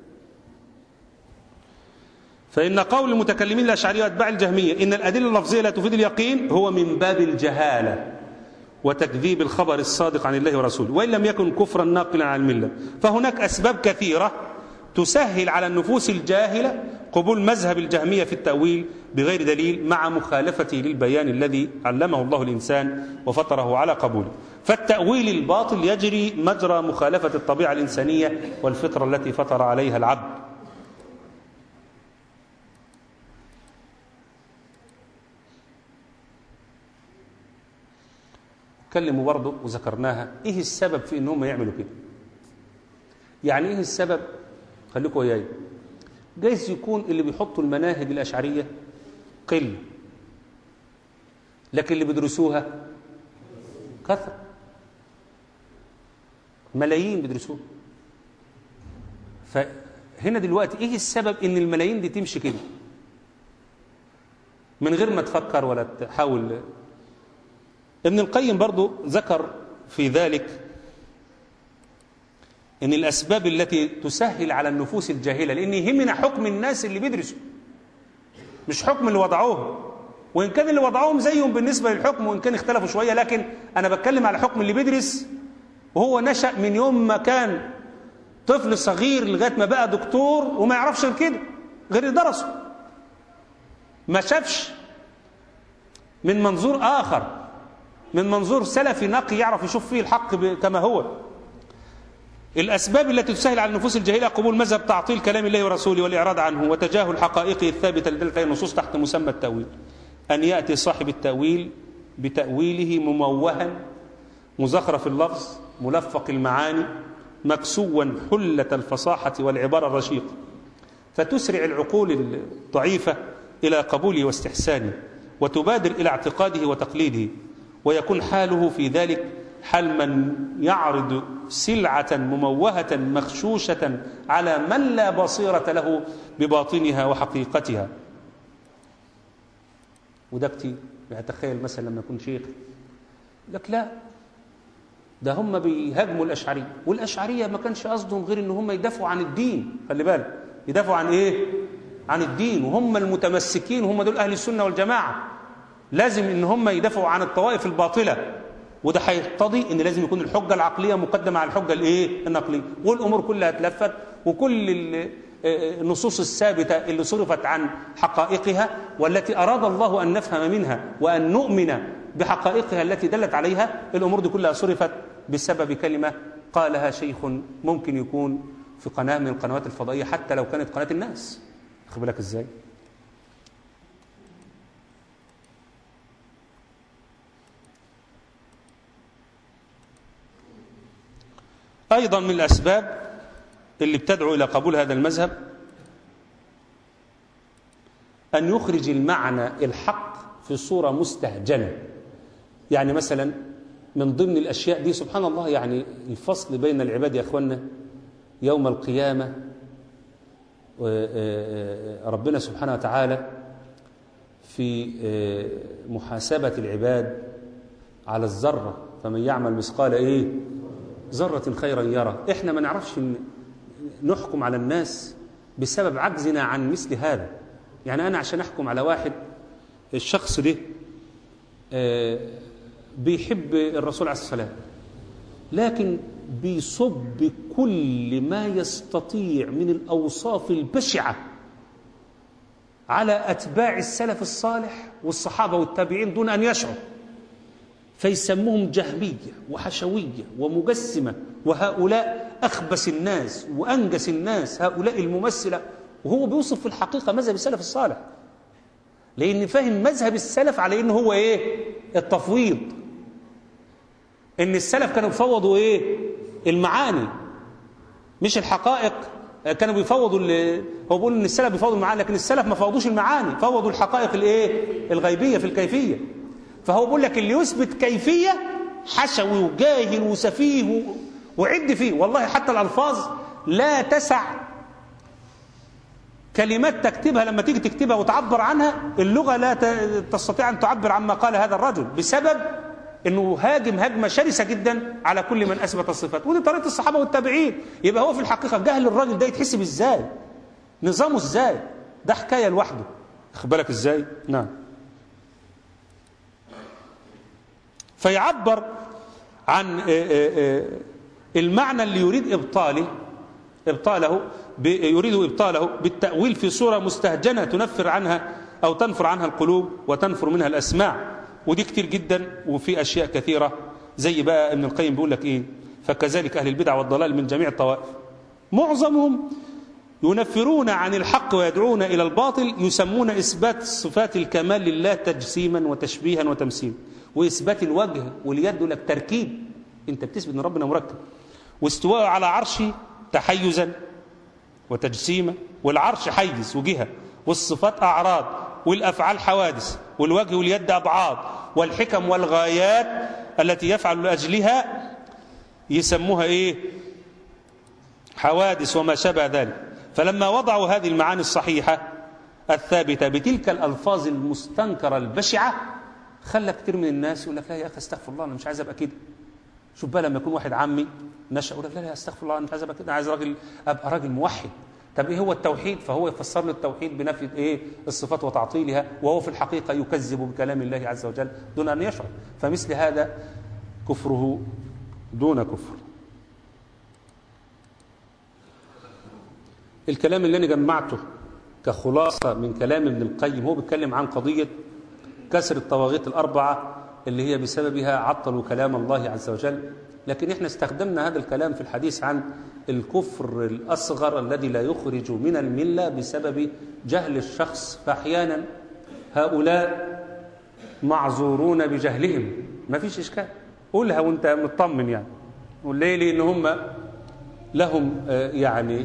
فإن قول المتكلمين الأشعرية وأتباع الجهمية إن الأدلة اللفظية لا تفيد اليقين هو من باب الجهالة وتكذيب الخبر الصادق عن الله ورسوله وإن لم يكن كفرا ناقلا عن الملة فهناك أسباب كثيرة تسهل على النفوس الجاهلة قبول مذهب الجهمية في التأويل بغير دليل مع مخالفته للبيان الذي علمه الله الإنسان وفطره على قبوله فالتأويل الباطل يجري مجرى مخالفة الطبيعة الإنسانية والفطرة التي فطر عليها العبد كلموا برضه وذكرناها ايه السبب في انهم يعملوا كده يعني ايه السبب خليكم وياي جايز يكون اللي بيحطوا المناهج الاشعريه قله لكن اللي بيدرسوها كثر ملايين بيدرسوها فهنا دلوقتي ايه السبب ان الملايين دي تمشي كده من غير ما تفكر ولا تحاول ابن القيم برضو ذكر في ذلك ان الاسباب التي تسهل على النفوس الجاهله لان يهمنا حكم الناس اللي بيدرسوا مش حكم اللي وضعوهم وان كان اللي وضعوهم زيهم بالنسبه للحكم وان كان اختلفوا شويه لكن انا بتكلم على حكم اللي بيدرس وهو نشا من يوم ما كان طفل صغير لغايه ما بقى دكتور وما يعرفش غير كده غير درسه ما شافش من منظور اخر من منظور سلفي نقي يعرف يشوف فيه الحق كما هو الأسباب التي تسهل على النفوس الجاهلة قبول مذهب تعطيل كلام الله ورسوله والإعراض عنه وتجاهل حقائقه الثابتة لدلت النصوص تحت مسمى التأويل أن يأتي صاحب التأويل بتأويله مموها مزخرف اللفظ ملفق المعاني مكسوا حلة الفصاحة والعبارة الرشيقة فتسرع العقول الضعيفة إلى قبوله واستحسانه وتبادر إلى اعتقاده وتقليده ويكون حاله في ذلك حال من يعرض سلعة مموهة مخشوشة على من لا بصيرة له بباطنها وحقيقتها وده كتير يعني تخيل مثلا لما يكون شيخ لك لا ده هم بيهاجموا الأشعرية والأشعرية ما كانش قصدهم غير إن هم يدافعوا عن الدين خلي بالك يدافعوا عن إيه؟ عن الدين وهم المتمسكين هم دول أهل السنة والجماعة لازم إن هم يدافعوا عن الطوائف الباطلة وده هيقتضي ان لازم يكون الحجه العقليه مقدمه على الحجه الايه النقليه والامور كلها اتلفت وكل النصوص الثابته اللي صرفت عن حقائقها والتي اراد الله ان نفهم منها وان نؤمن بحقائقها التي دلت عليها الامور دي كلها صرفت بسبب كلمه قالها شيخ ممكن يكون في قناه من القنوات الفضائيه حتى لو كانت قناه الناس خد بالك ازاي أيضا من الأسباب اللي بتدعو إلى قبول هذا المذهب أن يخرج المعنى الحق في صورة مستهجنة يعني مثلا من ضمن الأشياء دي سبحان الله يعني الفصل بين العباد يا أخوانا يوم القيامة ربنا سبحانه وتعالى في محاسبة العباد على الذرة فمن يعمل مثقال إيه ذرة خيرا يرى احنا ما نعرفش نحكم على الناس بسبب عجزنا عن مثل هذا يعني انا عشان احكم على واحد الشخص ده بيحب الرسول عليه الصلاه والسلام لكن بيصب كل ما يستطيع من الاوصاف البشعه على اتباع السلف الصالح والصحابه والتابعين دون ان يشعر فيسموهم جهمية وحشوية ومجسمة وهؤلاء أخبث الناس وأنجس الناس هؤلاء الممثلة وهو بيوصف في الحقيقة مذهب السلف الصالح لأن فاهم مذهب السلف على إنه هو إيه التفويض إن السلف كانوا بيفوضوا إيه المعاني مش الحقائق كانوا بيفوضوا هو بيقول ان السلف بيفوضوا المعاني لكن السلف ما فوضوش المعاني فوضوا الحقائق الايه الغيبيه في الكيفيه فهو بيقول لك اللي يثبت كيفية حشوي وجاهل وسفيه وعد فيه والله حتى الألفاظ لا تسع كلمات تكتبها لما تيجي تكتبها وتعبر عنها اللغة لا تستطيع أن تعبر عما قال هذا الرجل بسبب أنه هاجم هجمة شرسة جدا على كل من أثبت الصفات ودي طريقة الصحابة والتابعين يبقى هو في الحقيقة جهل الراجل ده يتحسب إزاي نظامه إزاي ده حكاية لوحده خد بالك إزاي نعم فيعبر عن المعنى اللي يريد إبطاله إبطاله يريد إبطاله بالتأويل في صورة مستهجنة تنفر عنها أو تنفر عنها القلوب وتنفر منها الأسماع ودي كتير جدا وفي أشياء كثيرة زي بقى ابن القيم بيقول لك إيه فكذلك أهل البدع والضلال من جميع الطوائف معظمهم ينفرون عن الحق ويدعون إلى الباطل يسمون إثبات صفات الكمال لله تجسيما وتشبيها وتمثيلا واثبات الوجه واليد يقول لك تركيب انت بتثبت ان ربنا مركب واستواء على عرشه تحيزا وتجسيما والعرش حيز وجهه والصفات اعراض والافعال حوادث والوجه واليد ابعاد والحكم والغايات التي يفعل لاجلها يسموها ايه حوادث وما شابه ذلك فلما وضعوا هذه المعاني الصحيحه الثابته بتلك الالفاظ المستنكره البشعه خلى كتير من الناس يقول لك لا يا اخي استغفر الله انا مش عايز ابقى كده شوف بقى لما يكون واحد عمي نشا يقول لك لا لا استغفر الله انا مش عايز ابقى كده انا عايز راجل ابقى راجل موحد طب ايه هو التوحيد فهو يفسر له التوحيد بنفي ايه الصفات وتعطيلها وهو في الحقيقه يكذب بكلام الله عز وجل دون ان يشعر فمثل هذا كفره دون كفر الكلام اللي انا جمعته كخلاصه من كلام ابن القيم هو بيتكلم عن قضيه كسر الطواغيت الأربعة اللي هي بسببها عطلوا كلام الله عز وجل لكن احنا استخدمنا هذا الكلام في الحديث عن الكفر الأصغر الذي لا يخرج من الملة بسبب جهل الشخص فأحيانا هؤلاء معذورون بجهلهم ما فيش إشكال قولها وانت مطمن يعني قول ليه لأن هم لهم يعني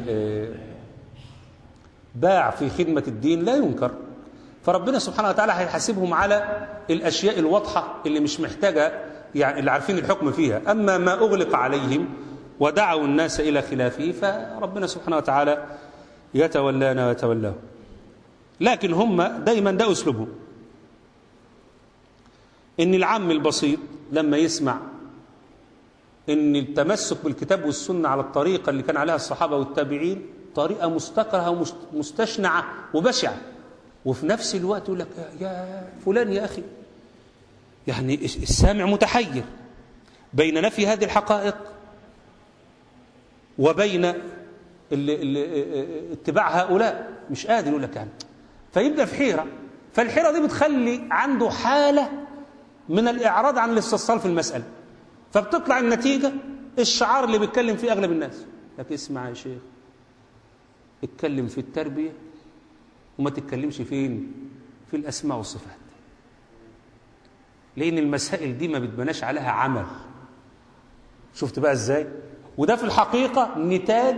باع في خدمة الدين لا ينكر فربنا سبحانه وتعالى هيحاسبهم على الأشياء الواضحة اللي مش محتاجة يعني اللي عارفين الحكم فيها أما ما أغلق عليهم ودعوا الناس إلى خلافه فربنا سبحانه وتعالى يتولانا ويتولاه لكن هم دايما ده أسلوبهم إن العام البسيط لما يسمع إن التمسك بالكتاب والسنة على الطريقة اللي كان عليها الصحابة والتابعين طريقة مستكرهة ومستشنعة وبشعة وفي نفس الوقت يقول لك يا فلان يا أخي يعني السامع متحير بين نفي هذه الحقائق وبين ال ال اتباع هؤلاء مش قادر يقول لك يعني فيبدأ في حيرة فالحيرة دي بتخلي عنده حالة من الإعراض عن الاستفصال في المسألة فبتطلع النتيجة الشعار اللي بيتكلم فيه أغلب الناس لكن اسمع يا شيخ اتكلم في التربية وما تتكلمش فين في الأسماء والصفات لأن المسائل دي ما بتبناش عليها عمل شفت بقى ازاي وده في الحقيقة نتاج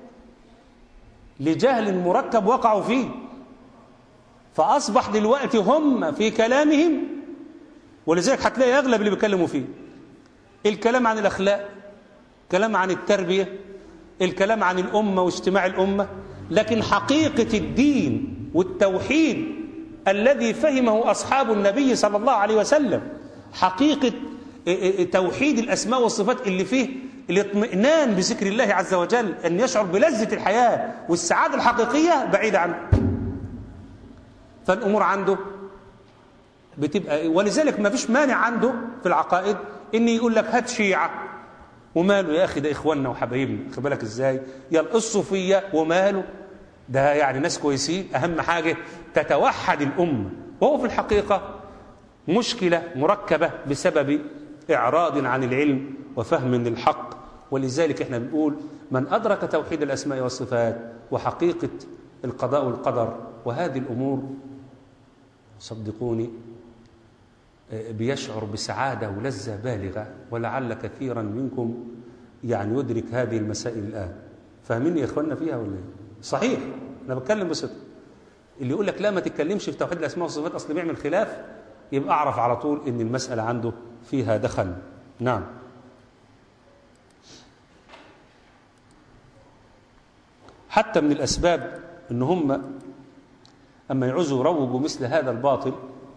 لجهل مركب وقعوا فيه فأصبح دلوقتي هم في كلامهم ولذلك هتلاقي أغلب اللي بيتكلموا فيه الكلام عن الأخلاق الكلام عن التربية الكلام عن الأمة واجتماع الأمة لكن حقيقة الدين والتوحيد الذي فهمه أصحاب النبي صلى الله عليه وسلم حقيقة توحيد الأسماء والصفات اللي فيه الاطمئنان بذكر الله عز وجل أن يشعر بلذة الحياة والسعادة الحقيقية بعيدة عنه فالأمور عنده بتبقى ولذلك ما فيش مانع عنده في العقائد ان يقول لك هات شيعة وماله يا أخي ده إخواننا وحبايبنا خد بالك إزاي يلا الصوفية وماله ده يعني ناس كويسين أهم حاجة تتوحد الأمة وهو في الحقيقة مشكلة مركبة بسبب إعراض عن العلم وفهم للحق ولذلك احنا بنقول من أدرك توحيد الأسماء والصفات وحقيقة القضاء والقدر وهذه الأمور صدقوني بيشعر بسعادة ولذة بالغة ولعل كثيرا منكم يعني يدرك هذه المسائل الآن فاهمين يا إخواننا فيها ولا ايه؟ صحيح أنا بتكلم بصدق اللي يقول لك لا ما تتكلمش في توحيد الأسماء والصفات أصل بيعمل خلاف يبقى أعرف على طول إن المسألة عنده فيها دخل نعم حتى من الأسباب إن هم أما يعوزوا يروجوا مثل هذا الباطل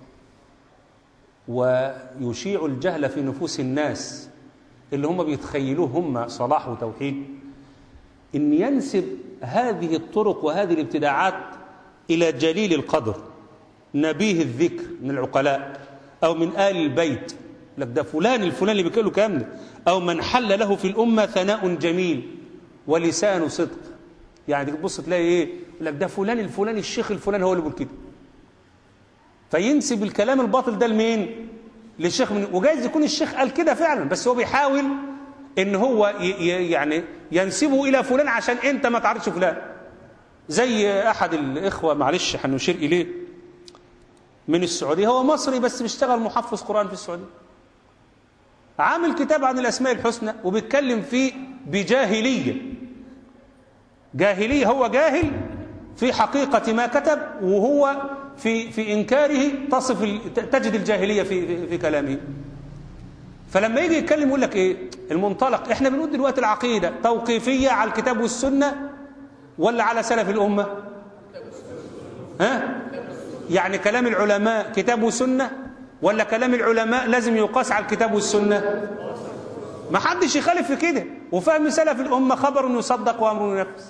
ويشيعوا الجهل في نفوس الناس اللي هم بيتخيلوه هم صلاح وتوحيد إن ينسب هذه الطرق وهذه الابتداعات إلى جليل القدر نبيه الذكر من العقلاء أو من آل البيت لك ده فلان الفلان اللي بيقول كامل أو من حل له في الأمة ثناء جميل ولسان صدق يعني تبص تلاقي إيه لك ده فلان الفلاني الشيخ الفلاني هو اللي بيقول كده فينسب الكلام الباطل ده لمين للشيخ من وجايز يكون الشيخ قال كده فعلا بس هو بيحاول ان هو ي... ي... يعني ينسبه الى فلان عشان انت ما تعرفش فلان زي احد الاخوه معلش هنشير اليه من السعوديه هو مصري بس بيشتغل محفظ قران في السعوديه عامل كتاب عن الاسماء الحسنى وبيتكلم فيه بجاهليه جاهليه هو جاهل في حقيقه ما كتب وهو في في انكاره تصف تجد الجاهليه في في, في كلامه فلما يجي يتكلم يقول لك ايه المنطلق احنا بنقول دلوقتي العقيده توقيفيه على الكتاب والسنه ولا على سلف الامه ها يعني كلام العلماء كتاب وسنه ولا كلام العلماء لازم يقاس على الكتاب والسنه ما حدش يخالف في كده وفهم سلف الامه خبر يصدق وامر ينفذ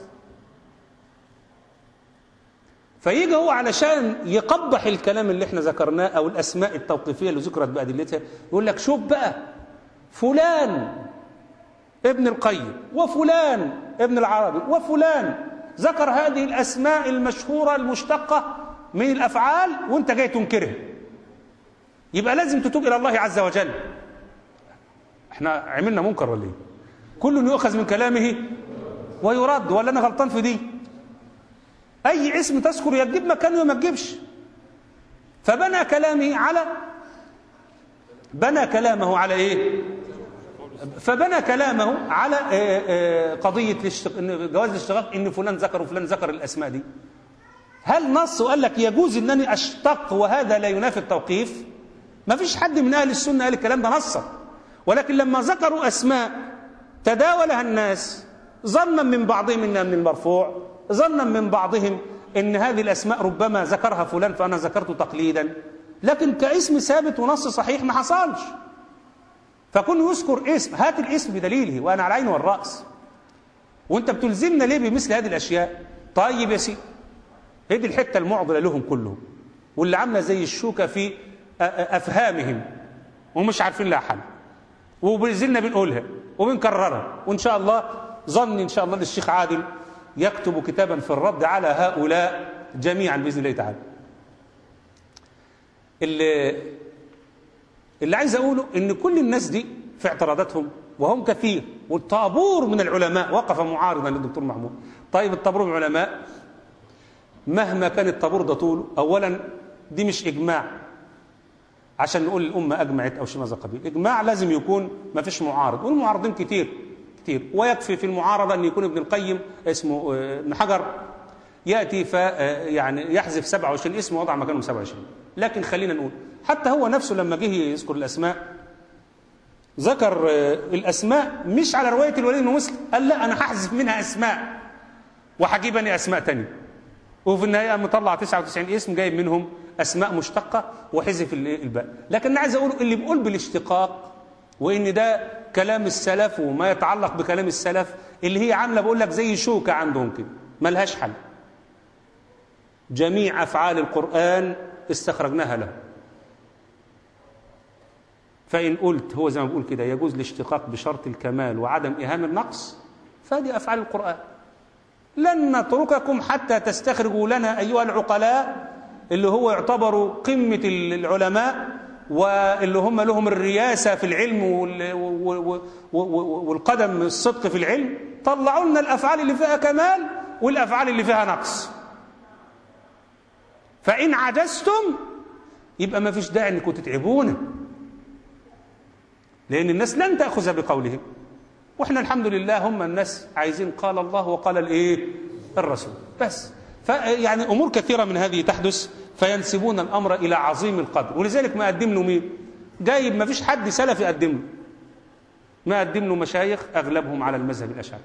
فيجي هو علشان يقبح الكلام اللي احنا ذكرناه او الاسماء التوقيفيه اللي ذكرت بادلتها يقول لك شوف بقى فلان ابن القيم وفلان ابن العربي وفلان ذكر هذه الاسماء المشهوره المشتقه من الافعال وانت جاي تنكرها يبقى لازم تتوب الى الله عز وجل احنا عملنا منكر ولا ايه كل يؤخذ من كلامه ويرد ولا انا غلطان في دي أي اسم تذكر يا تجيب مكانه يا ما تجيبش فبنى كلامه على بنى كلامه على إيه فبنى كلامه على قضية جواز الاشتقاق إن فلان ذكر وفلان ذكر الأسماء دي هل نص وقال لك يجوز أنني أشتق وهذا لا ينافي التوقيف ما فيش حد من أهل السنة قال الكلام ده نصا ولكن لما ذكروا أسماء تداولها الناس ظنا من بعضهم انها من المرفوع ظنا من بعضهم ان هذه الاسماء ربما ذكرها فلان فانا ذكرته تقليدا لكن كاسم ثابت ونص صحيح ما حصلش فكون يذكر اسم هات الاسم بدليله وانا على العين والراس وانت بتلزمنا ليه بمثل هذه الاشياء طيب يا سيدي هي دي الحته المعضله لهم كلهم واللي عامله زي الشوكه في أ- أ- افهامهم ومش عارفين لها حل وبنزلنا بنقولها وبنكررها وان شاء الله ظني ان شاء الله للشيخ عادل يكتب كتابا في الرد على هؤلاء جميعا باذن الله تعالى اللي اللي عايز اقوله ان كل الناس دي في اعتراضاتهم وهم كثير والطابور من العلماء وقف معارضا للدكتور محمود طيب الطابور من العلماء مهما كان الطابور ده طوله اولا دي مش اجماع عشان نقول الامه اجمعت او شيء من هذا القبيل اجماع لازم يكون ما فيش معارض والمعارضين كتير كتير ويكفي في المعارضه ان يكون ابن القيم اسمه آه، ابن حجر ياتي ف آه، يعني يحذف 27 اسم ووضع مكانهم 27 لكن خلينا نقول حتى هو نفسه لما جه يذكر الاسماء ذكر آه، الاسماء مش على روايه الوليد بن مسلم قال لا انا هحذف منها اسماء وهجيب اني اسماء تانية وفي النهايه قام مطلع 99 اسم جايب منهم اسماء مشتقه وحذف ال- الباقي لكن انا عايز اقول اللي بيقول بالاشتقاق وان ده كلام السلف وما يتعلق بكلام السلف اللي هي عامله بقول لك زي شوكه عندهم كده ملهاش حل جميع افعال القران استخرجناها له فإن قلت هو زي ما بقول كده يجوز الاشتقاق بشرط الكمال وعدم إهانة النقص فهذه أفعال القرآن لن نترككم حتى تستخرجوا لنا أيها العقلاء اللي هو يعتبروا قمة العلماء واللي هم لهم الرياسة في العلم وال- و- و- و- والقدم الصدق في العلم طلعوا لنا الأفعال اللي فيها كمال والأفعال اللي فيها نقص فإن عجزتم يبقى ما فيش داعي انكم تتعبونا لأن الناس لن تأخذ بقولهم واحنا الحمد لله هم الناس عايزين قال الله وقال الايه الرسول بس فيعني امور كثيره من هذه تحدث فينسبون الامر الى عظيم القدر ولذلك ما قدم له مين جايب ما فيش حد سلفي قدم له ما قدم له مشايخ اغلبهم على المذهب الاشعري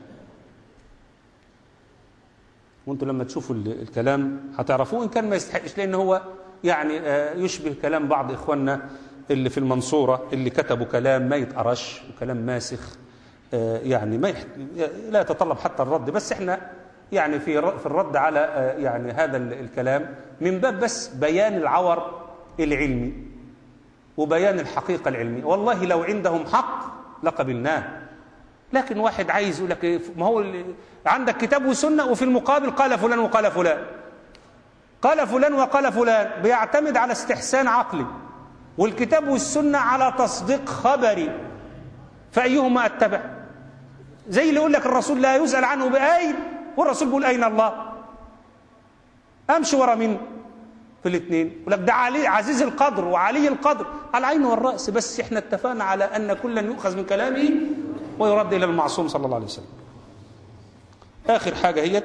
وانتم لما تشوفوا ال- الكلام هتعرفوه ان كان ما يستحقش لان هو يعني آه، يشبه كلام بعض اخواننا اللي في المنصوره اللي كتبوا كلام ما يتقرش وكلام ماسخ آه، يعني ما يح... لا يتطلب حتى الرد بس احنا يعني في ر- في الرد على آه، يعني هذا ال- الكلام من باب بس بيان العور العلمي وبيان الحقيقه العلميه والله لو عندهم حق لقبلناه لكن واحد عايز يقول لك إيه، ما هو اللي- عندك كتاب وسنه وفي المقابل قال فلان وقال فلان قال فلان وقال فلان بيعتمد على استحسان عقلي والكتاب والسنه على تصديق خبري فايهما اتبع زي اللي يقول لك الرسول لا يسال عنه باين والرسول بيقول اين الله امشي ورا مين في الاثنين يقول لك ده علي عزيز القدر وعلي القدر على العين والراس بس احنا اتفقنا على ان كلا يؤخذ من كلامه ويرد الى المعصوم صلى الله عليه وسلم اخر حاجه هي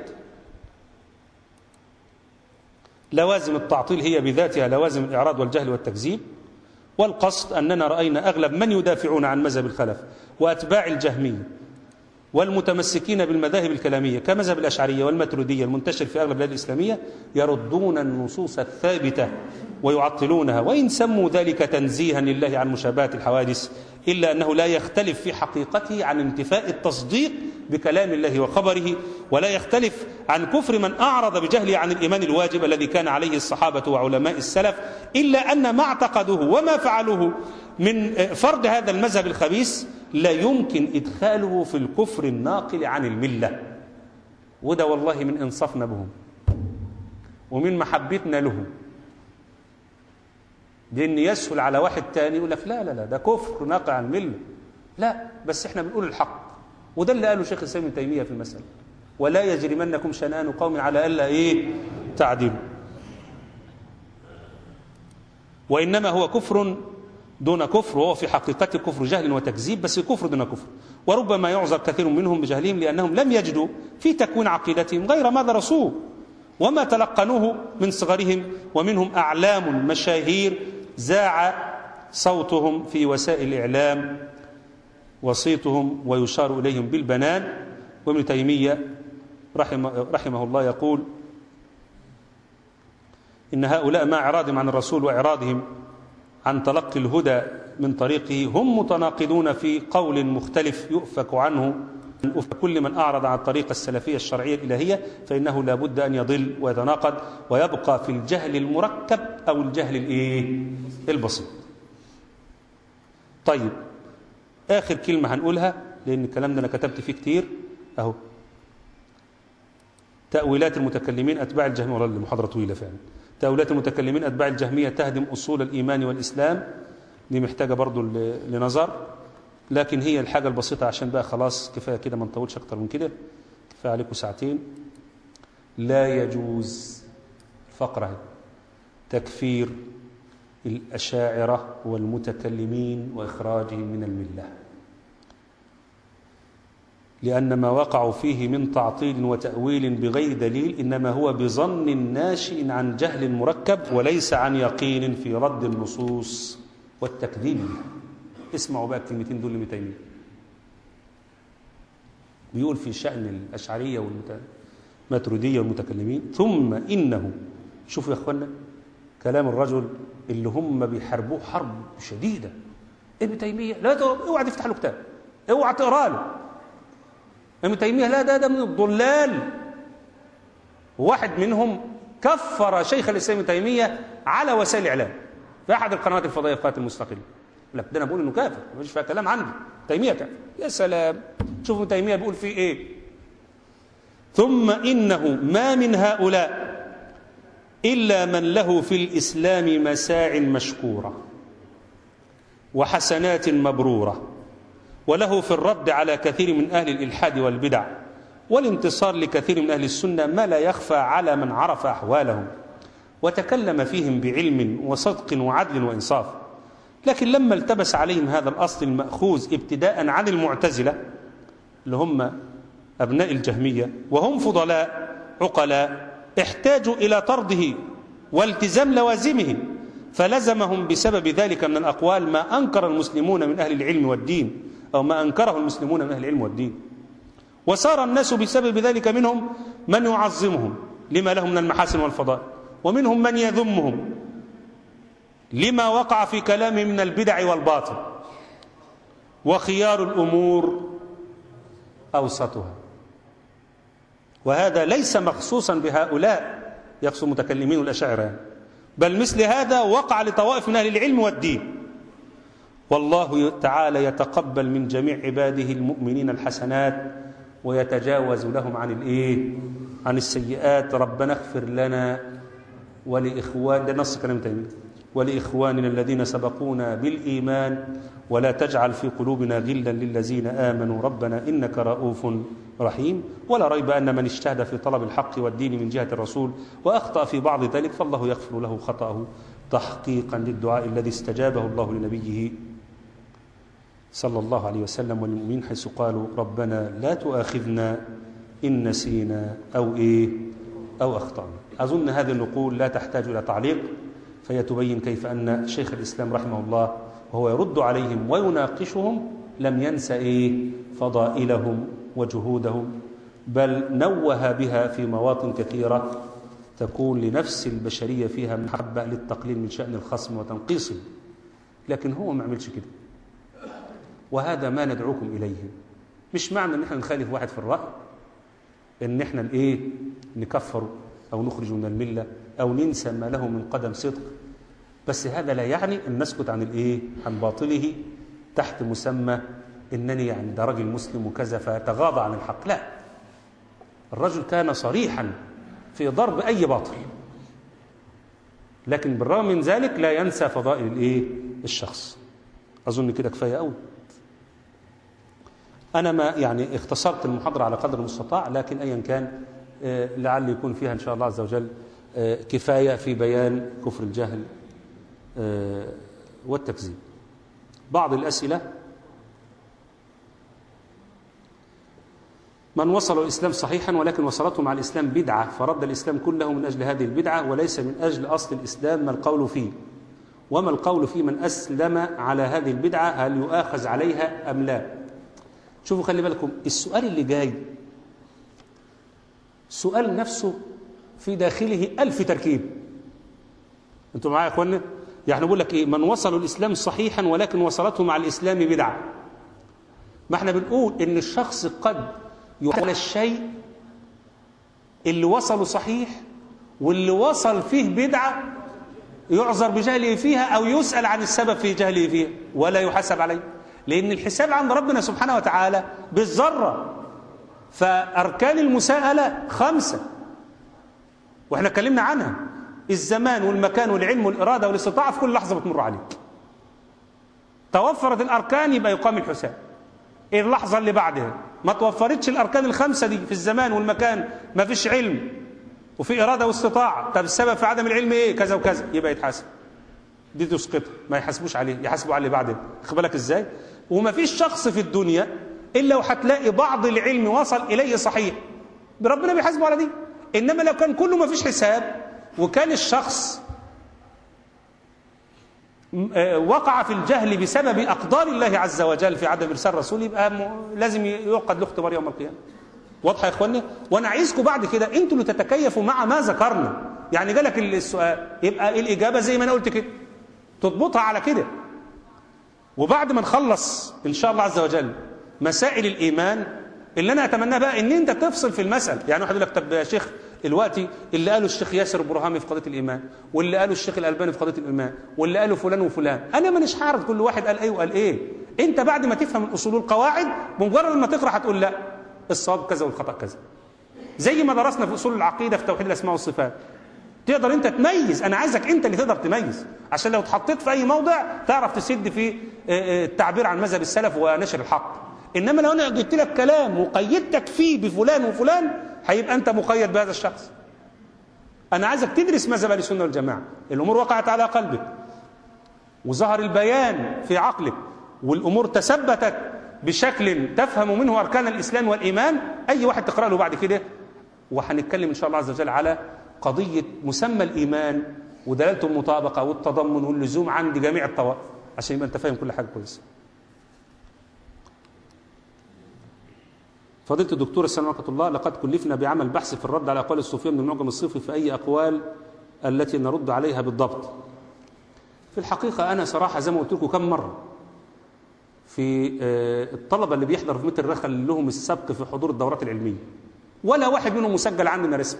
لوازم التعطيل هي بذاتها لوازم الاعراض والجهل والتكذيب والقصد اننا راينا اغلب من يدافعون عن مذهب الخلف واتباع الجهميه والمتمسكين بالمذاهب الكلاميه كمذهب الاشعريه والماتريديه المنتشر في اغلب البلاد الاسلاميه يردون النصوص الثابته ويعطلونها وان سموا ذلك تنزيها لله عن مشابهه الحوادث الا انه لا يختلف في حقيقته عن انتفاء التصديق بكلام الله وخبره ولا يختلف عن كفر من اعرض بجهله عن الايمان الواجب الذي كان عليه الصحابه وعلماء السلف الا ان ما اعتقدوه وما فعلوه من فرض هذا المذهب الخبيث لا يمكن ادخاله في الكفر الناقل عن المله وده والله من انصافنا بهم ومن محبتنا لهم لان يسهل على واحد تاني يقول لك لا لا لا ده كفر ناقل عن المله لا بس احنا بنقول الحق وده اللي قاله شيخ الاسلام ابن تيميه في المساله ولا يجرمنكم شنآن قوم على الا ايه تعديلوا وانما هو كفر دون كفر وهو في حقيقته كفر جهل وتكذيب بس كفر دون كفر وربما يعذر كثير منهم بجهلهم لانهم لم يجدوا في تكوين عقيدتهم غير ما درسوه وما تلقنوه من صغرهم ومنهم اعلام مشاهير زاع صوتهم في وسائل الاعلام وسيطهم ويشار إليهم بالبنان وابن تيمية رحمه, رحمه الله يقول إن هؤلاء مع إعراضهم عن الرسول وإعراضهم عن تلقي الهدى من طريقه هم متناقضون في قول مختلف يؤفك عنه كل من أعرض عن الطريقة السلفية الشرعية الإلهية فإنه لا بد أن يضل ويتناقض ويبقى في الجهل المركب أو الجهل الإيه؟ البسيط طيب آخر كلمة هنقولها لأن الكلام ده أنا كتبت فيه كتير أهو تأويلات المتكلمين أتباع الجهمية والله المحاضرة طويلة فعلا تأويلات المتكلمين أتباع الجهمية تهدم أصول الإيمان والإسلام دي محتاجة برضو لنظر لكن هي الحاجة البسيطة عشان بقى خلاص كفاية كده ما نطولش أكتر من كده كفاية عليكم ساعتين لا يجوز فقرة تكفير الأشاعرة والمتكلمين وإخراجهم من الملة لأن ما وقعوا فيه من تعطيل وتأويل بغير دليل إنما هو بظن ناشئ عن جهل مركب وليس عن يقين في رد النصوص والتكذيب بها اسمعوا بقى الكلمتين دول لابن تيميه بيقول في شأن الأشعرية والماتريدية والمتكلمين ثم إنه شوفوا يا أخوانا كلام الرجل اللي هم بيحاربوه حرب شديدة ابن تيمية لا اوعى تفتح له كتاب اوعى تقرا له ابن تيمية لا ده ده من الضلال واحد منهم كفر شيخ الإسلام ابن تيمية على وسائل الإعلام في أحد القنوات الفضائية القناة المستقلة لا ده انا بقول انه كافر مفيش فيها كلام عنه تيميه كافر يا سلام شوفوا تيميه بيقول فيه ايه ثم انه ما من هؤلاء الا من له في الاسلام مساع مشكوره وحسنات مبروره وله في الرد على كثير من اهل الالحاد والبدع والانتصار لكثير من اهل السنه ما لا يخفى على من عرف احوالهم وتكلم فيهم بعلم وصدق وعدل وانصاف لكن لما التبس عليهم هذا الأصل المأخوذ ابتداء عن المعتزلة اللي هم أبناء الجهمية وهم فضلاء عقلاء احتاجوا إلى طرده والتزام لوازمه فلزمهم بسبب ذلك من الأقوال ما أنكر المسلمون من أهل العلم والدين أو ما أنكره المسلمون من أهل العلم والدين وصار الناس بسبب ذلك منهم من يعظمهم لما لهم من المحاسن والفضائل ومنهم من يذمهم لما وقع في كلامه من البدع والباطل وخيار الأمور أوسطها وهذا ليس مخصوصا بهؤلاء يقصد المتكلمين والأشاعرة بل مثل هذا وقع لطوائف من أهل العلم والدين والله تعالى يتقبل من جميع عباده المؤمنين الحسنات ويتجاوز لهم عن الايه عن السيئات ربنا اغفر لنا ولاخوان ده نص كلام تيميه ولإخواننا الذين سبقونا بالإيمان ولا تجعل في قلوبنا غلا للذين آمنوا ربنا إنك رؤوف رحيم ولا ريب أن من اجتهد في طلب الحق والدين من جهة الرسول وأخطأ في بعض ذلك فالله يغفر له خطأه تحقيقا للدعاء الذي استجابه الله لنبيه صلى الله عليه وسلم والمؤمنين حيث قالوا ربنا لا تؤاخذنا إن نسينا أو إيه أو أخطأنا أظن هذه النقول لا تحتاج إلى تعليق فهي تبين كيف أن شيخ الإسلام رحمه الله وهو يرد عليهم ويناقشهم لم ينس إيه فضائلهم وجهودهم بل نوه بها في مواطن كثيرة تكون لنفس البشرية فيها محبة للتقليل من شأن الخصم وتنقيصه لكن هو ما عملش كده وهذا ما ندعوكم إليه مش معنى ان احنا نخالف واحد في الرأي ان احنا الايه نكفره او نخرجه من المله او ننسى ما له من قدم صدق بس هذا لا يعني ان نسكت عن الايه عن باطله تحت مسمى انني يعني ده راجل مسلم وكذا فتغاضى عن الحق لا الرجل كان صريحا في ضرب اي باطل لكن بالرغم من ذلك لا ينسى فضائل الايه الشخص اظن كده كفايه قوي انا ما يعني اختصرت المحاضره على قدر المستطاع لكن ايا كان لعل يكون فيها إن شاء الله عز وجل كفاية في بيان كفر الجهل والتكذيب بعض الأسئلة من وصلوا الإسلام صحيحا ولكن وصلته مع الإسلام بدعة فرد الإسلام كله من أجل هذه البدعة وليس من أجل أصل الإسلام ما القول فيه وما القول في من أسلم على هذه البدعة هل يؤاخذ عليها أم لا شوفوا خلي بالكم السؤال اللي جاي سؤال نفسه في داخله ألف تركيب انتوا معايا يا اخوانا يعني بقول لك ايه من وصلوا الاسلام صحيحا ولكن وصلته مع الاسلام بدعه ما احنا بنقول ان الشخص قد يحول الشيء اللي وصله صحيح واللي وصل فيه بدعه يعذر بجهله فيها او يسال عن السبب في جهله فيها ولا يحاسب عليه لان الحساب عند ربنا سبحانه وتعالى بالذره فاركان المساءله خمسه واحنا اتكلمنا عنها الزمان والمكان والعلم والإرادة والاستطاعة في كل لحظة بتمر عليك توفرت الأركان يبقى يقام الحساب اللحظة اللي بعدها ما توفرتش الأركان الخمسة دي في الزمان والمكان ما فيش علم وفي إرادة واستطاعة طب السبب في عدم العلم إيه كذا وكذا يبقى يتحاسب دي تسقطها ما يحاسبوش عليه يحاسبوا عليه بعدين خد بالك إزاي وما فيش شخص في الدنيا إلا وهتلاقي بعض العلم وصل إليه صحيح ربنا بيحاسبه على دي إنما لو كان كله ما فيش حساب وكان الشخص وقع في الجهل بسبب أقدار الله عز وجل في عدم إرسال رسول يبقى لازم يوقد له اختبار يوم القيامة واضحة يا إخواني وأنا عايزكم بعد كده أنتوا اللي تتكيفوا مع ما ذكرنا يعني جالك السؤال يبقى الإجابة زي ما أنا قلت كده تضبطها على كده وبعد ما نخلص إن شاء الله عز وجل مسائل الإيمان اللي أنا أتمناه بقى إن أنت تفصل في المسألة يعني واحد يقول لك طب يا شيخ الوقتي اللي قاله الشيخ ياسر البرهامي في قضيه الايمان واللي قاله الشيخ الالباني في قضيه الايمان واللي قاله فلان وفلان انا مانيش هعرض كل واحد قال ايه وقال ايه انت بعد ما تفهم الاصول والقواعد بمجرد ما تقرا هتقول لا الصواب كذا والخطا كذا زي ما درسنا في اصول العقيده في توحيد الاسماء والصفات تقدر انت تميز انا عايزك انت اللي تقدر تميز عشان لو اتحطيت في اي موضع تعرف تسد في التعبير عن مذهب السلف ونشر الحق انما لو انا جبت لك كلام وقيدتك فيه بفلان وفلان هيبقى انت مقيد بهذا الشخص انا عايزك تدرس مذهب اهل السنه والجماعه الامور وقعت على قلبك وظهر البيان في عقلك والامور تثبتت بشكل تفهم منه اركان الاسلام والايمان اي واحد تقرا له بعد كده وهنتكلم ان شاء الله عز وجل على قضيه مسمى الايمان ودلالته المطابقه والتضمن واللزوم عند جميع الطوائف عشان يبقى انت فاهم كل حاجه كويسه فضيلة الدكتور السلام ورحمة الله لقد كلفنا بعمل بحث في الرد على أقوال الصوفية من المعجم الصوفي في أي أقوال التي نرد عليها بالضبط في الحقيقة أنا صراحة زي ما قلت لكم كم مرة في الطلبة اللي بيحضر في متر الرخل لهم السبق في حضور الدورات العلمية ولا واحد منهم مسجل عندنا رسم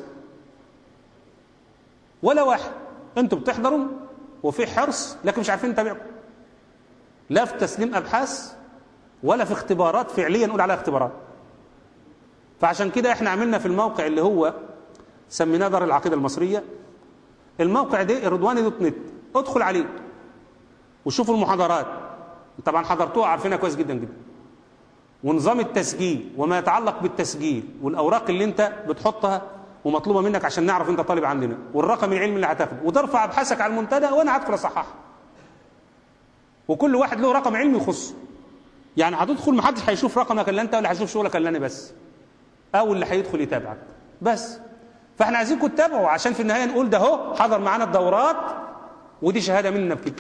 ولا واحد انتوا بتحضروا وفي حرص لكن مش عارفين نتابعكم لا في تسليم أبحاث ولا في اختبارات فعليا نقول عليها اختبارات فعشان كده احنا عملنا في الموقع اللي هو سميناه دار العقيده المصريه الموقع ده الرضواني دوت نت ادخل عليه وشوفوا المحاضرات طبعا حضرتوها عارفينها كويس جدا جدا ونظام التسجيل وما يتعلق بالتسجيل والاوراق اللي انت بتحطها ومطلوبه منك عشان نعرف انت طالب عندنا والرقم العلمي اللي هتاخده وترفع ابحاثك على المنتدى وانا هدخل اصححها وكل واحد له رقم علمي يخصه يعني هتدخل محدش هيشوف رقمك الا انت ولا هيشوف شغلك الا انا بس او اللي هيدخل يتابعك بس فاحنا عايزينكم تتابعوا عشان في النهايه نقول ده اهو حضر معانا الدورات ودي شهاده مننا بكده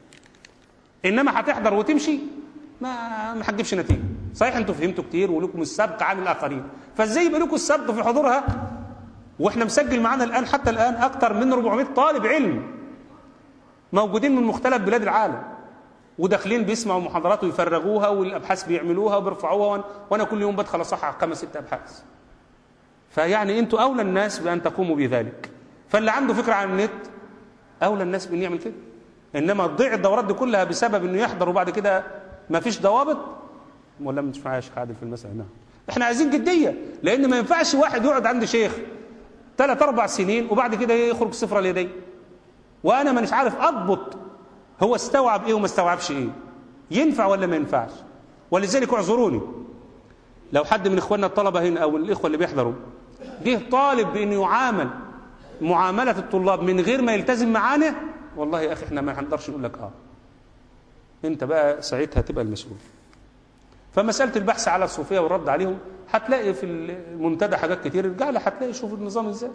انما هتحضر وتمشي ما ما هتجيبش نتيجه صحيح انتوا فهمتوا كتير ولكم السبق عن الاخرين فازاي يبقى لكم السبق في حضورها واحنا مسجل معانا الان حتى الان اكثر من 400 طالب علم موجودين من مختلف بلاد العالم وداخلين بيسمعوا محاضرات ويفرغوها والابحاث بيعملوها وبيرفعوها وانا كل يوم بدخل اصحح خمس ست ابحاث فيعني انتوا اولى الناس بان تقوموا بذلك فاللي عنده فكره عن النت اولى الناس بان يعمل كده انما تضيع الدورات دي كلها بسبب انه يحضر وبعد كده ما فيش ضوابط ولا مش معايا شيخ عادل في المساله نعم احنا عايزين جديه لان ما ينفعش واحد يقعد عند شيخ ثلاث اربع سنين وبعد كده يخرج صفر اليدين وانا مانيش عارف اضبط هو استوعب ايه وما استوعبش ايه ينفع ولا ما ينفعش ولذلك اعذروني لو حد من اخواننا الطلبه هنا او الاخوه اللي بيحضروا جه طالب بانه يعامل معامله الطلاب من غير ما يلتزم معانا والله يا اخي احنا ما هنقدرش نقول لك اه انت بقى ساعتها تبقى المسؤول فمساله البحث على الصوفيه والرد عليهم هتلاقي في المنتدى حاجات كتير ارجع لها هتلاقي شوف النظام ازاي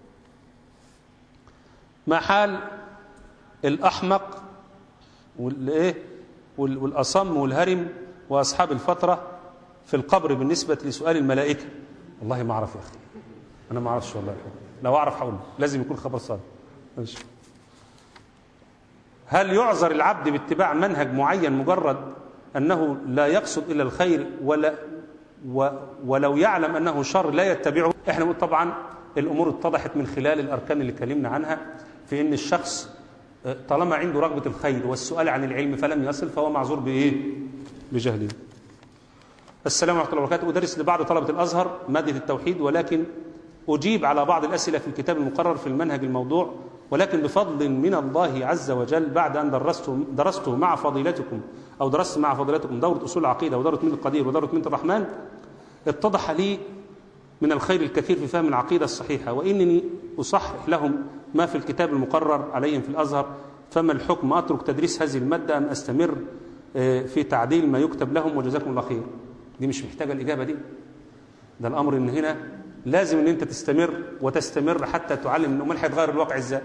ما حال الاحمق والايه والاصم والهرم واصحاب الفتره في القبر بالنسبة لسؤال الملائكة والله ما أعرف يا أخي أنا ما أعرفش والله لو أعرف هقول لازم يكون خبر صادق ماشي هل يعذر العبد باتباع منهج معين مجرد أنه لا يقصد إلا الخير ولا و ولو يعلم أنه شر لا يتبعه احنا بنقول طبعا الأمور اتضحت من خلال الأركان اللي اتكلمنا عنها في أن الشخص طالما عنده رغبة الخير والسؤال عن العلم فلم يصل فهو معذور بإيه؟ بجهله السلام ورحمة الله وبركاته أدرس لبعض طلبة الأزهر مادة التوحيد ولكن أجيب على بعض الأسئلة في الكتاب المقرر في المنهج الموضوع ولكن بفضل من الله عز وجل بعد أن درسته, درسته مع فضيلتكم أو درست مع فضيلتكم دورة أصول العقيدة ودورة من القدير ودورة من الرحمن اتضح لي من الخير الكثير في فهم العقيدة الصحيحة وإنني أصحح لهم ما في الكتاب المقرر عليهم في الأزهر فما الحكم أترك تدريس هذه المادة أم أستمر في تعديل ما يكتب لهم وجزاكم الله خير دي مش محتاجة الإجابة دي ده الأمر إن هنا لازم إن أنت تستمر وتستمر حتى تعلم إن أمال هيتغير الواقع إزاي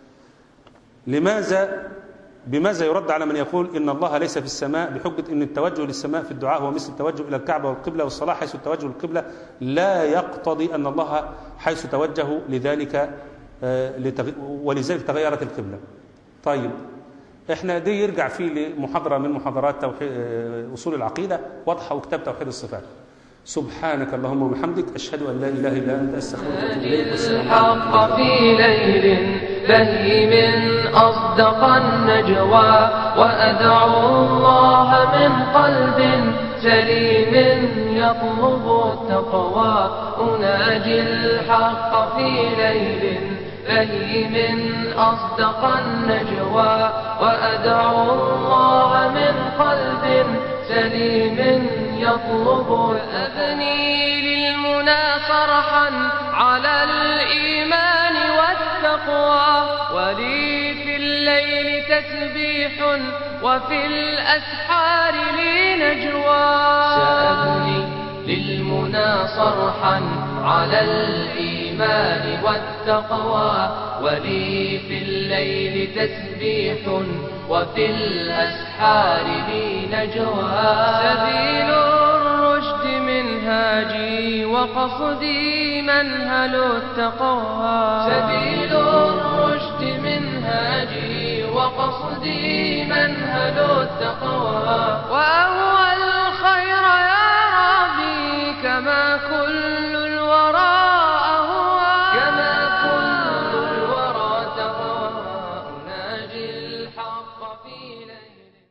لماذا بماذا يرد على من يقول إن الله ليس في السماء بحجة أن التوجه للسماء في الدعاء هو مثل التوجه إلى الكعبة والقبلة والصلاة حيث التوجه للقبلة لا يقتضي أن الله حيث توجهوا لذلك ولذلك تغيرت القبلة طيب احنا دي يرجع فيه لمحاضرة من محاضرات أصول العقيدة واضحة وكتاب توحيد الصفات سبحانك اللهم وبحمدك أشهد أن لا إله إلا أنت أستغفرك وأتوب إليك الحق في ليل بهيم أصدق النجوى وأدعو الله من قلب سليم يطلب التقوى أناجي الحق في ليل بهيم أصدق النجوى وأدعو الله من قلب سليم يطلب أبني للمنى فرحا على الإيمان والتقوى ولي في الليل تسبيح وفي الأسحار لي نجوى سأبني للمنى صرحا على الإيمان والتقوى ولي في الليل تسبيح وفي الأسحار لي نجوى سبيل الرشد منهاجي وقصدي منهل التقوى سبيل الرشد منهاجي وقصدي منهل التقوى وأهوى الخير يا ربي كما كل